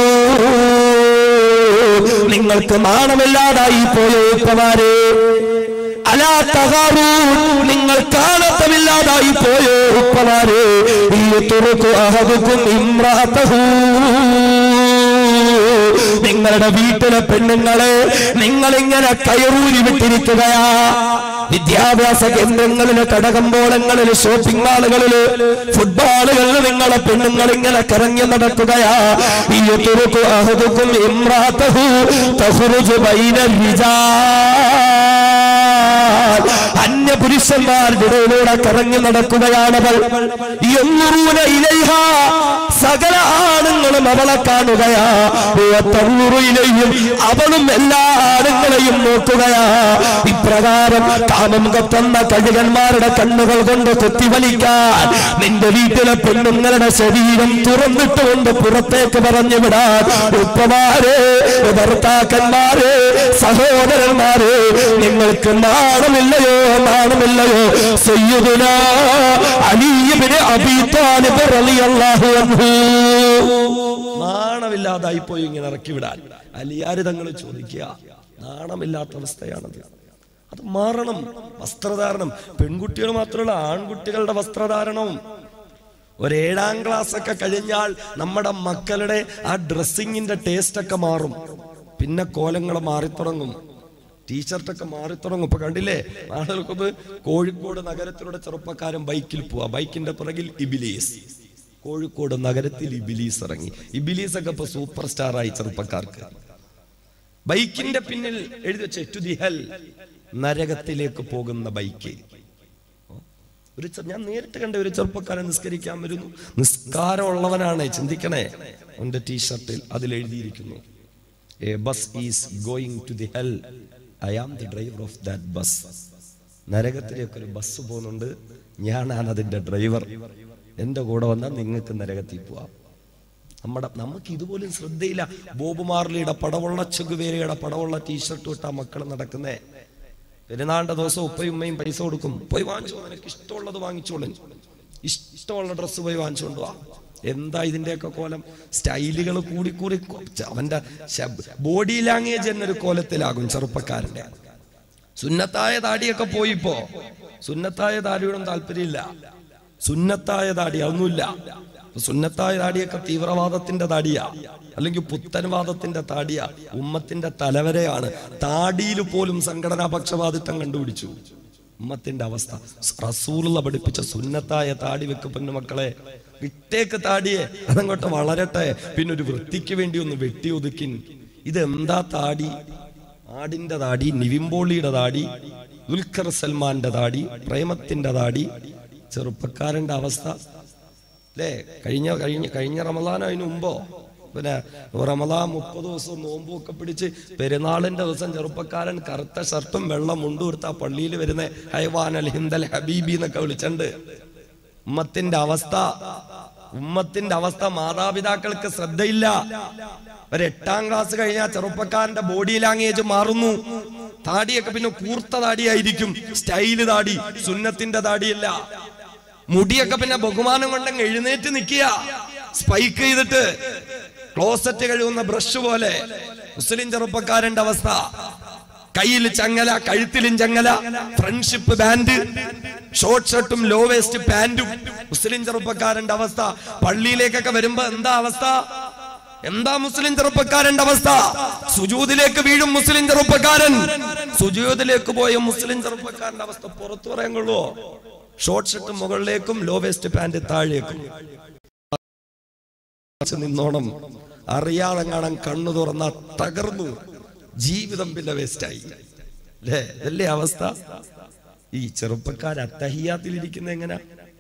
നിങ്ങൾക്ക് നാണമില്ലാതായി പോയോ ഉപ്പമാരെ അലാ തകാറൂ നിങ്ങൾ കാണത്തമില്ലാതായി പോയോ ഉപ്പമാരെ ഈ തുറക്കു അഹദുക്കും ഇമ്രാത്തഹൂ നിങ്ങളുടെ വീട്ടിലെ പെണ്ണുങ്ങളെ നിങ്ങൾ ഇങ്ങനെ കയറൂരി വിട്ടിരിക്കുകയാ വിദ്യാഭ്യാസ കേന്ദ്രങ്ങളില് കടകമ്പോളങ്ങളില് ഷോപ്പിംഗ് മാളുകളില് ഫുട്ബോളുകളിൽ നിങ്ങളെ പെണ്ണുങ്ങൾ ഇങ്ങനെ കറങ്ങി നടക്കുകയാ ഈ തുറക്കു അഹദുക്കും ഇമ്രാത്തഹൂ തഹുറുജു ബൈന റിജാൽ അന്യ പുരുഷന്മാരുടെ ഇടയിലൂടെ കറങ്ങി നടക്കുകയാണവൾ യൻറുന ഇലൈഹ സകല ആണുങ്ങളും അവളെ കാണുകയാ തന്നൂറിലെയും അവളും എല്ലാ ആണുങ്ങളെയും നോക്കുകയാ ഇപ്രകാരം കാമം കത്തുന്ന കഴുകന്മാരുടെ കണ്ണുകൾ കൊണ്ട് കുത്തിവലിക്കാൻ നിന്റെ വീട്ടിലെ പെണ്ണുങ്ങളുടെ ശരീരം തുറന്നിട്ടുകൊണ്ട് പുറത്തേക്ക് പറഞ്ഞു വിടാൻ ഉപ്പമാരെ ഭർത്താക്കന്മാരെ സഹോദരന്മാരെ നിങ്ങൾക്ക് നാണമില്ലയോ നാണമില്ലയോ സയ്യിദുന അലിയിബ്നു അബീ താലിബ് റളിയല്ലാഹു അൻഹു നാണമില്ലാതായി പോയി ഇങ്ങനെ ഇറക്കി വിടാൻ അലിയാര് തങ്ങൾ ചോദിക്കുക നാണമില്ലാത്ത അവസ്ഥയാണത് അത് മാറണം വസ്ത്രധാരണം പെൺകുട്ടികൾ മാത്രമല്ല ആൺകുട്ടികളുടെ വസ്ത്രധാരണവും ഒരു ഏഴാം ക്ലാസ് ഒക്കെ കഴിഞ്ഞാൽ നമ്മുടെ മക്കളുടെ ആ ഡ്രസ്സിങ്ങിന്റെ ടേസ്റ്റ് ഒക്കെ മാറും പിന്നെ കോലങ്ങൾ മാറിത്തുടങ്ങും ടീഷർട്ടൊക്കെ മാറിത്തുടങ്ങും ഇപ്പൊ കണ്ടില്ലേ നാളുകൾക്ക് മുമ്പ് കോഴിക്കോട് നഗരത്തിലൂടെ ചെറുപ്പക്കാരൻ ബൈക്കിൽ പോവാ ബൈക്കിന്റെ പുറകിൽ ഇബിലീസ് കോഴിക്കോട് നഗരത്തിൽ ഇബിലീസ് ഇറങ്ങി ഇബിലീസ് ഒക്കെ ഇപ്പൊ സൂപ്പർ സ്റ്റാർ ആയി ചെറുപ്പക്കാർക്ക് ബൈക്കിന്റെ പിന്നിൽ എഴുതി വെച്ച ടു ദി ഹെൽ നരകത്തിലേക്ക് പോകുന്ന ബൈക്ക് ഒരു ചെ- ഞാൻ നേരിട്ട് കണ്ട ഒരു ചെറുപ്പക്കാരൻ നിസ്കരിക്കാൻ വരുന്നു നിസ്കാരമുള്ളവനാണ് ചിന്തിക്കണേ അവന്റെ ടീഷർട്ടിൽ അതിൽ എഴുതിയിരിക്കുന്നു a bus is going to the hell I am the driver of that bus നരകത്തിലേക്ക് ഒരു ബസ് പോകുന്നുണ്ട് ഞാനാണ് അതിന്റെ ഡ്രൈവർ എന്റെ കൂടെ വന്നാൽ നിങ്ങൾക്ക് നരകത്തിൽ പോവാം നമ്മുടെ നമുക്ക് ഇതുപോലും ശ്രദ്ധയില്ല ബോബ് മാർലിയുടെ പടവുള്ള ചെഗുവേരയുടെ പടവുള്ള ടീഷർട്ട് ഇട്ടാ മക്കൾ നടക്കുന്നേ പെരുന്നാളിന്റെ ദിവസം ഉപ്പയും ഉമ്മയും പൈസ കൊടുക്കും പോയി വാങ്ങിച്ചോ നിനക്ക് ഇഷ്ടമുള്ളത് വാങ്ങിച്ചോളും ഇഷ്ടമുള്ള ഡ്രസ്സ് പോയി വാങ്ങിച്ചോണ്ട് വാ എന്താ ഇതിന്റെയൊക്കെ കോലം സ്റ്റൈലുകൾ കൂടി കൂടി കൊ- അവന്റെ ബോഡി ലാംഗ്വേജ് തന്നെ ഒരു കോലത്തിലാകും ചെറുപ്പക്കാരന്റെ സുന്നത്തായ താടിയൊക്കെ പോയി ഇപ്പോ സുന്നത്തായ താടിയോടും താല്പര്യമില്ല സുന്നത്തായ താടി അതൊന്നുമില്ല ഇപ്പൊ സുന്നത്തായ താടിയൊക്കെ തീവ്രവാദത്തിന്റെ താടിയാ അല്ലെങ്കിൽ പുത്തൻവാദത്തിന്റെ താടിയാ ഉമ്മത്തിന്റെ തലവരെയാണ് താടിയിൽ പോലും സംഘടനാ പക്ഷപാതിത്വം കണ്ടുപിടിച്ചു ഉമ്മത്തിന്റെ അവസ്ഥ റസൂലുള്ള പഠിപ്പിച്ച സുന്നത്തായ താടി വെക്ക് പെണ്ണുമക്കളെ വിട്ടേക്ക് താടിയെ അതങ്ങോട്ട് വളരട്ടെ പിന്നെ ഒരു വൃത്തിക്ക് വേണ്ടി ഒന്ന് വെട്ടി ഒതുക്കിൻ ഇതെന്താ താടി ആടിന്റെ താടി നിവിംബോളിയുടെ താടി ദുൽഖർ സൽമാന്റെ താടി പ്രേമത്തിന്റെ താടി ചെറുപ്പക്കാരന്റെ അവസ്ഥ അല്ലേ കഴിഞ്ഞ കഴിഞ്ഞ കഴിഞ്ഞ റമദാൻ അതിന് മുമ്പോ പിന്നെ റമദാൻ മുപ്പത് ദിവസം നോമ്പും ഒക്കെ പിടിച്ച് പെരുന്നാളിന്റെ ദിവസം ചെറുപ്പക്കാരൻ കറുത്ത ഷർട്ടും വെള്ളം മുണ്ടും എടുത്ത ആ പള്ളിയിൽ വരുന്ന ഹൈവാൻ അൽ ഹിന്ദൽ ഹബീബി എന്നൊക്കെ വിളിച്ചിട്ടുണ്ട് ഉമ്മത്തിന്റെ അവസ്ഥ ഉമ്മത്തിന്റെ അവസ്ഥ മാതാപിതാക്കൾക്ക് ശ്രദ്ധയില്ല ഒരു എട്ടാം ക്ലാസ് കഴിഞ്ഞാൽ ചെറുപ്പക്കാരന്റെ ബോഡി ലാംഗ്വേജ് മാറുന്നു താടിയൊക്കെ പിന്നെ കൂർത്ത താടിയായിരിക്കും സ്റ്റൈല് താടി സുന്നത്തിന്റെ താടിയല്ല മുടിയൊക്കെ പിന്നെ ബഹുമാനം കൊണ്ടങ്ങ് എഴുന്നേറ്റ് നിൽക്കുക സ്പൈക്ക് ചെയ്തിട്ട് ക്ലോസറ്റ് കഴുകുന്ന ബ്രഷ് പോലെ മുസ്ലിം ചെറുപ്പക്കാരന്റെ അവസ്ഥ കയ്യിൽ ചങ്ങല കഴുത്തിലും ചങ്ങല ഫ്രണ്ട്ഷിപ്പ് ബാൻഡ് ഷോർട്ട് ഷർട്ടും ലോ വേസ്റ്റ് പാന്റും മുസ്ലിം ചെറുപ്പക്കാരന്റെ അവസ്ഥ പള്ളിയിലേക്കൊക്കെ വരുമ്പോ എന്താ അവസ്ഥ എന്താ മുസ്ലിം ചെറുപ്പക്കാരന്റെ അവസ്ഥ സുജൂദിലേക്ക് വീഴും മുസ്ലിം ചെറുപ്പക്കാരൻ സുജൂദിലേക്ക് പോയ മുസ്ലിം ചെറുപ്പക്കാരന്റെ അവസ്ഥ പുറത്തു പറയാൻ കൊള്ളുവോ ഷോർട്ട് ഷർട്ട് മുകളിലേക്കും ലോ വേസ്റ്റ് പാന്റ് താഴേക്കും കുറച്ച് നിന്നോണം അറിയാതെ കാണാൻ കണ്ണു തുറന്ന തകർന്നു ജീവിതം പിന്നെ വേസ്റ്റായി അല്ലേ ഇതല്ലേ അവസ്ഥ ഈ ചെറുപ്പക്കാർ അത്തഹിയാത്തിലിരിക്കുന്ന എങ്ങനെ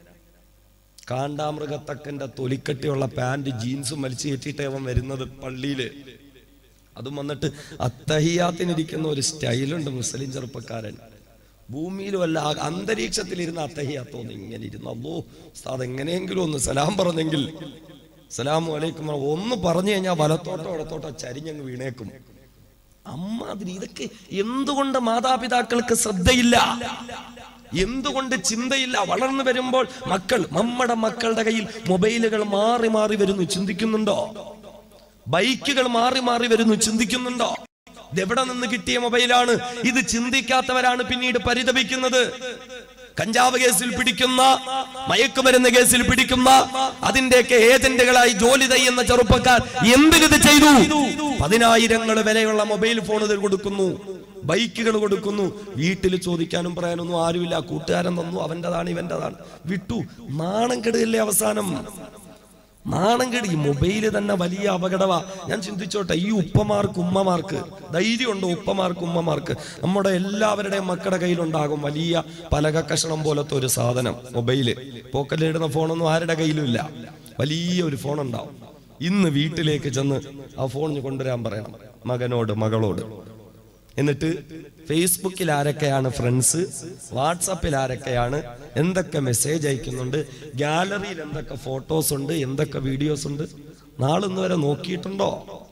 കാണ്ടാമൃഗത്തക്കന്റെ തൊലിക്കട്ടിയുള്ള പാന്റ് ജീൻസും വലിച്ചു കയറ്റിയിട്ട് അവൻ വരുന്നത് പള്ളിയില് അതും വന്നിട്ട് അത്തഹിയാത്തിനിരിക്കുന്ന ഒരു സ്റ്റൈലുണ്ട് മുസ്ലിം ചെറുപ്പക്കാരൻ ഭൂമിയിലും അല്ല ആ അന്തരീക്ഷത്തിലിരുന്ന അത്തഹിയാത്തോന്ന് ഇങ്ങനെ ഇരുന്ന് അല്ലോ ഉസ്താദ് എങ്ങനെയെങ്കിലും ഒന്ന് സലാം പറഞ്ഞെങ്കിൽ സലാമു അലൈക്കും ഒന്ന് പറഞ്ഞു കഴിഞ്ഞാൽ വലത്തോട്ടോ ഇടത്തോട്ടോ ചരിഞ്ഞങ്ങ് വീണേക്കും അമ്മ അതിന് ഇതൊക്കെ എന്തുകൊണ്ട് മാതാപിതാക്കൾക്ക് ശ്രദ്ധയില്ല എന്തുകൊണ്ട് ചിന്തയില്ല വളർന്നു വരുമ്പോൾ മക്കൾ നമ്മുടെ മക്കളുടെ കയ്യിൽ മൊബൈലുകൾ മാറി മാറി വരുന്നു ചിന്തിക്കുന്നുണ്ടോ ബൈക്കുകൾ മാറി മാറി വരുന്നു ചിന്തിക്കുന്നുണ്ടോ ഇതെവിടെ നിന്ന് കിട്ടിയ മൊബൈലാണ് ഇത് ചിന്തിക്കാത്തവരാണ് പിന്നീട് പരിതപിക്കുന്നത് കഞ്ചാവ് കേസിൽ പിടിക്കുന്ന മയക്കുമരുന്ന് കേസിൽ പിടിക്കുന്ന അതിന്റെയൊക്കെ ഏജന്റുകളായി ജോലി ചെയ്യുന്ന ചെറുപ്പക്കാർ എന്തിനിത് ചെയ്തു പതിനായിരങ്ങൾ വിലയുള്ള മൊബൈൽ ഫോണുകൾ കൊടുക്കുന്നു ബൈക്കുകൾ കൊടുക്കുന്നു വീട്ടിൽ ചോദിക്കാനും പറയാനൊന്നും ആരുമില്ല കൂട്ടുകാരൻ തന്നു അവൻ്റെതാണ് ഇവൻ്റെതാണ് വിട്ടു നാണം കെടുകല്ലേ അവസാനം നാണം കെടി ഈ മൊബൈല് തന്നെ വലിയ അപകടമാ ഞാൻ ചിന്തിച്ചോട്ടെ ഈ ഉപ്പമാർക്ക് ഉമ്മമാർക്ക് ധൈര്യമുണ്ടോ ഉപ്പമാർക്ക് ഉമ്മമാർക്ക് നമ്മുടെ എല്ലാവരുടെയും മക്കളുടെ കയ്യിലുണ്ടാകും വലിയ പലക കഷണം പോലത്തെ ഒരു സാധനം മൊബൈല് പോക്കറ്റിലിടുന്ന ഫോണൊന്നും ആരുടെ കയ്യിലും ഇല്ല വലിയ ഒരു ഫോൺ ഉണ്ടാവും ഇന്ന് വീട്ടിലേക്ക് ചെന്ന് ആ ഫോൺ കൊണ്ടുവരാൻ പറയണം മകനോട് മകളോട് എന്നിട്ട് ഫേസ്ബുക്കിൽ ആരൊക്കെയാണ് ഫ്രണ്ട്സ് വാട്സപ്പിൽ ആരൊക്കെയാണ് എന്തൊക്കെ മെസ്സേജ് അയക്കുന്നുണ്ട് ഗാലറിയിൽ എന്തൊക്കെ ഫോട്ടോസ് ഉണ്ട് എന്തൊക്കെ വീഡിയോസ് ഉണ്ട് നാളിന്ന് വരെ നോക്കിയിട്ടുണ്ടോ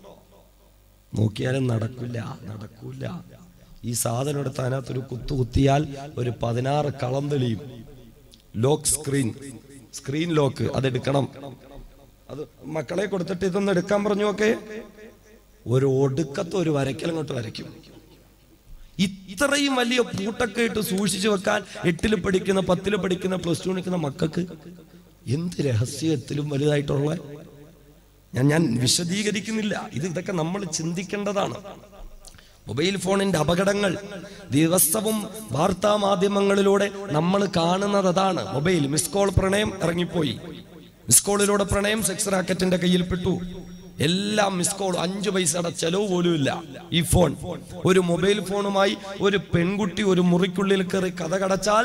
നോക്കിയാലും നടക്കില്ല നടക്കൂല ഈ സാധനം എടുത്ത് അതിനകത്തൊരു കുത്തു കുത്തിയാൽ ഒരു പതിനാറ് കളം തെളിയും ലോക്ക് സ്ക്രീൻ സ്ക്രീൻ ലോക്ക് അതെടുക്കണം അത് മക്കളെ കൊടുത്തിട്ട് ഇതൊന്ന് എടുക്കാൻ പറഞ്ഞു ഒക്കെ ഒരു ഒടുക്കത്തെ ഒരു വരയ്ക്കൽ അങ്ങോട്ട് വരയ്ക്കും ഇത്രയും വലിയ പൂട്ടൊക്കെ ഇട്ട് സൂക്ഷിച്ചു വെക്കാൻ എട്ടില് പഠിക്കുന്ന പത്തില് പഠിക്കുന്ന പ്ലസ് ടു പഠിക്കുന്ന മക്കൾക്ക് എന്ത് രഹസ്യത്തിലും വലുതായിട്ടുള്ള ഞാൻ ഞാൻ വിശദീകരിക്കുന്നില്ല ഇത് ഇതൊക്കെ നമ്മൾ ചിന്തിക്കേണ്ടതാണ് മൊബൈൽ ഫോണിന്റെ അപകടങ്ങൾ ദിവസവും വാർത്താ മാധ്യമങ്ങളിലൂടെ നമ്മൾ കാണുന്നത് അതാണ് മൊബൈൽ മിസ് കോൾ പ്രണയം ഇറങ്ങിപ്പോയി മിസ് കോളിലൂടെ പ്രണയം സെക്സ് റാക്കറ്റിന്റെ കയ്യിൽപ്പെട്ടു എല്ലാം മിസ് കോൾ അഞ്ചു പൈസയുടെ ചെലവ് പോലും ഇല്ല ഈ ഫോൺ ഒരു മൊബൈൽ ഫോണുമായി ഒരു പെൺകുട്ടി ഒരു മുറിക്കുള്ളിൽ കയറി കഥ കടച്ചാൽ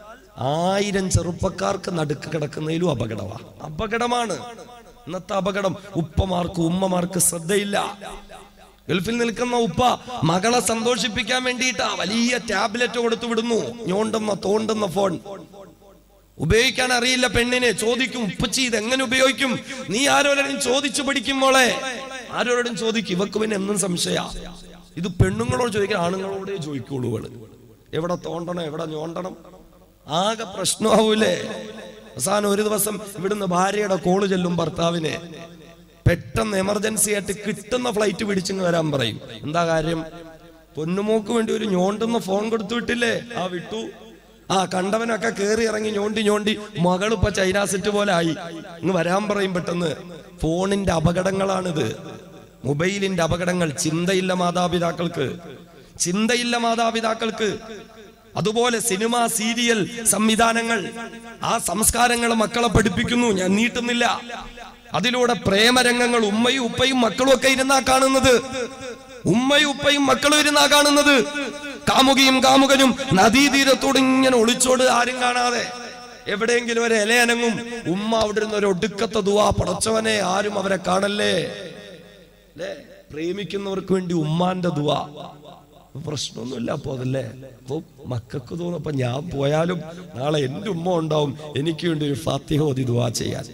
ആയിരം ചെറുപ്പക്കാർക്ക് നടുക്ക് കിടക്കുന്നതിലും അപകടമാണ് അപകടമാണ് ഇന്നത്തെ അപകടം ഉപ്പമാർക്ക് ഉമ്മമാർക്ക് ശ്രദ്ധയില്ല ഗൾഫിൽ നിൽക്കുന്ന ഉപ്പ മകളെ സന്തോഷിപ്പിക്കാൻ വേണ്ടിയിട്ടാ വലിയ ടാബ്ലറ്റ് കൊടുത്തു വിടുന്നു ഞോണ്ടുന്ന തോണ്ടുന്ന ഫോൺ ഉപയോഗിക്കാൻ അറിയില്ല പെണ്ണിനെ ചോദിക്കും ഉപ്പച്ചി ഇത് എങ്ങനെ ഉപയോഗിക്കും നീ ആരോടും ചോദിച്ചു പഠിക്കും മോളെ ആരോടും ചോദിക്കും ഇവക്ക് പിന്നെ എന്നും സംശയ ഇത് പെണ്ണുങ്ങളോട് ചോദിക്കാൻ ആണുങ്ങളോടേ ചോദിക്കുള്ളൂ ഇവള് എവിടെ തോണ്ടണം എവിടെ ഞോണ്ടണം ആകെ പ്രശ്നമാവൂലേ അവസാനം ഒരു ദിവസം ഇവിടുന്ന് ഭാര്യയുടെ കോള് ചെല്ലും ഭർത്താവിനെ പെട്ടെന്ന് എമർജൻസി ആയിട്ട് കിട്ടുന്ന ഫ്ലൈറ്റ് പിടിച്ചിങ് വരാൻ പറയും എന്താ കാര്യം പൊന്നുമോക്ക് വേണ്ടി ഒരു ഞോണ്ടുന്ന ഫോൺ കൊടുത്തു വിട്ടില്ലേ ആ വിട്ടു ആ കണ്ടവനൊക്കെ കേറി ഇറങ്ങി ഞോണ്ടി ഞോണ്ടി മകളിപ്പ ചൈന സെറ്റ് പോലെ ആയി ഇങ്ങ് വരാൻ പറയും പെട്ടെന്ന് ഫോണിന്റെ അപകടങ്ങളാണിത് മൊബൈലിന്റെ അപകടങ്ങൾ ചിന്തയില്ല മാതാപിതാക്കൾക്ക് ചിന്തയില്ല മാതാപിതാക്കൾക്ക് അതുപോലെ സിനിമ സീരിയൽ സംവിധാനങ്ങൾ ആ സംസ്കാരങ്ങൾ മക്കളെ പഠിപ്പിക്കുന്നു ഞാൻ നീട്ടുന്നില്ല അതിലൂടെ പ്രേമരംഗങ്ങൾ ഉമ്മയും ഉപ്പയും മക്കളും ഒക്കെ ഇരുന്നാ കാണുന്നത് ഉമ്മയും ഉപ്പയും മക്കളും ഇരുന്നാ കാണുന്നത് കാമുകിയും കാമുകനും നദീതീരത്തോട് ഇങ്ങനെ ഒളിച്ചോട് ആരും കാണാതെ എവിടെയെങ്കിലും ഒരു ഇലയനങ്ങും ഉമ്മ അവിടെ ഇരുന്ന് ഒരു ഒടുക്കത്തെ ദുവാ പടച്ചവനെ ആരും അവരെ കാണല്ലേ അല്ലേ പ്രേമിക്കുന്നവർക്ക് വേണ്ടി ഉമ്മാന്റെ ദുവാ പ്രശ്നമൊന്നുമില്ല അപ്പോ അതല്ലേ അപ്പൊ മക്കൾക്ക് തോന്നപ്പോ ഞാൻ പോയാലും നാളെ എന്റെ ഉമ്മ ഉണ്ടാവും എനിക്ക് വേണ്ടി ഒരു ഫാത്തിഹ ഓതി ദുവാ ചെയ്യാൻ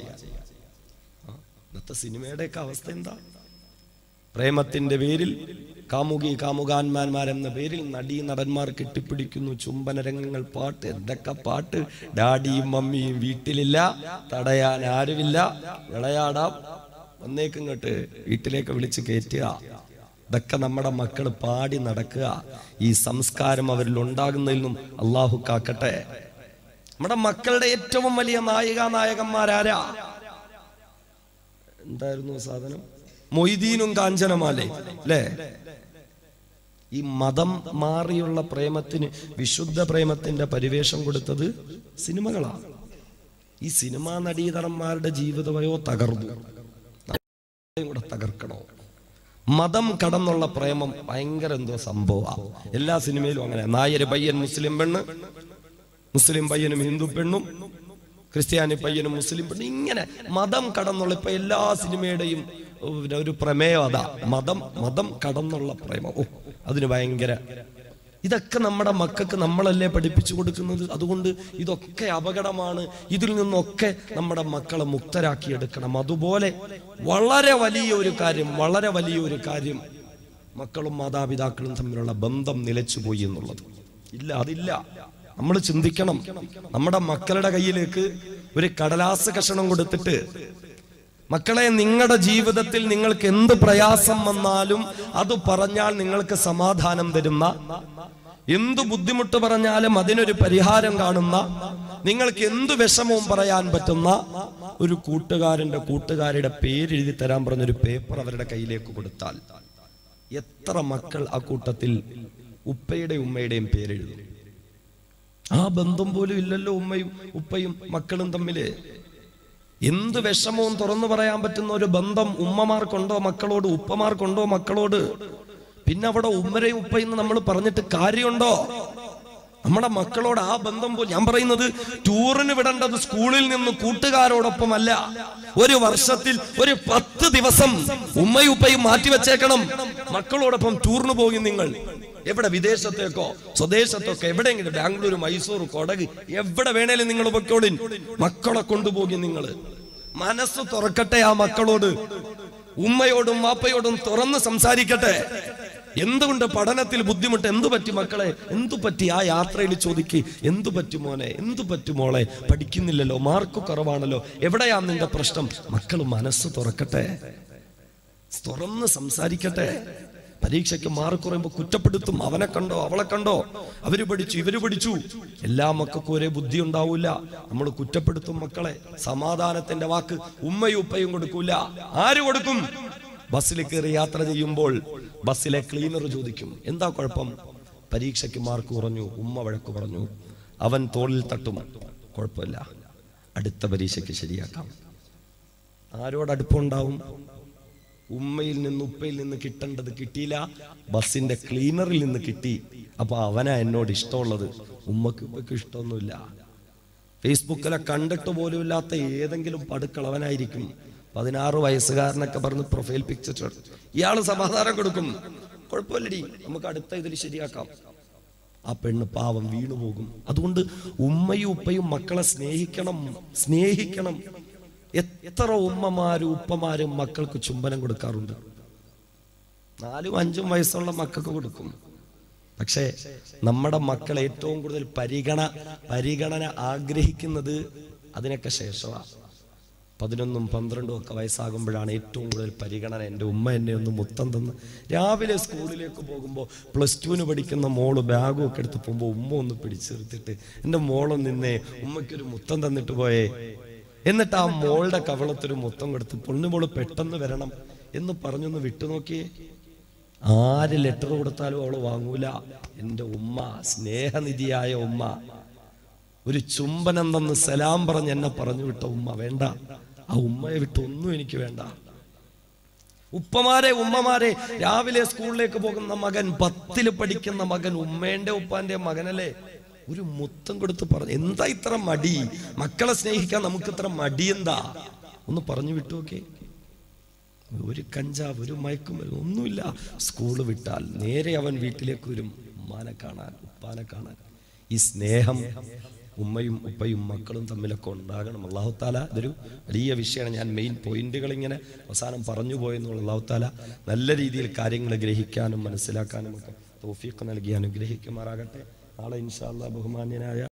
ആ, ഇന്നത്തെ സിനിമയുടെയൊക്കെ അവസ്ഥ എന്താ പ്രേമത്തിന്റെ പേരിൽ കാമുകി കാമുകാന്മാന്മാർ എന്ന പേരിൽ നടീ നടന്മാർ കെട്ടിപ്പിടിക്കുന്നു ചുംബന രംഗങ്ങൾ പാട്ട് എന്തൊക്കെ പാട്ട് ഡാഡിയും മമ്മിയും വീട്ടിലില്ല തടയാൻ ആരുമില്ല വിളയാടാം വന്നേക്കിങ്ങോട്ട് വീട്ടിലേക്ക് വിളിച്ച് കയറ്റുക ഇതൊക്കെ നമ്മുടെ മക്കൾ പാടി നടക്കുക ഈ സംസ്കാരം അവരിൽ ഉണ്ടാകുന്നതിൽ നിന്നും അള്ളാഹു കാക്കട്ടെ നമ്മുടെ മക്കളുടെ ഏറ്റവും വലിയ നായിക നായകന്മാരാരാ എന്തായിരുന്നു ആ സാധനം മൊയ്തീനും കാഞ്ചനമാലേ അല്ലേ ഈ മതം മാറിയുള്ള പ്രേമത്തിന് വിശുദ്ധ പ്രേമത്തിന്റെ പരിവേഷം കൊടുത്തത് സിനിമകളാണ് ഈ സിനിമാ നടീതടന്മാരുടെ ജീവിതമയോ തകർന്നു നമ്മളെയും കൂടെ തകർക്കണോ മതം കടന്നുള്ള പ്രേമം ഭയങ്കര എന്തോ സംഭവമാണ് എല്ലാ സിനിമയിലും അങ്ങനെ നായര് പയ്യൻ മുസ്ലിം പെണ്ണ് മുസ്ലിം പയ്യനും ഹിന്ദു പെണ്ണും ക്രിസ്ത്യാനി പയ്യനും മുസ്ലിം പെണ്ണും ഇങ്ങനെ മതം കടന്നുള്ള ഇപ്പൊ എല്ലാ സിനിമയുടെയും ഒരു- ഒരു പ്രമേയം അതാ മതം മതം കടന്നുള്ള പ്രേമം ഓ അതിന് ഭയങ്കര ഇതൊക്കെ നമ്മുടെ മക്കൾക്ക് നമ്മളല്ലേ പഠിപ്പിച്ചു കൊടുക്കുന്നത് അതുകൊണ്ട് ഇതൊക്കെ അപകടമാണ് ഇതിൽ നിന്നൊക്കെ നമ്മുടെ മക്കളെ മുക്തരാക്കിയെടുക്കണം അതുപോലെ വളരെ വലിയ ഒരു കാര്യം വളരെ വലിയ ഒരു കാര്യം മക്കളും മാതാപിതാക്കളും തമ്മിലുള്ള ബന്ധം നിലച്ചുപോയി എന്നുള്ളത് ഇല്ല അതില്ല നമ്മൾ ചിന്തിക്കണം നമ്മുടെ മക്കളുടെ കയ്യിലേക്ക് ഒരു കടലാസ് കഷണം കൊടുത്തിട്ട് മക്കളെ നിങ്ങളുടെ ജീവിതത്തിൽ നിങ്ങൾക്ക് എന്ത് പ്രയാസം വന്നാലും അത് പറഞ്ഞാൽ നിങ്ങൾക്ക് സമാധാനം തരുന്ന എന്ത് ബുദ്ധിമുട്ട് പറഞ്ഞാലും അതിനൊരു പരിഹാരം കാണുന്ന നിങ്ങൾക്ക് എന്ത് വിഷമവും പറയാൻ പറ്റുന്ന ഒരു കൂട്ടുകാരന്റെ കൂട്ടുകാരുടെ പേരെഴുതി തരാൻ പറഞ്ഞൊരു പേപ്പർ അവരുടെ കയ്യിലേക്ക് കൊടുത്താൽ എത്ര മക്കൾ ആ കൂട്ടത്തിൽ ഉപ്പയുടെയും ഉമ്മയുടെയും പേരെഴുതും ആ ബന്ധം പോലും ഇല്ലല്ലോ ഉമ്മയും ഉപ്പയും മക്കളും തമ്മില് എന്ത് വിഷമവും തുറന്നു പറയാൻ പറ്റുന്ന ഒരു ബന്ധം ഉമ്മമാർക്കുണ്ടോ മക്കളോട് ഉപ്പമാർക്കുണ്ടോ മക്കളോട് പിന്നെ അവിടെ ഉമ്മരെയും ഉപ്പയും നമ്മൾ പറഞ്ഞിട്ട് കാര്യമുണ്ടോ നമ്മുടെ മക്കളോട് ആ ബന്ധം പോലും ഞാൻ പറയുന്നത് ടൂറിന് വിടേണ്ടത് സ്കൂളിൽ നിന്ന് കൂട്ടുകാരോടൊപ്പമല്ല ഒരു വർഷത്തിൽ ഒരു പത്ത് ദിവസം ഉമ്മയും ഉപ്പയും മാറ്റി വെച്ചേക്കണം മക്കളോടൊപ്പം ടൂറിന് പോകും നിങ്ങൾ എവിടെ വിദേശത്തേക്കോ സ്വദേശത്തൊക്കെ എവിടെയെങ്കിലും ബാംഗ്ലൂർ മൈസൂർ കൊടക് എവിടെ വേണേലും നിങ്ങൾ പൊക്കോളിൻ മക്കളെ കൊണ്ടുപോകും നിങ്ങൾ മനസ്സ് തുറക്കട്ടെ ആ മക്കളോട് ഉമ്മയോടും വാപ്പയോടും തുറന്ന് സംസാരിക്കട്ടെ എന്തുകൊണ്ട് പഠനത്തിൽ ബുദ്ധിമുട്ട് എന്തു പറ്റി മക്കളെ എന്തു പറ്റി ആ യാത്രയിൽ ചോദിക്ക് എന്തു പറ്റി മോനെ എന്തു പറ്റി മോളെ പഠിക്കുന്നില്ലല്ലോ മാർക്ക് കുറവാണല്ലോ എവിടെയാ നിന്റെ പ്രശ്നം മക്കൾ മനസ്സ് തുറക്കട്ടെ തുറന്ന് സംസാരിക്കട്ടെ പരീക്ഷയ്ക്ക് മാർക്ക് കുറയുമ്പോൾ കുറ്റപ്പെടുത്തും അവനെ കണ്ടോ അവളെ കണ്ടോ അവര് പഠിച്ചു ഇവര് പഠിച്ചു എല്ലാ മക്കൾക്കും ഒരേ ബുദ്ധി ഉണ്ടാവൂല നമ്മൾ കുറ്റപ്പെടുത്തും മക്കളെ സമാധാനത്തിന്റെ വാക്ക് ഉമ്മയും ഉപ്പയും കൊടുക്കൂല ആര് കൊടുക്കും ബസ്സിൽ കയറി യാത്ര ചെയ്യുമ്പോൾ ബസ്സിലെ ക്ലീനർ ചോദിക്കും എന്താ കുഴപ്പം പരീക്ഷയ്ക്ക് മാർക്ക് കുറഞ്ഞു ഉമ്മ വഴക്ക് പറഞ്ഞു അവൻ തോളിൽ തട്ടും കുഴപ്പമില്ല അടുത്ത പരീക്ഷയ്ക്ക് ശരിയാക്കാം ആരോട് അടുപ്പമുണ്ടാവും ഉമ്മയിൽ നിന്ന് ഉപ്പയിൽ നിന്ന് കിട്ടേണ്ടത് കിട്ടിയില്ല ബസ്സിന്റെ ക്ലീനറിൽ നിന്ന് കിട്ടി അപ്പൊ അവനാ എന്നോട് ഇഷ്ടമുള്ളത് ഉമ്മക്ക് ഉപ്പയ്ക്ക് ഇഷ്ടമൊന്നുമില്ല ഫേസ്ബുക്കിലെ കണ്ടിട്ട് പോലും ഇല്ലാത്ത ഏതെങ്കിലും പടുക്കളവനായിരിക്കും പതിനാറ് വയസ്സുകാരനൊക്കെ പറഞ്ഞ് പ്രൊഫൈൽ പിക്ചർ ഇയാള് സമാധാനം കൊടുക്കും കുഴപ്പമില്ലടി നമുക്ക് അടുത്ത ഇതിൽ ശരിയാക്കാം ആ പെണ്ണ് പാവം വീണു പോകും അതുകൊണ്ട് ഉമ്മയും ഉപ്പയും മക്കളെ സ്നേഹിക്കണം സ്നേഹിക്കണം എത്ര ഉമ്മമാരും ഉപ്പമാരും മക്കൾക്ക് ചുംബനം കൊടുക്കാറുണ്ട് നാലും അഞ്ചും വയസ്സുള്ള മക്കൾക്ക് കൊടുക്കും പക്ഷേ നമ്മുടെ മക്കൾ ഏറ്റവും കൂടുതൽ പരിഗണ പരിഗണന ആഗ്രഹിക്കുന്നത് അതിനൊക്കെ ശേഷമാണ് പതിനൊന്നും പന്ത്രണ്ടും ഒക്കെ വയസ്സാകുമ്പോഴാണ് ഏറ്റവും കൂടുതൽ പരിഗണന എൻ്റെ ഉമ്മ എന്നെ ഒന്ന് മുത്തം തന്ന് രാവിലെ സ്കൂളിലേക്ക് പോകുമ്പോൾ പ്ലസ് ടുവിന് പഠിക്കുന്ന മോള് ബാഗും ഒക്കെ എടുത്ത് പോകുമ്പോൾ ഉമ്മ ഒന്ന് പിടിച്ചെടുത്തിട്ട് എൻ്റെ മോളും നിന്നേ ഉമ്മയ്ക്കൊരു മുത്തം തന്നിട്ട് പോയേ എന്നിട്ട് ആ മോളുടെ കവളത്തൊരു മുത്തം കൊടുത്ത് പൊണ്ണുമോള് പെട്ടെന്ന് വരണം എന്ന് പറഞ്ഞൊന്ന് വിട്ടുനോക്കിയേ ആര് ലെറ്റർ കൊടുത്താലും അവള് വാങ്ങൂല എൻ്റെ ഉമ്മ സ്നേഹനിധിയായ ഉമ്മ ഒരു ചുംബനം തന്ന് സലാം പറഞ്ഞ് എന്നെ പറഞ്ഞു വിട്ട ഉമ്മ വേണ്ട ആ ഉമ്മയെ വിട്ട് ഒന്നും എനിക്ക് വേണ്ട ഉപ്പമാരെ ഉമ്മമാരെ രാവിലെ സ്കൂളിലേക്ക് പോകുന്ന മകൻ പത്തില് പഠിക്കുന്ന മകൻ ഉമ്മേന്റെ ഉപ്പാന്റെ മകനല്ലേ ഒരു മുത്തം കൊടുത്ത് പറഞ്ഞു എന്താ ഇത്ര മടി മക്കളെ സ്നേഹിക്കാൻ നമുക്ക് ഇത്ര മടി എന്താ ഒന്ന് പറഞ്ഞു വിട്ടു നോക്കേ ഒരു കഞ്ചാവ് ഒരു മയക്കുമരുന്ന് ഒന്നുമില്ല സ്കൂള് വിട്ടാൽ നേരെ അവൻ വീട്ടിലേക്ക് വരും ഉമ്മാനെ കാണാൻ ഉപ്പാനെ കാണാൻ ഈ സ്നേഹം ഉമ്മയും ഉപ്പയും മക്കളും തമ്മിലൊക്കെ ഉണ്ടാകണം അള്ളാഹുത്താല ഇതൊരു വലിയ വിഷയമാണ് ഞാൻ മെയിൻ പോയിന്റുകൾ ഇങ്ങനെ അവസാനം പറഞ്ഞു പോയെന്നുള്ള അള്ളാഹുത്താല നല്ല രീതിയിൽ കാര്യങ്ങൾ ഗ്രഹിക്കാനും മനസ്സിലാക്കാനും ഒക്കെ തോഫീക്ക് നൽകി അനുഗ്രഹിക്കുമാറാകട്ടെ നാളെ ഇൻഷാല്ല ബഹുമാന്യനായ